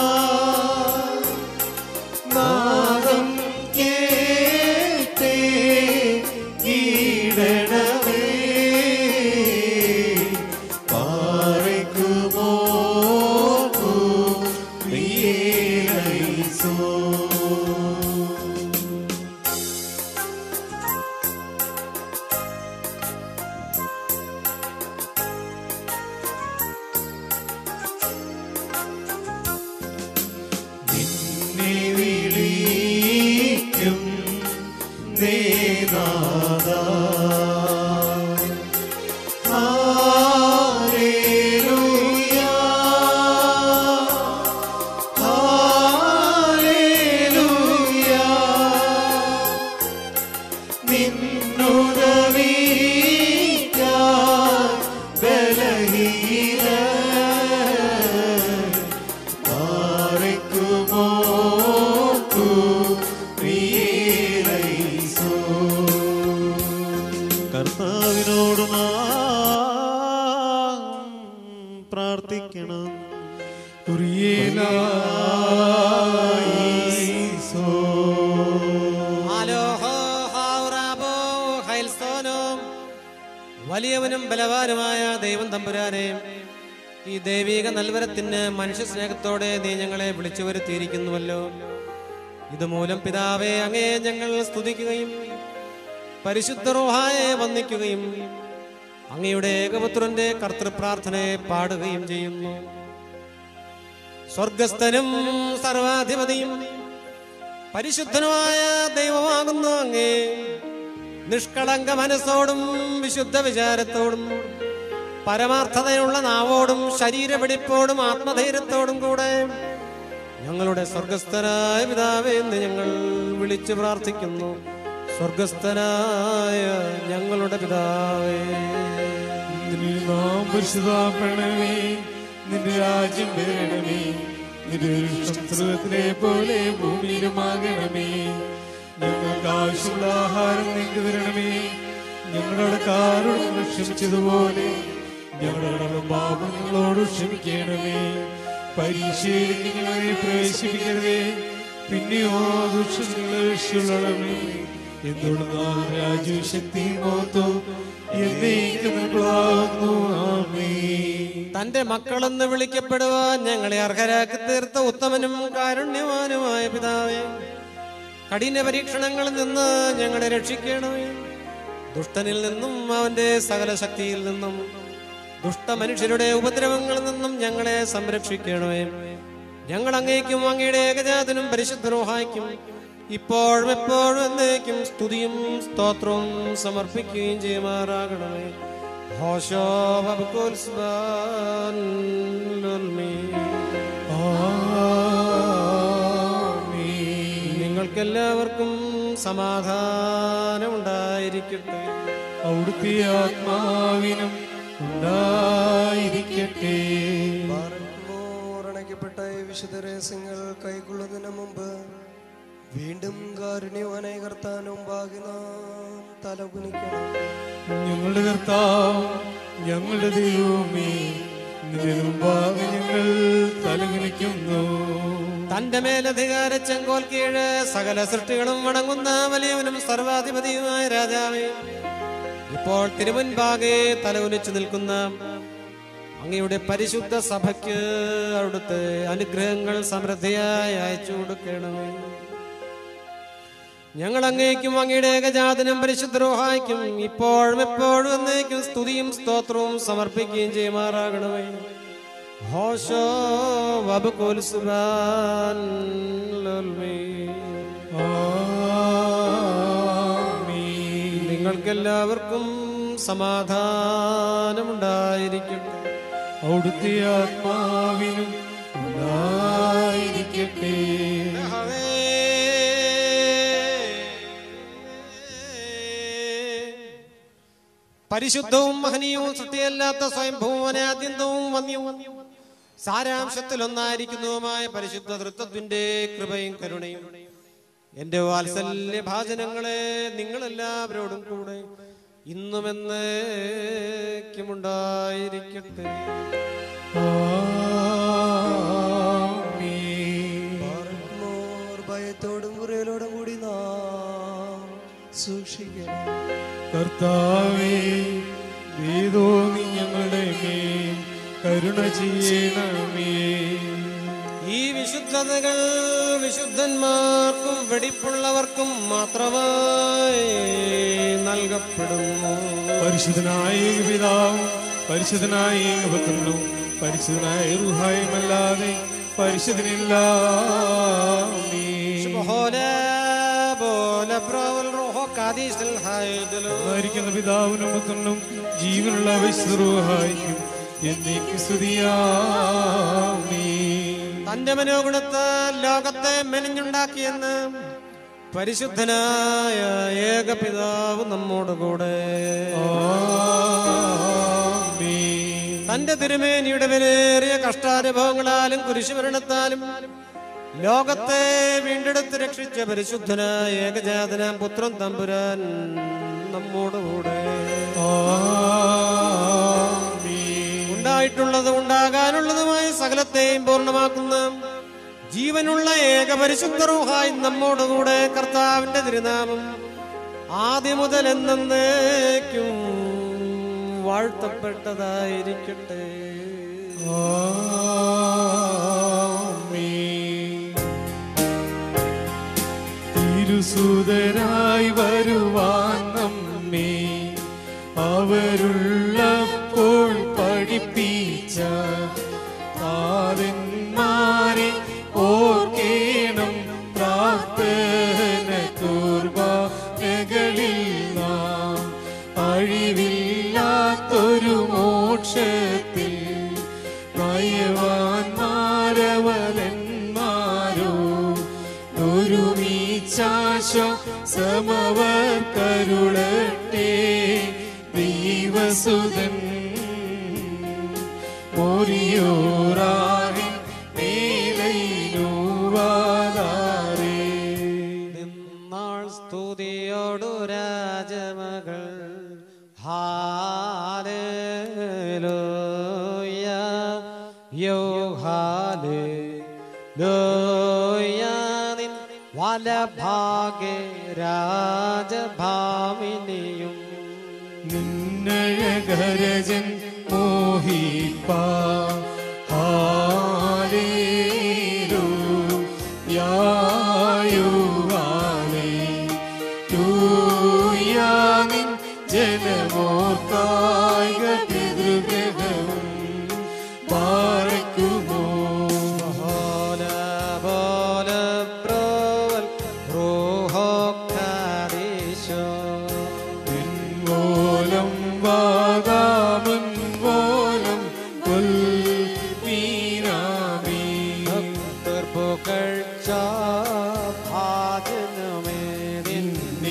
നാദം കേട്ടേ ഈടണമേ പാറയ്ക്കുമോ പ്രിയേലൈസോ നിന്നെ വിളിക്കും നേനാദ ഹാലേലൂയ ഹാലേലൂയ നിന്നുദവിക്കാൻ ബലഹീന പാറയ്ക്കുമോ ആലോഹോ ഹൗറാബോ ഹൈൽസോനും വലിയവനും ബലവാനുമായ ദൈവം തമ്പുരാനെ ഈ ദൈവിക നൽവരത്തിന് മനുഷ്യ സ്നേഹത്തോടെ നീ ഞങ്ങളെ വിളിച്ചു വരുത്തിയിരിക്കുന്നുവല്ലോ ഇതുമൂലം പിതാവെ അങ്ങേ ഞങ്ങൾ സ്തുതിക്കുകയും പരിശുദ്ധ റോഹായെ വന്ദിക്കുകയും അങ്ങയുടെ ഏകപുത്രന്റെ കർത്തൃപ്രാർത്ഥനയെ പാടുകയും ചെയ്യുന്നു സ്വർഗസ്ഥനും സർവാധിപതിയും പരിശുദ്ധനുമായ ദൈവമാകുന്ന അങ്ങേ നിഷ്കളങ്ക മനസ്സോടും വിശുദ്ധ വിചാരത്തോടും പരമാർത്ഥതയുള്ള നാവോടും ശരീരപിടിപ്പോടും ആത്മധൈര്യത്തോടും കൂടെ ഞങ്ങളുടെ സ്വർഗസ്ഥനായ പിതാവേ എന്ന് ഞങ്ങൾ വിളിച്ചു പ്രാർത്ഥിക്കുന്നു സ്വർഗസ്ഥനായ ഞങ്ങളുടെ പിതാവേ നിന്നിൽ നാം പരിശുദ്ധാപ്പെടണമേ നിന്റെ രാജ്യം വരണമേ നിന്റെ ഇഷ്ടം സ്വർഗ്ഗത്തിലെ പോലെ ഭൂമിയിലുമാകണമേ ഞങ്ങൾക്ക് ആവശ്യമുള്ള ആഹാരം നിങ്ങൾക്ക് തരണമേ ഞങ്ങളുടെ കാരോട് ക്ഷമിച്ചതുപോലെ ഞങ്ങളുടെ പാപം ഞങ്ങളോട് ക്ഷമിക്കണമേ പരീക്ഷയിലേക്ക് ഞങ്ങളെ പ്രവേശിപ്പിക്കരുതേ പിന്നെയോ ദുഷ്ടങ്ങളെ രക്ഷിക്കണമേ എന്തുകൊണ്ടെന്നാൽ രാജ്യവും ശക്തിയും മഹത്വവും എന്നേക്കും നിനക്കുള്ളതാകുന്നു. ആമേൻ. തന്റെ മക്കളെന്ന് വിളിക്കപ്പെടുവാൻ ഞങ്ങളെ അർഹരാക്കി തീർത്ത ഉത്തമനും കാരുണ്യവാനുമായ പിതാവേ കഠിന പരീക്ഷണങ്ങളിൽ നിന്ന് ഞങ്ങളെ രക്ഷിക്കണമേ ദുഷ്ടനിൽ നിന്നും അവന്റെ സകല ശക്തിയിൽ നിന്നും ദുഷ്ടമനുഷ്യരുടെ ഉപദ്രവങ്ങളിൽ നിന്നും ഞങ്ങളെ സംരക്ഷിക്കണമേ ഞങ്ങൾ അങ്ങേക്കും അങ്ങയുടെ ഏകജാതനും പരിശുദ്ധരോഹായിക്കും ഇപ്പോഴും എപ്പോഴും എന്നേക്കും സ്തുതിയും സ്തോത്രവും സമർപ്പിക്കുകയും ചെയ്യുമാറാകണമേ ഹോശോ വബുക്കുൽസ്ബാൻ ലുൽമീ. ആമേൻ. നിങ്ങൾക്കെല്ലാവർക്കും സമാധാനം ഉണ്ടായിരിക്കട്ടെ അവിടുത്തെ ആത്മാവിനും ഉണ്ടായിരിക്കട്ടെ അണയ്ക്കപ്പെട്ട ഈ വിശുദ്ധ രഹസ്യങ്ങൾ കൈക്കൊള്ളുന്നതിന് മുമ്പ് വീണ്ടും കാരുണ്യവാനായി കർത്താനും മുമ്പാകെ നാം തലകുനിക്കണം ഞങ്ങളുടെ കർത്താവ് ഞങ്ങളുടെ ദൈവമേ നിന്റെ മുമ്പാകെ ഞങ്ങൾ തലകുനിക്കുന്നു തന്റെ മേലധികാര ചെങ്കോൽ കീഴ് സകല സൃഷ്ടികളും വണങ്ങുന്ന വലിയവനും സർവാധിപതിയുമായ രാജാവേ ഇപ്പോൾ തിരുമുൻപാകെ തലകുനിച്ചു നിൽക്കുന്ന അങ്ങയുടെ പരിശുദ്ധ സഭയ്ക്ക് അവിടുത്തെ അനുഗ്രഹങ്ങൾ സമൃദ്ധിയായി അയച്ചു കൊടുക്കണമേ ഞങ്ങൾ അങ്ങേക്കും അങ്ങയുടെ ഏകജാതനും പരിശുദ്ധരോഹായിക്കും ഇപ്പോഴും എപ്പോഴും എന്നേക്കും സ്തുതിയും സ്തോത്രവും സമർപ്പിക്കുകയും ചെയ്യുമാറാകണമേ ഹോശോ വബുക്കുൽ സുബാൻ ലുൽമീ. ആമേൻ. നിങ്ങൾക്കെല്ലാവർക്കും സമാധാനമുണ്ടായിരിക്കട്ടെ അവിടുത്തെ ആത്മാവിനും ഉണ്ടായിരിക്കട്ടെ പരിശുദ്ധവും മഹനീയവും സൃഷ്ടിയല്ലാത്ത സ്വയംഭൂവനാദ്യന്തവും വന്യവും സാരാംശത്തിലൊന്നായിരിക്കുന്നതുമായ പരിശുദ്ധ തൃത്വത്തിന്റെ കൃപയും കരുണയും എന്റെ വാത്സല്യ ഭാചനങ്ങളെ നിങ്ങളെല്ലാവരോടും കൂടെ ഇന്നും എന്നേക്കുമുണ്ടായിരിക്കട്ടെ ആമേൻ. പാർക്കുമോർ ഭയത്തോടും കുറയലോടും കൂടി നാം സൂക്ഷിക്കണം കർത്താവേ നീതോ നീ ഞങ്ങളുടെ മേൽ കരുണ ചെയ്യണമേ ഈ വിശുദ്ധതകൾ വിശുദ്ധന്മാർക്കും വെടിപ്പുള്ളവർക്കും മാത്രമായി നൽകപ്പെടുന്നു പരിശുദ്ധനായ പിതാവും പരിശുദ്ധനായ പുത്രനും പരിശുദ്ധനായ റുഹായുമല്ലാതെ പരിശുദ്ധനില്ല ബോലെ ബോലെ പ്രവൽ റോഹോ കാദീസിൽ ഹൈദലോ ുന്ന പിതാവിനും പുത്രനും ജീവനുള്ള വിശ്വഹായിക്കും എന്നേക്ക് സ്തുതിയാമേ തന്റെ മനോഗുണത്താൽ ലോകത്തെ മെനഞ്ഞുണ്ടാക്കിയെന്ന് പരിശുദ്ധനായ ഏക പിതാവ് നമ്മോടുകൂടെ ആമേൻ. തന്റെ തിരുമേനിയുടെ വിലയേറിയ കഷ്ടാനുഭവങ്ങളാലും കുരിശുമരണത്താലും ലോകത്തെ വീണ്ടെടുത്ത് രക്ഷിച്ച പരിശുദ്ധനായ ഏകജാതനാം പുത്രൻ തമ്പുരാൻ നമ്മോടുകൂടെ ആമേൻ. ഉണ്ടായിട്ടുള്ളതും ഉണ്ടാകാനുള്ളതുമായ സകലത്തെയും പൂർണ്ണമാക്കുന്ന ജീവനുള്ള ഏക പരിശുദ്ധ റൂഹായി നമ്മോടുകൂടെ കർത്താവിന്റെ തിരുനാമം ആദ്യം മുതൽ എന്നേക്കും വാഴ്ത്തപ്പെട്ടതായിരിക്കട്ടെ തിരുസുതരായി വരുവാൻ നമ്മെ അവരുള്ളപ്പോൾ പഠിപ്പിച്ച പാതന്മാരെ ഓർക്കേണം പ്രാർത്ഥന കുർബാനകളിൽ നാം അഴിവില്ലാത്തൊരു മോക്ഷത്തിൽ നയവാന്മാരവലന്മാരോ ഒരുമീച്ചാശോ സമവർ കരുളട്ടെ ദൈവസുതൻ മോരിയോറാകെ മേലയിലുവാതാരേ നാൾ സ്തുതിയോടു രാജമകൾ ഹാലേലൂയ യോ ഹാലേലൂയ നിൻ വലഭാഗെ രാജഭാമിനിയും നിന്നഴകരജൻ മോഹിപ്പാ ഹാലേലൂ യായുവാലേ ൂയാനിൻ ജനമോർക്കായിക പിതൃഗ്രഹവും പാറയ്ക്കുമോ ബോല ബോല പ്രോവൽ റൂഹോ കാരീശോ മൂലം വാദാമുൻ മൂലം കൊൽ വീരാമീ പുകഴ്ച ഭാജനമേ നിൻ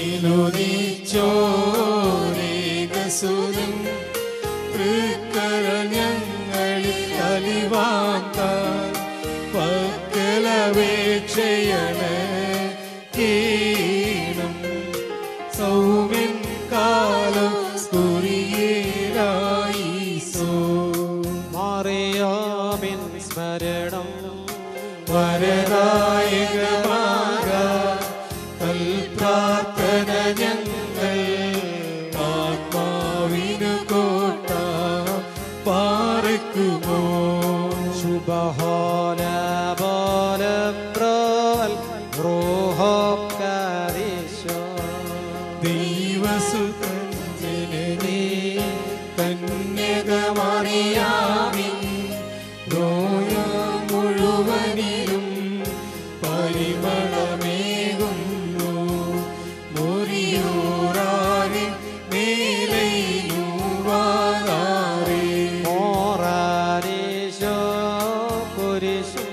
നിലുദിച്ചോരേകസുരൻ തൃക്കര ഞങ്ങളിൽ അലിവാന്താൻ പക്കലപേക്ഷയണ് കീണം സൗമ്യൻ കാലം സ്കുറിയേരായിസോ മറിയാമിൻ സ്മരണം വരദായകമാക പ്രാർത്ഥന ഞങ്ങൾ ആത്മാവിനു കോട്ട പാർക്കുമോ ശുഭഹോല ബോല പ്രോവൽ റൂഹോ കാരീശോ ദൈവസുതൻ ജനനേ കന്യകമറിയാമിൻ നോയ മുഴുവനിലും പരിമളമേകുന്നു മുറിയൂറാരെ മേലയിലുവാറേ മോറാരീശോ കുരിശും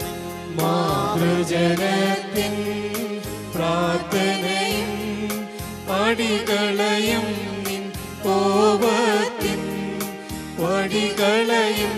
മാതൃജനത്തിൻ പ്രാർത്ഥനയും അടികളയും നിൻ കോപത്തിൻ വടികളയും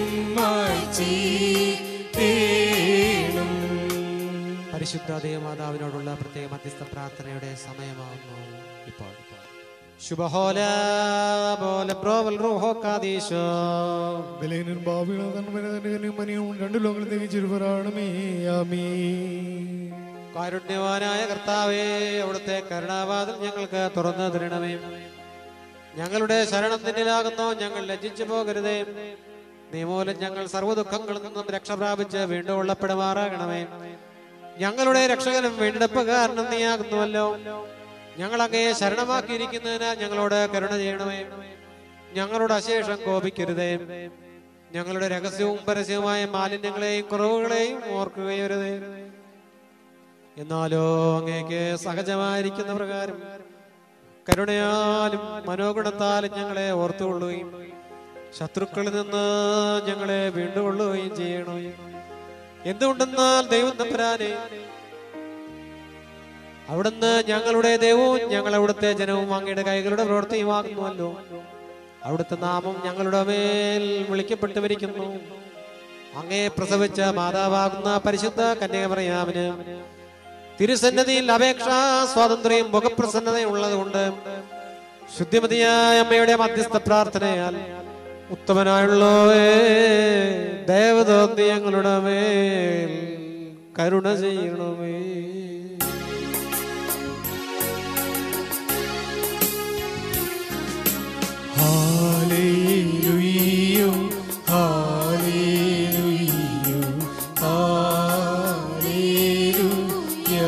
മായ്ച്ചീട്ടേണം പരിശുദ്ധ ദേവമാതാവിനോടുള്ള പ്രത്യേക മധ്യസ്ഥ പ്രാർത്ഥനയുടെ സമയമാകുന്നു ഇപ്പോൾ ശുഭഹോല ബോല പ്രോവൽ റൂഹോ കാദീശോ ബലഹീനൻ ഭാവികളും തന്മനും മനിയും രണ്ടു ലോകങ്ങൾ തിരിച്ചിരുവരാണമേ ആമീ കാരുണ്യവാനായ കർത്താവേ അവിടുത്തെ കരുണാവാദം ഞങ്ങൾക്ക് തുറന്നു തരണമേ ഞങ്ങളുടെ ശരണം നിന്നിലാകുന്നു ഞങ്ങൾ ലജ്ജിച്ചു പോകരുതേ നീ മൂലം ഞങ്ങൾ സർവ്വ ദുഃഖങ്ങളിൽ നിന്നും രക്ഷ പ്രാപിച്ച് വീണ്ടും ഉള്ളപ്പെടുമാറാകണമേ ഞങ്ങളുടെ രക്ഷകനും വീണ്ടെടുപ്പുകാരനും നീയാകുന്നുവല്ലോ ഞങ്ങൾ അങ്ങയെ ശരണമാക്കിയിരിക്കുന്നതിനാൽ ഞങ്ങളോട് കരുണ ചെയ്യണമേ ഞങ്ങളുടെ അശേഷം കോപിക്കരുതേ ഞങ്ങളുടെ രഹസ്യവും പരസ്യവുമായ മാലിന്യങ്ങളെയും കുറവുകളെയും ഓർക്കുകയരുതേ എന്നാലോ അങ്ങേക്ക് സഹജമായിരിക്കുന്ന പ്രകാരം കരുണയാലും മനോഗുണത്താലും ഞങ്ങളെ ഓർത്തുകൊള്ളുകയും ശത്രുക്കളിൽ നിന്ന് ഞങ്ങളെ വീണ്ടുകൊള്ളുകയും ചെയ്യണം എന്തുകൊണ്ടെന്നാൽ ദൈവം തമ്പുരാനെ അവിടുന്ന് ഞങ്ങളുടെ ദൈവവും ഞങ്ങൾ അവിടുത്തെ ജനവും അങ്ങയുടെ കൈകളുടെ പ്രവൃത്തിയുമാകുന്നുവല്ലോ അവിടുത്തെ നാമം ഞങ്ങളുടെ മേൽ വിളിക്കപ്പെട്ടുവരിക്കുന്നു അങ്ങേ പ്രസവിച്ച മാതാവാകുന്ന പരിശുദ്ധ കന്യകമറിയാമിന് തിരുസന്നതിയിൽ അപേക്ഷാ സ്വാതന്ത്ര്യവും മുഖപ്രസന്നതയും ഉള്ളതുകൊണ്ട് ശുദ്ധിമതിയായ അമ്മയുടെ മധ്യസ്ഥ പ്രാർത്ഥനയാൽ ഉത്തമനായുള്ളവേ ദേവതോന്തി ഞങ്ങളുടെ മേൽ കരുണ ചെയ്യണമേ ഹാലേലുയ്യോ ഹാലേലുയ്യോ ഹാലേലുയ്യ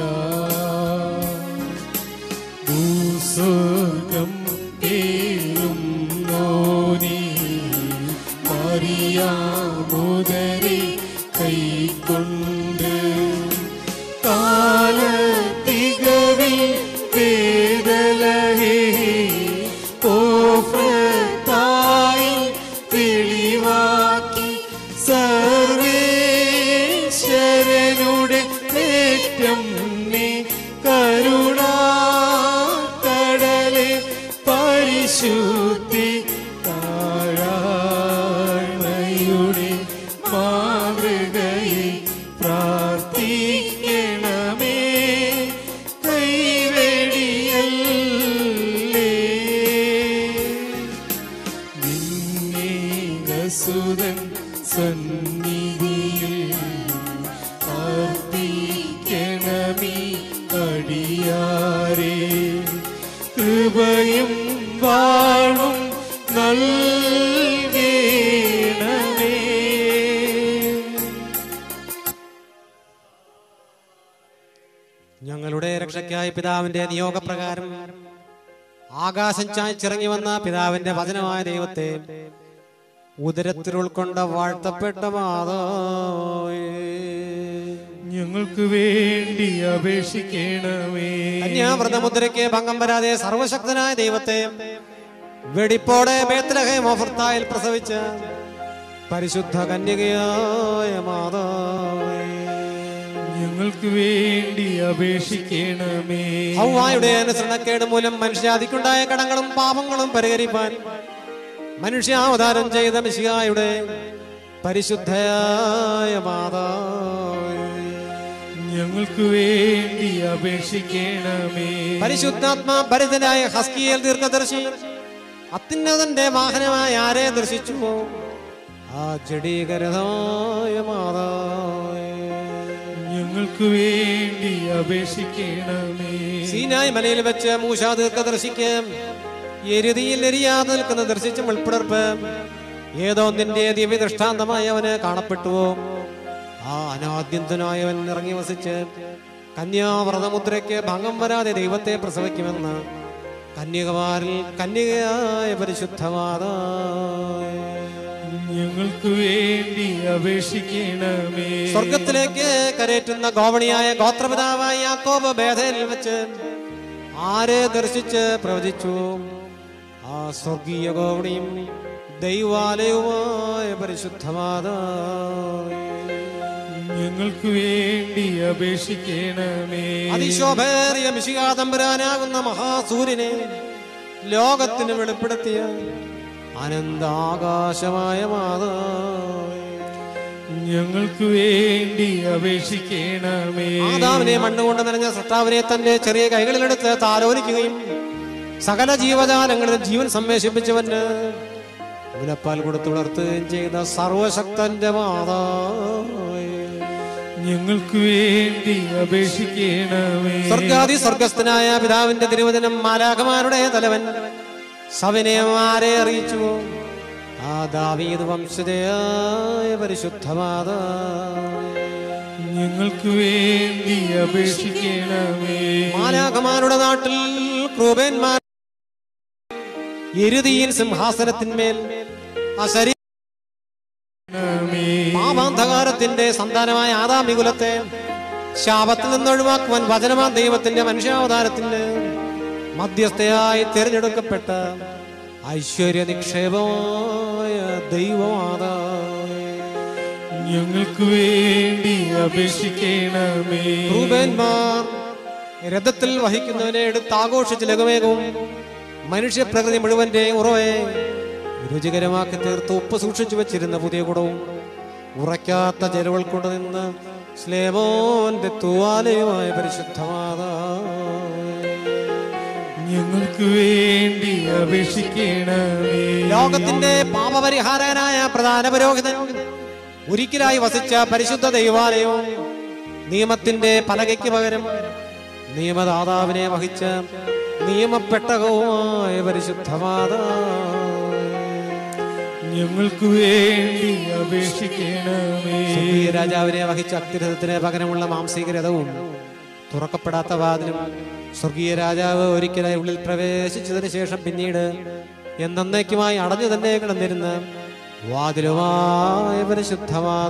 ഭൂസ്വർഗം പേരും നോനി മറിയാമുദരെ കൈക്കൊണ്ട് കാലത്തികവിൽ വേദലഹേ ഓഫത്തായി തെളിവാക്കി സർവേശ്വരനുടെ ഏറ്റം നീ കരുണാ കടലെ പരിശുദ്ധി താഴാഴ്മയുടെ മാതൃകയെ പ്രാർത്ഥിക്കണമേ കൈവെടിയല്ലേ നിന്നേകസുതൻ സന്നിധിയിൽ അർപ്പിക്കണമീ അടിയാരേ കൃപയും വാഴും നൽകേണമേ ഞങ്ങളുടെ രക്ഷയ്ക്കായി പിതാവിന്റെ നിയോഗപ്രകാരം ആകാശം ചായ്ച്ചിറങ്ങി വന്ന പിതാവിന്റെ വചനമായ ദൈവത്തെ ഉദരത്തിൽ ഉൾക്കൊണ്ട വാഴ്ത്തപ്പെട്ട മാതാവേ ഞങ്ങൾക്ക് വേണ്ടി അപേക്ഷിക്കണമേ കന്യാവ്രതമുദ്രയ്ക്ക് ഭംഗം വരാതെ സർവശക്തനായ ദൈവത്തെ വെടിപ്പോടെ ബേത്ലഹേം ഓഫർത്തായിൽ പ്രസവിച്ച പരിശുദ്ധ കന്യകയായ മാതാവേ ഞങ്ങൾക്ക് വേണ്ടി അപേക്ഷിക്കണമേ ഹൗവായുടെ അനുസരണക്കേട് മൂലം മനുഷ്യാദിക്കുണ്ടായ കടങ്ങളും പാപങ്ങളും പരിഹരിപ്പാൻ മനുഷ്യാവതാരം ചെയ്ത മിശിഹായുടെ പരിശുദ്ധയായ മാതാവേ ഞങ്ങൾക്ക് വേണ്ടി അപേക്ഷിക്കണമേ പരിശുദ്ധാത്മാ ഭരിതനായ ഹസ്കിയേൽ ദീർഘദർശി അത്യുന്നതന്റെ വാഹനമായ ആരെ ദർശിച്ചുവോ ആ ജഡീകരതായ മാതാവേ ഞങ്ങൾക്ക് വേണ്ടി അപേക്ഷിക്കണമേ സീനായ് മലയിൽ വെച്ച് മൂശ ദീർഘദർശിക്ക് എരുതിയിൽ എരിയാതെ നിൽക്കുന്ന ദർശിച്ച മുൾപ്പിടർപ്പ് ഏതോ നിന്റെ ദിവ്യ ദൃഷ്ടാന്തമായി അവന് കാണപ്പെട്ടുവോ ആ അനാദ്യന്തനായവൻ ഇറങ്ങി വസിച്ച് കന്യാവ്രതമുദ്രയ്ക്ക് ഭംഗം വരാതെ ദൈവത്തെ പ്രസവിക്കുമെന്ന് കന്യകമാരിൽ കന്യകയായ പരിശുദ്ധമാതായ ഞങ്ങൾക്ക് വേണ്ടി അപേക്ഷിക്കണമേ സ്വർഗത്തിലേക്ക് കരേറ്റുന്ന ഗോവണിയായ ഗോത്രപിതാവായ യാക്കോബ് ബേധയിൽ വെച്ച് ആരെ ദർശിച്ച് പ്രവചിച്ചു ആ സ്വർഗീയ ഗോവണിയും ദൈവാലയവുമായ പരിശുദ്ധമാതാവേ ഞങ്ങൾക്ക് വേണ്ടി അപേക്ഷിക്കണമേ അതിശോഭേറിയ മിശികാതമ്പരാനാകുന്ന മഹാസൂര്യനെ ലോകത്തിന് വെളിപ്പെടുത്തിയ അനന്താകാശമായ മാതാവേ ഞങ്ങൾക്ക് വേണ്ടി അപേക്ഷിക്കണമേ ആദാമിനെ മണ്ണുകൊണ്ട് നിറഞ്ഞ സൃഷ്ടാവിനെ തന്റെ ചെറിയ കൈകളിലെടുത്ത് താലോലിക്കുകയും സകല ജീവജാലങ്ങളിലും ജീവൻ സംവേശിപ്പിച്ചവന് മുലപ്പാൽ കൊടുത്ത് വളർത്തുകയും ചെയ്ത സർവശക്തന്റെ മാതാവേ ഞങ്ങൾക്ക് വേണ്ടി അപേക്ഷിക്കണമേ സ്വർഗാദി സ്വർഗസ്ഥനായ പിതാവിന്റെ തിരുവചനം മാലാഖമാരുടെ തലവൻ സവിനയമാരെ അറിയിച്ചു ആ ദാവീദ് വംശജയായ പരിശുദ്ധമാതാവേ ഞങ്ങൾക്ക് വേണ്ടി അപേക്ഷിക്കണമേ മാലാഖമാരുടെ നാട്ടിൽ ക്രൂപന്മാർ എരുതിയിൽ സിംഹാസനത്തിന്മേൽ ആ ശരീര പാപാന്ധകാരത്തിന്റെ സന്താനമായ ആദാമികുലത്തെ ശാപത്തിൽ നിന്ന് ഒഴിവാക്കുവാൻ വചനമാ ദൈവത്തിന്റെ മനുഷ്യാവതാരത്തിന് മധ്യസ്ഥയായി തിരഞ്ഞെടുക്കപ്പെട്ട ഐശ്വര്യ നിക്ഷേപമായ ദൈവമാതാവേ ഞങ്ങൾക്ക് വേണ്ടി അപേക്ഷിക്കണമേ ക്രൂപന്മാർ രഥത്തിൽ വഹിക്കുന്നവനെ എടുത്ത് ആഘോഷിച്ച് ലഘുമേഘവും മനുഷ്യ പ്രകൃതി മുഴുവന്റെ ഉറവയെ രുചികരമാക്കി തീർത്ത് ഉപ്പ് സൂക്ഷിച്ചു വെച്ചിരുന്ന പുതിയ കുടവും ഉറയ്ക്കാത്ത ജലവൾ കൊണ്ട് നിന്ന് സ്ലേമോന്റെ തൂവാലയുമായ പരിശുദ്ധമാതാ ഞങ്ങൾക്ക് വേണ്ടി അപേക്ഷിക്കണമേ ലോകത്തിന്റെ പാപപരിഹാരകനായ പ്രധാന പുരോഹിതൻ ഒരിക്കലായി വസിച്ച പരിശുദ്ധ ദൈവാലയവും നിയമത്തിന്റെ പലകയ്ക്ക് പകരം നിയമദാതാവിനെ വഹിച്ച നിയമപ്പെട്ടകവുമായ പരിശുദ്ധമാത ഞങ്ങൾക്ക് വേണ്ടി അപേക്ഷിക്കണമേ രാജാവിനെ വഹിച്ച അക്തിരഥത്തിന് പകരമുള്ള മാംസിക രഥവും തുറക്കപ്പെടാത്ത വാതിലും സ്വർഗീയ രാജാവ് ഒരിക്കലായി ഉള്ളിൽ പ്രവേശിച്ചതിന് ശേഷം പിന്നീട് എന്നേക്കുമായി അടഞ്ഞു തന്നെ കിടന്നിരുന്ന വാതിലുമായ പരിശുദ്ധമാത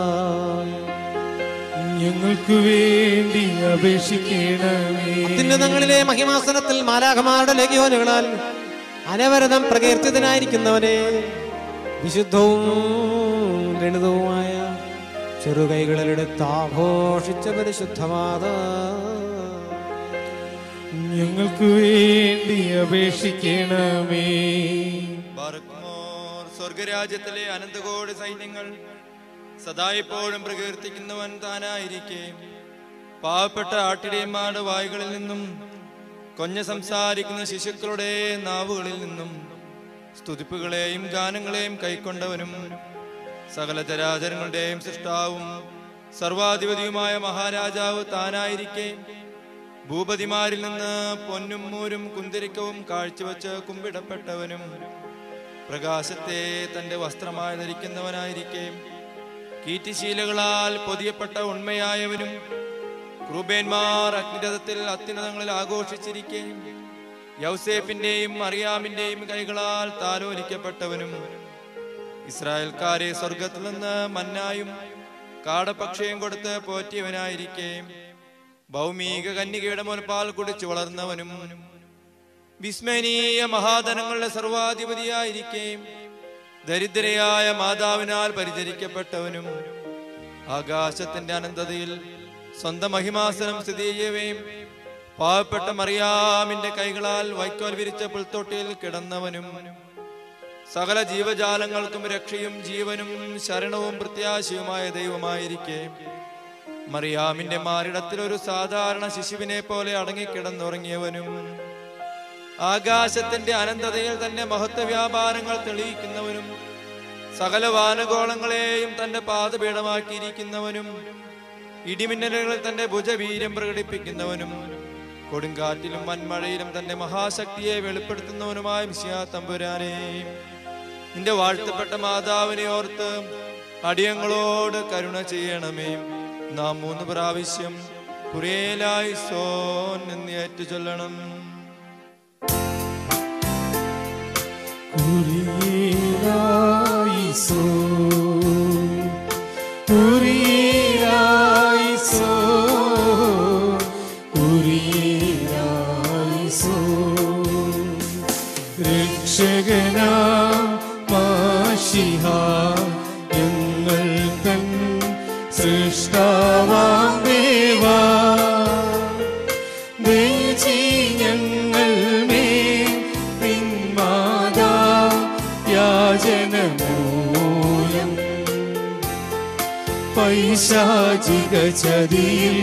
ഞങ്ങൾക്ക് വേണ്ടി അപേക്ഷിക്കണമേ അത്യുന്നതങ്ങളിലെ മഹിമാസനത്തിൽ മാലാഖമാരുടെ ലഘ്യോനുകളാൽ അനവരതം പ്രകീർത്തിതനായിരിക്കുന്നവനെ വിശുദ്ധവും ലളിതവുമായ ചെറുകൈകളിലെടുത്ത് ആഘോഷിച്ച പരിശുദ്ധമാത ഞങ്ങൾക്ക് വേണ്ടി അപേക്ഷിക്കണമേ ബാറക്മോർ സ്വർഗരാജ്യത്തിലെ അനന്തകോടി സൈന്യങ്ങൾ സദായിപ്പോഴും പ്രകീർത്തിക്കുന്നവൻ താനായിരിക്കെ പാവപ്പെട്ട ആട്ടിടയന്മാരുടെ വായുകളിൽ നിന്നും കൊഞ്ഞ സംസാരിക്കുന്ന ശിശുക്കളുടെ നാവുകളിൽ നിന്നും സ്തുതിപ്പുകളെയും ഗാനങ്ങളെയും കൈക്കൊണ്ടവനും സകല ചരാചരങ്ങളുടെയും സൃഷ്ടാവും സർവാധിപതിയുമായ മഹാരാജാവ് താനായിരിക്കെ ഭൂപതിമാരിൽ നിന്ന് പൊന്നും മൂരും കുന്തിരിക്കവും കാഴ്ചവെച്ച് കുമ്പിടപ്പെട്ടവനും പ്രകാശത്തെ തന്റെ വസ്ത്രമായി ധരിക്കുന്നവനായിരിക്കെ കീറ്റിശീലകളാൽ പൊതിയപ്പെട്ട ഉണ്മയായവനും ക്രൂബേന്മാർ അഗ്നിരഥത്തിൽ അത്യുന്നതങ്ങളിൽ ആഘോഷിച്ചിരിക്കെ യൗസേഫിന്റെയും അറിയാമിന്റെയും കൈകളാൽ താലോലിക്കപ്പെട്ടവനും ഇസ്രായേൽക്കാരെ സ്വർഗത്തിൽ നിന്ന് മന്നായും കാടപക്ഷയും കൊടുത്ത് പോറ്റിയവനായിരിക്കെ ഭൗമിക കന്യകയുടെ മുൻപാൽ കുടിച്ചു വളർന്നവനും വിസ്മയനീയ മഹാധനങ്ങളുടെ സർവാധിപതിയായിരിക്കെ ദരിദ്രയായ മാതാവിനാൽ പരിചരിക്കപ്പെട്ടവനും ആകാശത്തിന്റെ അനന്തതയിൽ സ്വന്തം മഹിമാസനം സ്ഥിതി ചെയ്യവയും പാവപ്പെട്ട മറിയാമിന്റെ കൈകളാൽ വൈക്കോൽ വിരിച്ച പുൽത്തൊട്ടിയിൽ കിടന്നവനും സകല ജീവജാലങ്ങൾക്കും രക്ഷയും ജീവനും ശരണവും പ്രത്യാശയുമായ ദൈവമായിരിക്കെ മറിയാമിന്റെ മാറിടത്തിൽ ഒരു സാധാരണ ശിശുവിനെ പോലെ അടങ്ങിക്കിടന്നുറങ്ങിയവനും ആകാശത്തിന്റെ അനന്തതയിൽ തന്റെ മഹത്വ വ്യാപാരങ്ങൾ തെളിയിക്കുന്നവനും സകല വാനഗോളങ്ങളെയും തന്റെ പാദപീഠമാക്കിയിരിക്കുന്നവനും ഇടിമിന്നലുകളിൽ തന്റെ ഭുജവീര്യം പ്രകടിപ്പിക്കുന്നവനും കൊടുങ്കാറ്റിലും വൻമഴയിലും തന്റെ മഹാശക്തിയെ വെളിപ്പെടുത്തുന്നവനുമായ മിശിയാ തമ്പുരാനെ നിന്റെ വാഴ്ത്തപ്പെട്ട മാതാവിനെ ഓർത്ത് അടിയങ്ങളോട് കരുണ ചെയ്യണമേ നാം മൂന്ന് പ്രാവശ്യം കുറേലായി സോൻ എന്ന് ഏറ്റു ചൊല്ലണം കുരിയേലായിസോ കുരിയേലായിസോ കുരിയേലായിസോ രക്ഷകനാം മാഷിഹ ഞങ്ങൾ തൻ സൃഷ്ടാവാം ദേവാ ദേചി ഞങ്ങൾ മേ പിന്മാതാ യാചനമൂലം പൈശാചിക ചതിയിൽ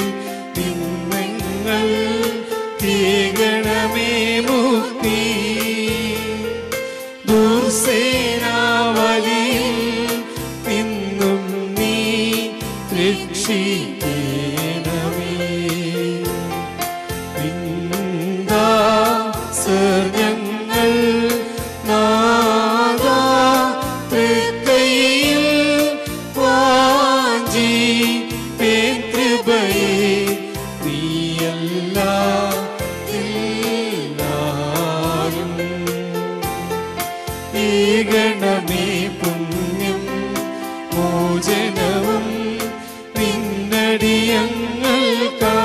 നിങ്ങൾ തീകണമേ മുക്തി ദുർസേനാവലിയിൽ നിന്നും നീ രക്ഷിക്കണമേ നിന്ദാ ഞങ്ങൾ നാദാ തൃക്കൈയിൽ വാഞ്ചി പേതൃപയേ നീയല്ല എല്ലാരും ഏകണമേ പുണ്യം മോചനവും പിന്നടിയങ്ങൾക്കാ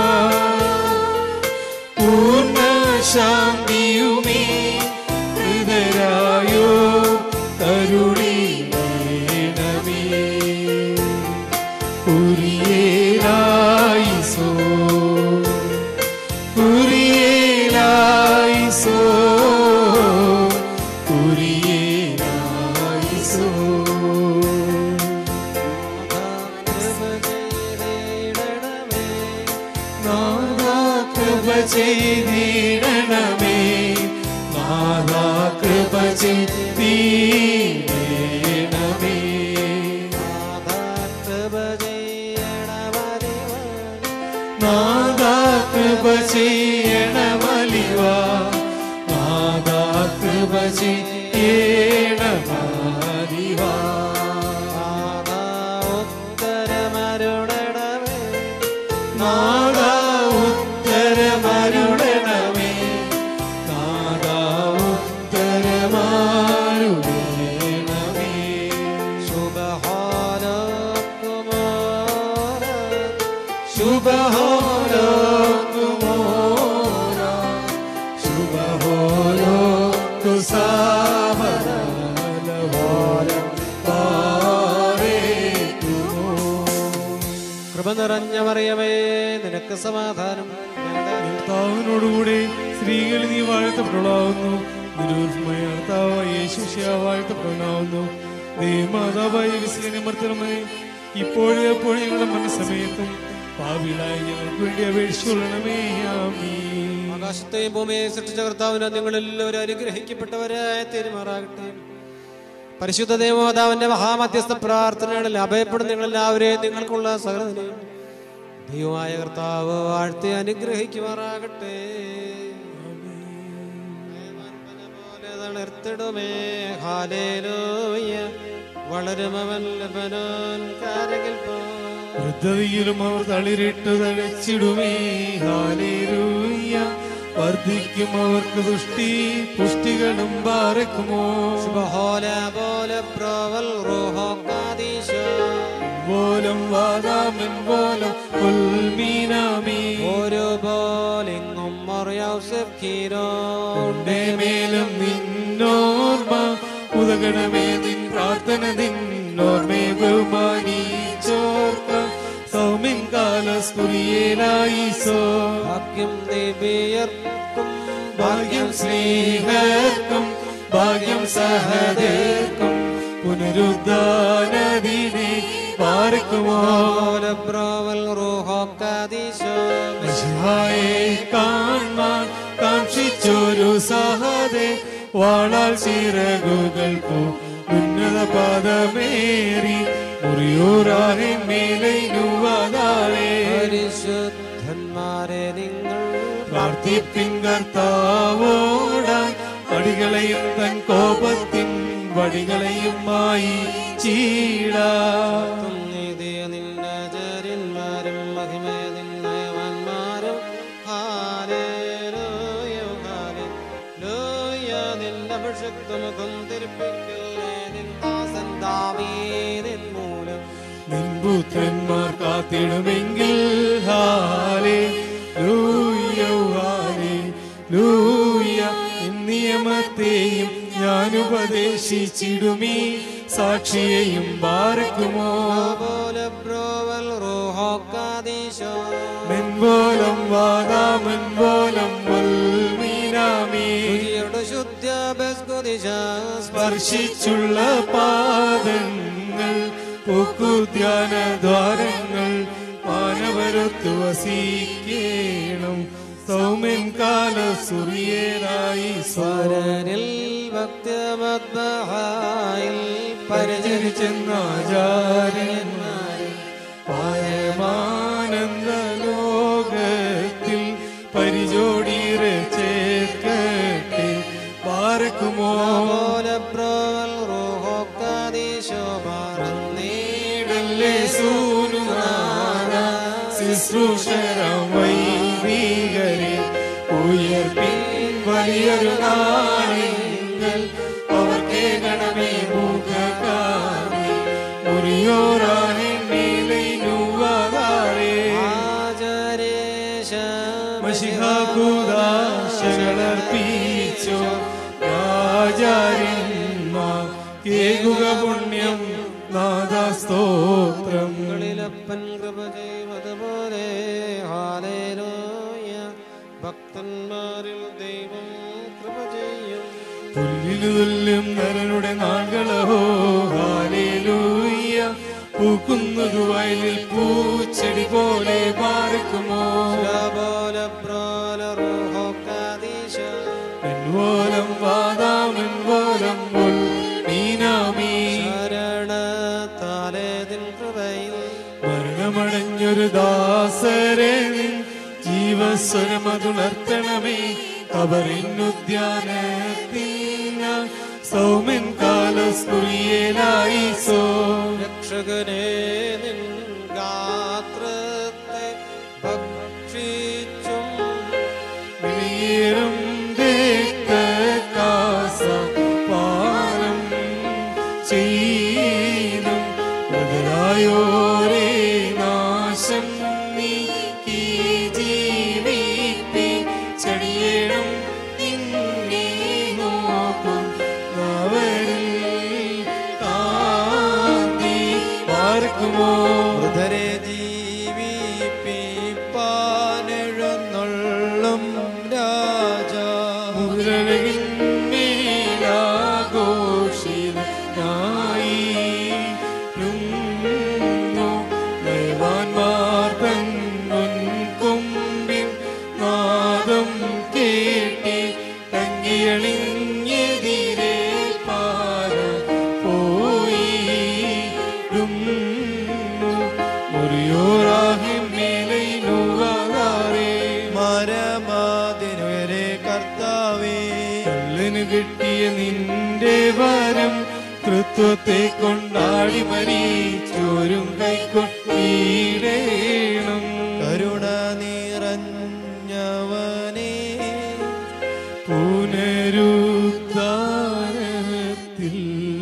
പൂർണ്ണ ശാന്തിയുമേ ഹൃദരായോ കരുണീണമേ ഉരിയേലായിസോ ഉരിയേലായിസോ ഉരിയേലായിസോ നാദാ കൃപ ചെയ്തിടണമേ ചെയ്യണമേ കൃപ ചെയ്യണമതിവാ നാദാ കൃപ ചെയ്യണമലിവ നാദാ കൃപ ചെയ്യണമലിവ നാദാ ഉത്തരമരുളണമേ നാദാ ഉത്തരമരുളണമേ നാദാ ഉത്തരമരുളണമേ ശുഭഹാനകുമാര ശുഭഹോലോകുമോര ശുഭഹോലോകു സാവരലവോരം പാരേക്കുമോ കൃപ നിറഞ്ഞ മറിയമേ നിനക്ക് സമാധാനം ഞങ്ങളുടെ കർത്താവിനോടുകൂടെ സ്ത്രീകൾ നീ വാഴ്ത്തപ്പെടാവുന്നു നിരൂപമായ കർത്താവ് യേശുഷ്യ വാഴ്ത്തപ്പെടാവുന്നു ദേവമാതാവായ വിശ്വനമർത്തണമേ ഇപ്പോഴും എപ്പോഴും ഞങ്ങളുടെ മനസ്സമയത്തും പാവിളായി ഞങ്ങൾക്ക് വേണ്ടി അപേക്ഷിച്ചുകൊള്ളണമേ ആമീൻ ആകാശത്തെയും ഭൂമിയെയും സൃഷ്ടിച്ച കർത്താവിനെ നിങ്ങളെല്ലാവരും അനുഗ്രഹിക്കപ്പെട്ടവരായി തീരുമാറാകട്ടെ പരിശുദ്ധ ദേവമാതാവിന്റെ മഹാമധ്യസ്ഥ പ്രാർത്ഥനകളിൽ അഭയപ്പെടുന്ന നിങ്ങളെല്ലാവരെയും നിങ്ങൾക്കുള്ള സകലതിനെയും ദൈവമായ കർത്താവ് വാഴ്ത്തി അനുഗ്രഹിക്കുമാറാകട്ടെ പോലെ തളിർത്തിടുമേ ഹാലേലൂയ വളരുമവൻ ലബനോൻ കാരകിൽ പോ വൃദ്ധതയിലും അവർ തളിരിട്ട് തഴച്ചിടുമേ ഹാലേലൂയ വർദ്ധിക്കും അവർക്ക് ദുഷ്ടി പുഷ്ടികളും പാറക്കുമോ ശുഭഹോല പോലെ പ്രവൽ റൂഹോ കാദീശോ പോലും വാദാമിൻ പോലും ഉൽമീനാമീ ഒരു പോലിങ്ങും മറിയൗസഫ് കീരോ ഉണ്ടേ മേലും നിന്നോർമ്മ ഉതകണമേ നിൻ പ്രാർത്ഥന നിന്നോർമ്മേ ബഹുമാനിച്ചോർക്ക സൗമ്യൻ കാലസ്കുരിയേലായി സോ ഭാഗ്യം ദേവിയർക്കും ഭാഗ്യം സ്നേഹർക്കും ഭാഗ്യം സഹദേർക്കും പുനരുദ്ധാനദിനെ പാർക്കുമോ പോലെ പ്രവൽ റൂഹോ കാദീശോ മിശിഹായെ കാണാൻ കാക്ഷിച്ചൊരു സഹദേ വാളാൽ ചിറകുകൾ പോ ഉന്നത പാദമേറി മുറിയോറാഹെ മേലൈനുവതാവേ പരിശുദ്ധന്മാരെ നിങ്ങൾ പ്രാർത്ഥിപ്പിൻ കർത്താവോടാൻ അടികളെയും തൻ കോപത്തിൻ വടികളെയുമായി ചീടാ നീതിയ നിന്നചര്യന്മാരും മഹിമയ നിന്നയവന്മാരും ഹാലേലൂയ ഹാലേലൂയ നിന്റെ അഭിഷക്തമുഖം തിരുപ്പിക്കല്ലേ നിൻ ദാസൻ ദാവീദിൻ മൂലം നിൻപുത്രന്മാർ കാത്തിടുമെങ്കിൽ ഹാലേ ലൂയ ഹാലേ ലൂയ നിയമത്തെയും ഞാൻ ഉപദേശിച്ചിടുമീ സാക്ഷിയെയും പാർക്കുമോ പോലെ ബ്രോവൽ റൂഹോ കാദീശോ മെൻപോലം വാദാമൻ പോലം മീനാമീ തുതിയുടെ ശുദ്ധ ബസ്കുദിശ സ്പർശിച്ചുള്ള പാദങ്ങൾ പൂക്കുദ്യാന ദ്വാരങ്ങൾ മാനവരത്തു വസിക്കേണം സൗമ്യൻ കാല സുറിയേരായി സ്വരനിൽ ഭക്തമദ്ബഹായിൽ പരിചരിച്ചെന്നാചാര്യന്മാരെ പായമാനന്ദ ലോകത്തിൽ പരിജോടിയിറ ചേർക്കട്ടെ പാർക്കുമോ പോലെ ബ്രോവൽ റൂഹോ കാദീശോ നീടല്ലേ സൂനുനാഥ ശുശ്രൂഷരം വൈദികരെ ഉയർപ്പിൻ വലിയൊരു നാളിങ്ങൾ അവർക്കേ ഗണമേ മുഖകാമി മുറിയോറാനെ മേലൈനുവതാരേ മഷിഹാകൂദാശകളർപ്പിച്ചോ രാജാര്യന്മാർ കേകുക പുണ്യം നാദാസ്തോത്രം ങ്ങളിലപ്പൻ കൃപ ചെയ്വതുപോലെ ഹാലേലൂയ ഭക്തന്മാരിൽ ദൈവം കൃപ ചെയ്യും പുല്ലിനു തുല്യം നരനുടെ നാളുകളോ ഹാലേലൂയ പൂക്കുന്നതു വയലിൽ പൂച്ചെടി പോലെ പാർക്കുമോ പോലെ ബ്രോല റൂഹോ കാദീശോ മെൻപോലം വാദാമെൻപോലം തൃദാസരെ നിൻ ജീവസ്വരമതുണർത്തണമേ കബറിനുദ്യാനത്തിൽ സൗമ്യൻ കാലസ്കുറിയേലായി സോ രക്ഷകനെ നിൻ ഗാത്രത്തെ ഭക്ഷിച്ചും വിളിയേറും രക്തകാസ പാനം ചെയ്തും ബദലായോരേ നാശം നീക്കി ജീവിപ്പി ചടിയേണം നിന്നെ നോക്കും അവരിൽ കാന്തി പാർക്കുമോ മൃതരെ ജീവിപ്പിപ്പാനെഴുന്നള്ളും രാജാ െതിരെ പാര പോയി മുറിയോറാഹിം മേലൈനുവാറേ മരമാതിനുയരെ കർത്താവേ കള്ളന് കിട്ടിയ നിന്റെ വരം തൃത്വത്തെ കൊണ്ടാടി മരിച്ചോരും കൈക്കൊണ്ടീടേണം കരുണ നിറഞ്ഞവനേ പുനരുദ്ധാരത്തിൽ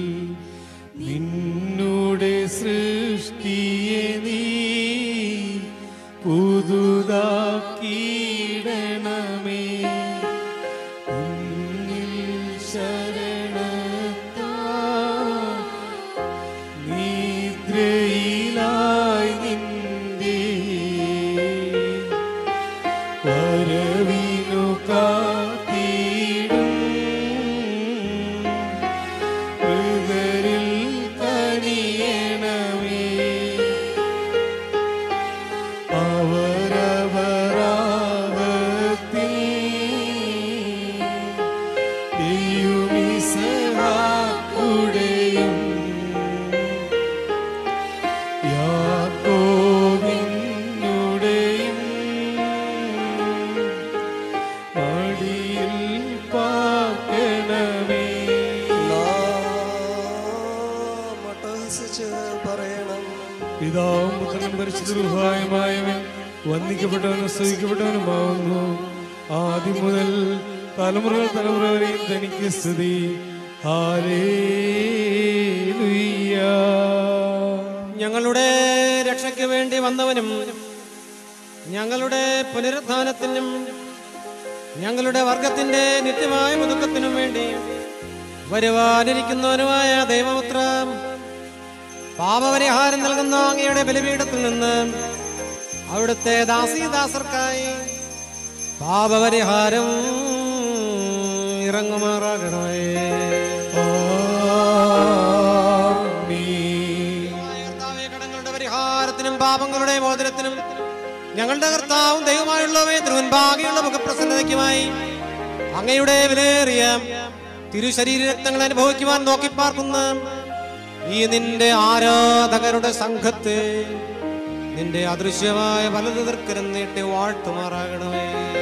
നിന്നുടെ സൃഷ്ടിയെ നീ പുതുതാക്കിയിടണമേ നിന്നിൽ ശരണത്താ നിദ്രയിലായി നിന്റെ വരവിനു കാത്തിടും ഹൃദരിൽ കനിയണമേ അവരവരാകത്തിൽ ദൈവമിസഹാക്കുടെയും യാക്കോബിനുടെയും മടിയിൽ പാർക്കണമേ മട്ടഹസിച്ച് പറയണം പിതാവും പുത്രനും പരിശുദ്ധരുഹായമായവൻ വന്ദിക്കപ്പെട്ടവനും സ്തുതിക്കപ്പെട്ടവനുമാവുന്നു ആദ്യം മുതൽ തലമുറകൾ തലമുറ വരെയും തനിക്ക് സ്തുതി ഹാലേലുയ്യ ഞങ്ങളുടെ രക്ഷയ്ക്ക് വേണ്ടി വന്നവനും ഞങ്ങളുടെ പുനരുത്ഥാനത്തിനും ഞങ്ങളുടെ വർഗത്തിന്റെ നിത്യമായ മുതുക്കത്തിനും വേണ്ടി വരുവാനിരിക്കുന്നവനുമായ ദൈവപുത്ര പാപപരിഹാരം നൽകുന്ന അങ്ങയുടെ ബലിപീഠത്തിൽ നിന്ന് അവിടുത്തെ ദാസീദാസർക്കായി പാപപരിഹാരം ഇറങ്ങുമാറാകണമേ കർത്താവേ, കടങ്ങളുടെ പരിഹാരത്തിനും പാപങ്ങളുടെ മോചനത്തിനും ഞങ്ങളുടെ കർത്താവും ദൈവമായുള്ളവേ തിരുവൻപാകെയുള്ള മുഖപ്രസന്നതയ്ക്കുമായി അങ്ങയുടെ വിലയേറിയ തിരുശരീര രക്തങ്ങൾ അനുഭവിക്കുവാൻ നോക്കിപ്പാർക്കുന്ന ഈ നിന്റെ ആരാധകരുടെ സംഘത്തെ നിന്റെ അദൃശ്യമായ വലതു തീർക്കരം നീട്ടി വാഴ്ത്തുമാറാകണമേ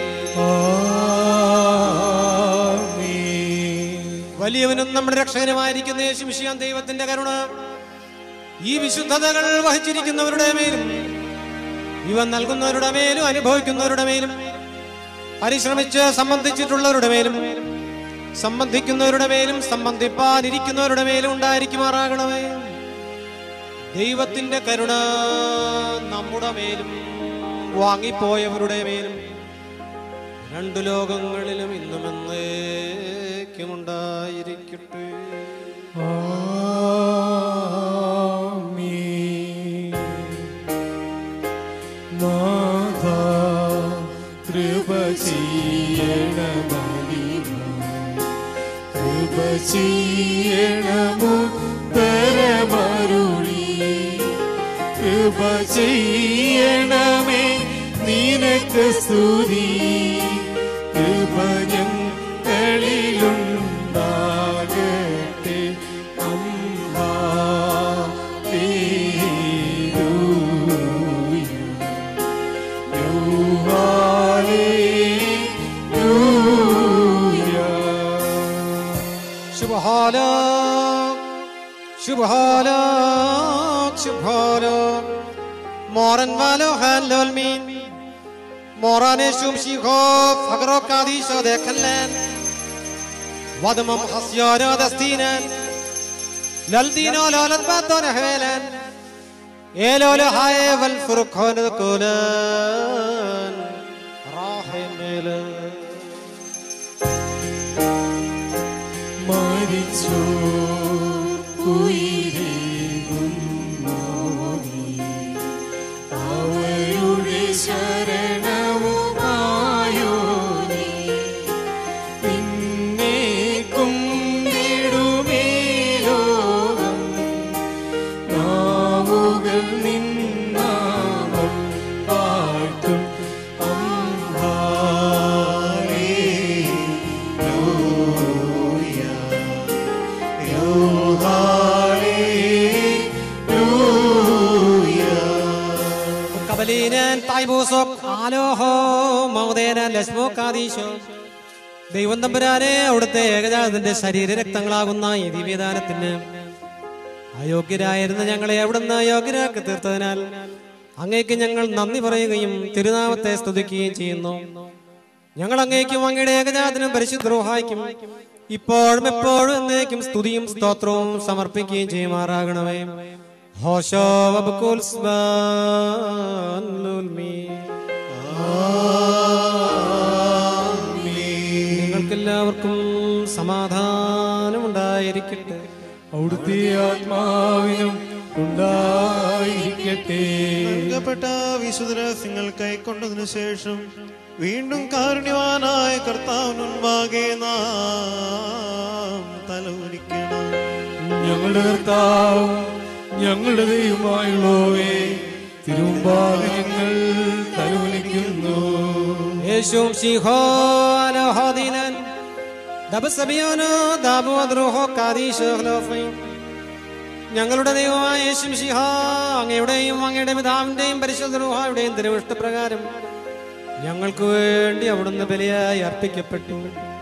വലിയവനും നമ്മുടെ രക്ഷകനുമായിരിക്കുന്ന യേശുമിശിയാൻ ദൈവത്തിന്റെ കരുണ ഈ വിശുദ്ധതകൾ വഹിച്ചിരിക്കുന്നവരുടെ മേലും ഇവ നൽകുന്നവരുടെ മേലും അനുഭവിക്കുന്നവരുടെ മേലും പരിശ്രമിച്ച് സംബന്ധിച്ചിട്ടുള്ളവരുടെ മേലും സംബന്ധിക്കുന്നവരുടെ മേലും സംബന്ധിപ്പാനിരിക്കുന്നവരുടെ മേലും ഉണ്ടായിരിക്കുമാറാകണമേ ദൈവത്തിന്റെ കരുണ നമ്മുടെ മേലും വാങ്ങിപ്പോയവരുടെ മേലും രണ്ടു ലോകങ്ങളിലും ഇന്നും എന്നേക്കും ഉണ്ടായിരിക്കട്ടെ നാഥ കൃപ ചെയ്യണമോ കൃപ ചെയ്യണമോ തരമരുളി കൃപ ചെയ്യണമേ നിനക്ക് സ്തുതി കൃപ ഞങ്ങളിലുണ്ടാകട്ടെ അമ്പാ للمين موراني شوم شيخوف فقرو قاديشو ديكلن ودمم حسيارو دستينن للدينو لولد باتون حويلن إلو لحاي والفرقون كولن راحم إلن മരിച്ചു ഉയരുന്നു നീ. അവയുടെ ശരണവുമായോ നീ. നിന്നെ കുമ്പിടുമേ ലോകം. നാവുകൾ നിന്നാമം പാട്ടും കബലീനൻ തായ്ബൂസോക് ആലോഹോ മൗദേനൻ ലശ്മോ കാദീശോ ദൈവം തമ്പുരാനെ അവിടുത്തെ ഏകജാതന്റെ ശരീര രക്തങ്ങളാകുന്ന ഈ ദിവ്യദാനത്തിന് അയോഗ്യരായിരുന്ന ഞങ്ങളെ അവിടുന്ന് യോഗ്യരാക്കി തീർത്തതിനാൽ അങ്ങേക്ക് ഞങ്ങൾ നന്ദി പറയുകയും തിരുനാമത്തെ സ്തുതിക്കുകയും ചെയ്യുന്നു ഞങ്ങൾ അങ്ങേക്കും അങ്ങയുടെ ഏകജാതനും പരിശുദ്ധ റൂഹായിക്കും ഇപ്പോഴും എപ്പോഴും എന്നേക്കും സ്തുതിയും സ്തോത്രവും സമർപ്പിക്കുകയും ചെയ്യുമാറാകണമേ ഹോശോ വബുക്കുൽ നിങ്ങൾക്കെല്ലാവർക്കും സമാധാനം ഉണ്ടായിരിക്കട്ടെ അവിടുത്തെ ആത്മാവിനും ഉണ്ടായിരിക്കട്ടെ നൽകപ്പെട്ട വിശുദ്ധ രഹസ്യങ്ങൾ കൈക്കൊണ്ടതിനു ശേഷം വീണ്ടും കാരുണ്യവാനായ കർത്താവിന് മുൻപാകെ നാം തലവുനിക്കണം ഞങ്ങളുടെ കർത്താവും ഞങ്ങളുടെ ദൈവമായുള്ളവേ തിരുമ്പാകെ ഞങ്ങൾ തലവലിക്കുന്നു യേശും ശിഹോ അലഹോദിനൻ ദബസബിയോനോ ദാബു അദ്രോഹോ കാദീശോ ഹ്ലോഫൈൻ ഞങ്ങളുടെ ദൈവമായ യേശും ശിഹ അങ്ങയുടെയും അങ്ങയുടെ പിതാവിന്റെയും പരിശുദ്ധ റൂഹായുടെയും തിരുവിഷ്ടപ്രകാരം ഞങ്ങൾക്ക് വേണ്ടി അവിടുന്ന് ബലിയായി അർപ്പിക്കപ്പെട്ടു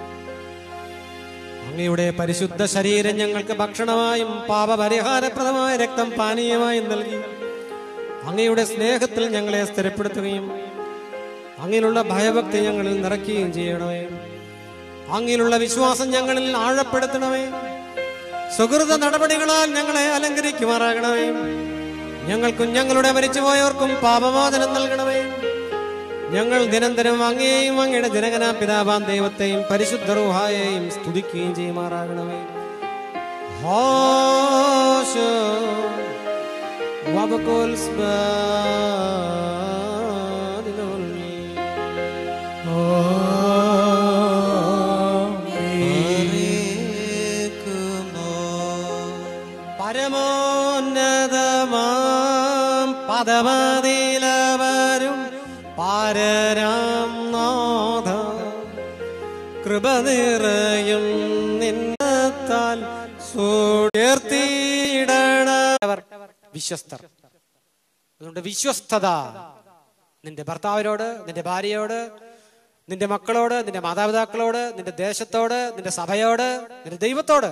അങ്ങയുടെ പരിശുദ്ധ ശരീരം ഞങ്ങൾക്ക് ഭക്ഷണമായും പാപപരിഹാരപ്രദമായ രക്തം പാനീയമായും നൽകി അങ്ങയുടെ സ്നേഹത്തിൽ ഞങ്ങളെ സ്ഥിരപ്പെടുത്തുകയും അങ്ങിലുള്ള ഭയഭക്തി ഞങ്ങളിൽ നിറയ്ക്കുകയും ചെയ്യണമേ അങ്ങിലുള്ള വിശ്വാസം ഞങ്ങളിൽ ആഴപ്പെടുത്തണമേ സുഹൃത നടപടികളാൽ ഞങ്ങളെ അലങ്കരിക്കുമാറാകണമേ ഞങ്ങൾക്കും ഞങ്ങളുടെ മരിച്ചുപോയവർക്കും പാപമോചനം നൽകണമേ ഞങ്ങൾ നിരന്തരം അങ്ങയെയും അങ്ങയുടെ ജനകനാ പിതാവാൻ ദൈവത്തെയും പരിശുദ്ധ റൂഹായെയും സ്തുതിക്കുകയും ചെയ്യുമാറാകണമേ ഹോശോ വബകുൽ സ്ബാദിനുൽമീ. പരമോന്നതമാം പദമതിലവരും പാരരാം നാഥ കൃപ നിറയും നിന്നത്താൽ സൂർത്തിയിടണവർ വിശ്വസ്തർ അതുകൊണ്ട് വിശ്വസ്തത നിന്റെ ഭർത്താവിനോട് നിന്റെ ഭാര്യയോട് നിന്റെ മക്കളോട് നിന്റെ മാതാപിതാക്കളോട് നിന്റെ ദേശത്തോട് നിന്റെ സഭയോട് നിന്റെ ദൈവത്തോട്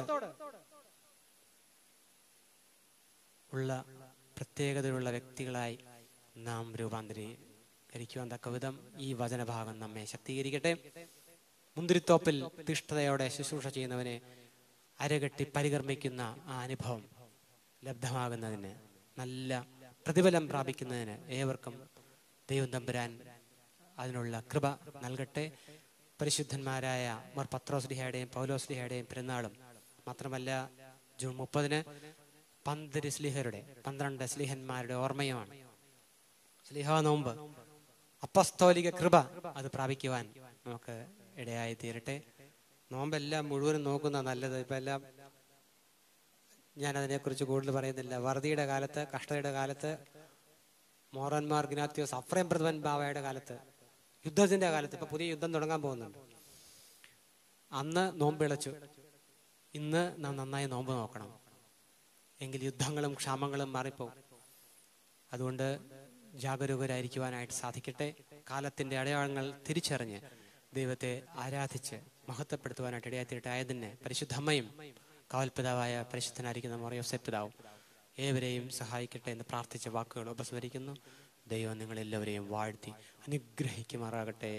ഉള്ള പ്രത്യേകതയുള്ള വ്യക്തികളായി നാം രൂപാന്തരീകരിക്കുവാൻ തക്ക വിധം ഈ വചനഭാഗം നമ്മെ ശക്തീകരിക്കട്ടെ മുന്തിരിത്തോപ്പിൽ തിഷ്ഠതയോടെ ശുശ്രൂഷ ചെയ്യുന്നവനെ അരകെട്ടി പരികർമ്മിക്കുന്ന ആ അനുഭവം ലബ്ധമാകുന്നതിന് നല്ല പ്രതിഫലം പ്രാപിക്കുന്നതിന് ഏവർക്കും ദൈവം തമ്പുരാൻ അതിനുള്ള കൃപ നൽകട്ടെ പരിശുദ്ധന്മാരായ മർ പത്രോസ്ലിഹയുടെയും പൗലോസ്ലിഹയുടെയും പെരുന്നാളും മാത്രമല്ല ജൂൺ മുപ്പതിന് പന്തരി സ്ലിഹരുടെ പന്ത്രണ്ട് സ്ലിഹന്മാരുടെ ഓർമ്മയുമാണ് സ്ലിഹ നോമ്പ് അപ്പസ്തോലിക കൃപ അത് പ്രാപിക്കുവാൻ നമുക്ക് ഇടയായി തീരട്ടെ നോമ്പെല്ലാം മുഴുവനും നോക്കുന്ന നല്ലത് ഇപ്പൊ എല്ലാം ഞാൻ അതിനെക്കുറിച്ച് കൂടുതൽ പറയുന്നില്ല വറുതിയുടെ കാലത്ത് കഷ്ടതയുടെ കാലത്ത് മോറന്മാർ ഗ്നാത്യോസ് അഫ്രേം പ്രഥമൻ ബാവയുടെ കാലത്ത് യുദ്ധത്തിന്റെ കാലത്ത് ഇപ്പൊ പുതിയ യുദ്ധം തുടങ്ങാൻ പോകുന്നുണ്ട് അന്ന് നോമ്പ് ഇളച്ചു ഇന്ന് നാം നന്നായി നോമ്പ് നോക്കണം എങ്കിൽ യുദ്ധങ്ങളും ക്ഷാമങ്ങളും മാറിപ്പോകും അതുകൊണ്ട് ജാഗരൂകരായിരിക്കുവാനായിട്ട് സാധിക്കട്ടെ കാലത്തിന്റെ അടയാളങ്ങൾ തിരിച്ചറിഞ്ഞ് ദൈവത്തെ ആരാധിച്ച് മഹത്വപ്പെടുത്തുവാനായിട്ട് ഇടയാത്തിയിട്ട് ആയതിന് പരിശുദ്ധമ്മയും കാവൽപിതാവായ പരിശുദ്ധനായിരിക്കുന്ന മോറിയോസെ പിതാവും ഏവരെയും സഹായിക്കട്ടെ എന്ന് പ്രാർത്ഥിച്ച വാക്കുകൾ ഉപസ്മരിക്കുന്നു ദൈവം നിങ്ങളെല്ലാവരെയും വാഴ്ത്തി അനുഗ്രഹിക്കുമാറാകട്ടെ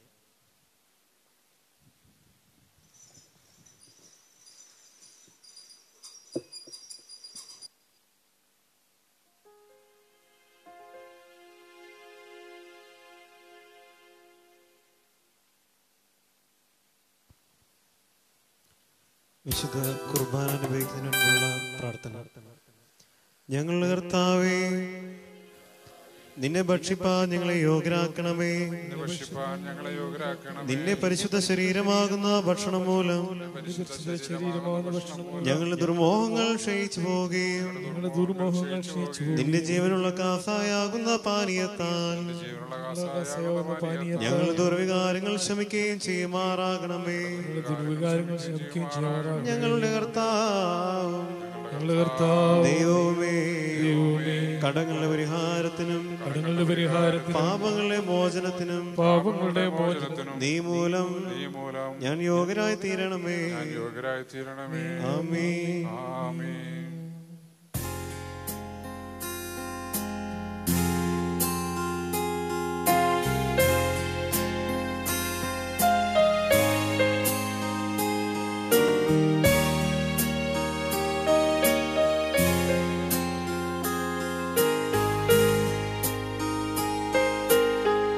വിശുദ്ധ കുർബാന അനുഭവിക്കുന്നതിനുള്ള പ്രാർത്ഥന ഞങ്ങളുടെ കർത്താവേ നിന്നെ ഭക്ഷിപ്പാൻ ഞങ്ങളെ യോഗ്യരാക്കണമേ ഭക്ഷിപ്പാൻ ഞങ്ങളെ യോഗ്യരാക്കണമേ നിന്റെ പരിശുദ്ധ ശരീരമാകുന്ന ഭക്ഷണം മൂലം ഞങ്ങളുടെ ദുർമോഹങ്ങൾ ക്ഷയിച്ചു പോവുകയും ദുർമോഹങ്ങൾ ക്ഷയിച്ചു നിന്റെ ജീവനുള്ള കാസായാകുന്ന പാനീയത്താൽ ഞങ്ങൾ ദുർവികാരങ്ങൾ ശമിക്കുകയും ചെയ്യുമാറാകണമേ ദുർവികാരങ്ങൾ ക്ഷമിക്കുകയും ചെയ്യുമാറാകണമേ. ഞങ്ങളുടെ കർത്താവും ഞങ്ങളുടെ കർത്താവ് ദൈവമേ കടങ്ങളുടെ പരിഹാരത്തിനും കടങ്ങളുടെ പരിഹാരത്തിനും പാപങ്ങളുടെ മോചനത്തിനും പാപങ്ങളുടെ മോചനത്തിനും നീ മൂലം നീ മൂലം ഞാൻ യോഗ്യരായി തീരണമേ യോഗ്യരായി തീരണമേ ആമീൻ ആമീൻ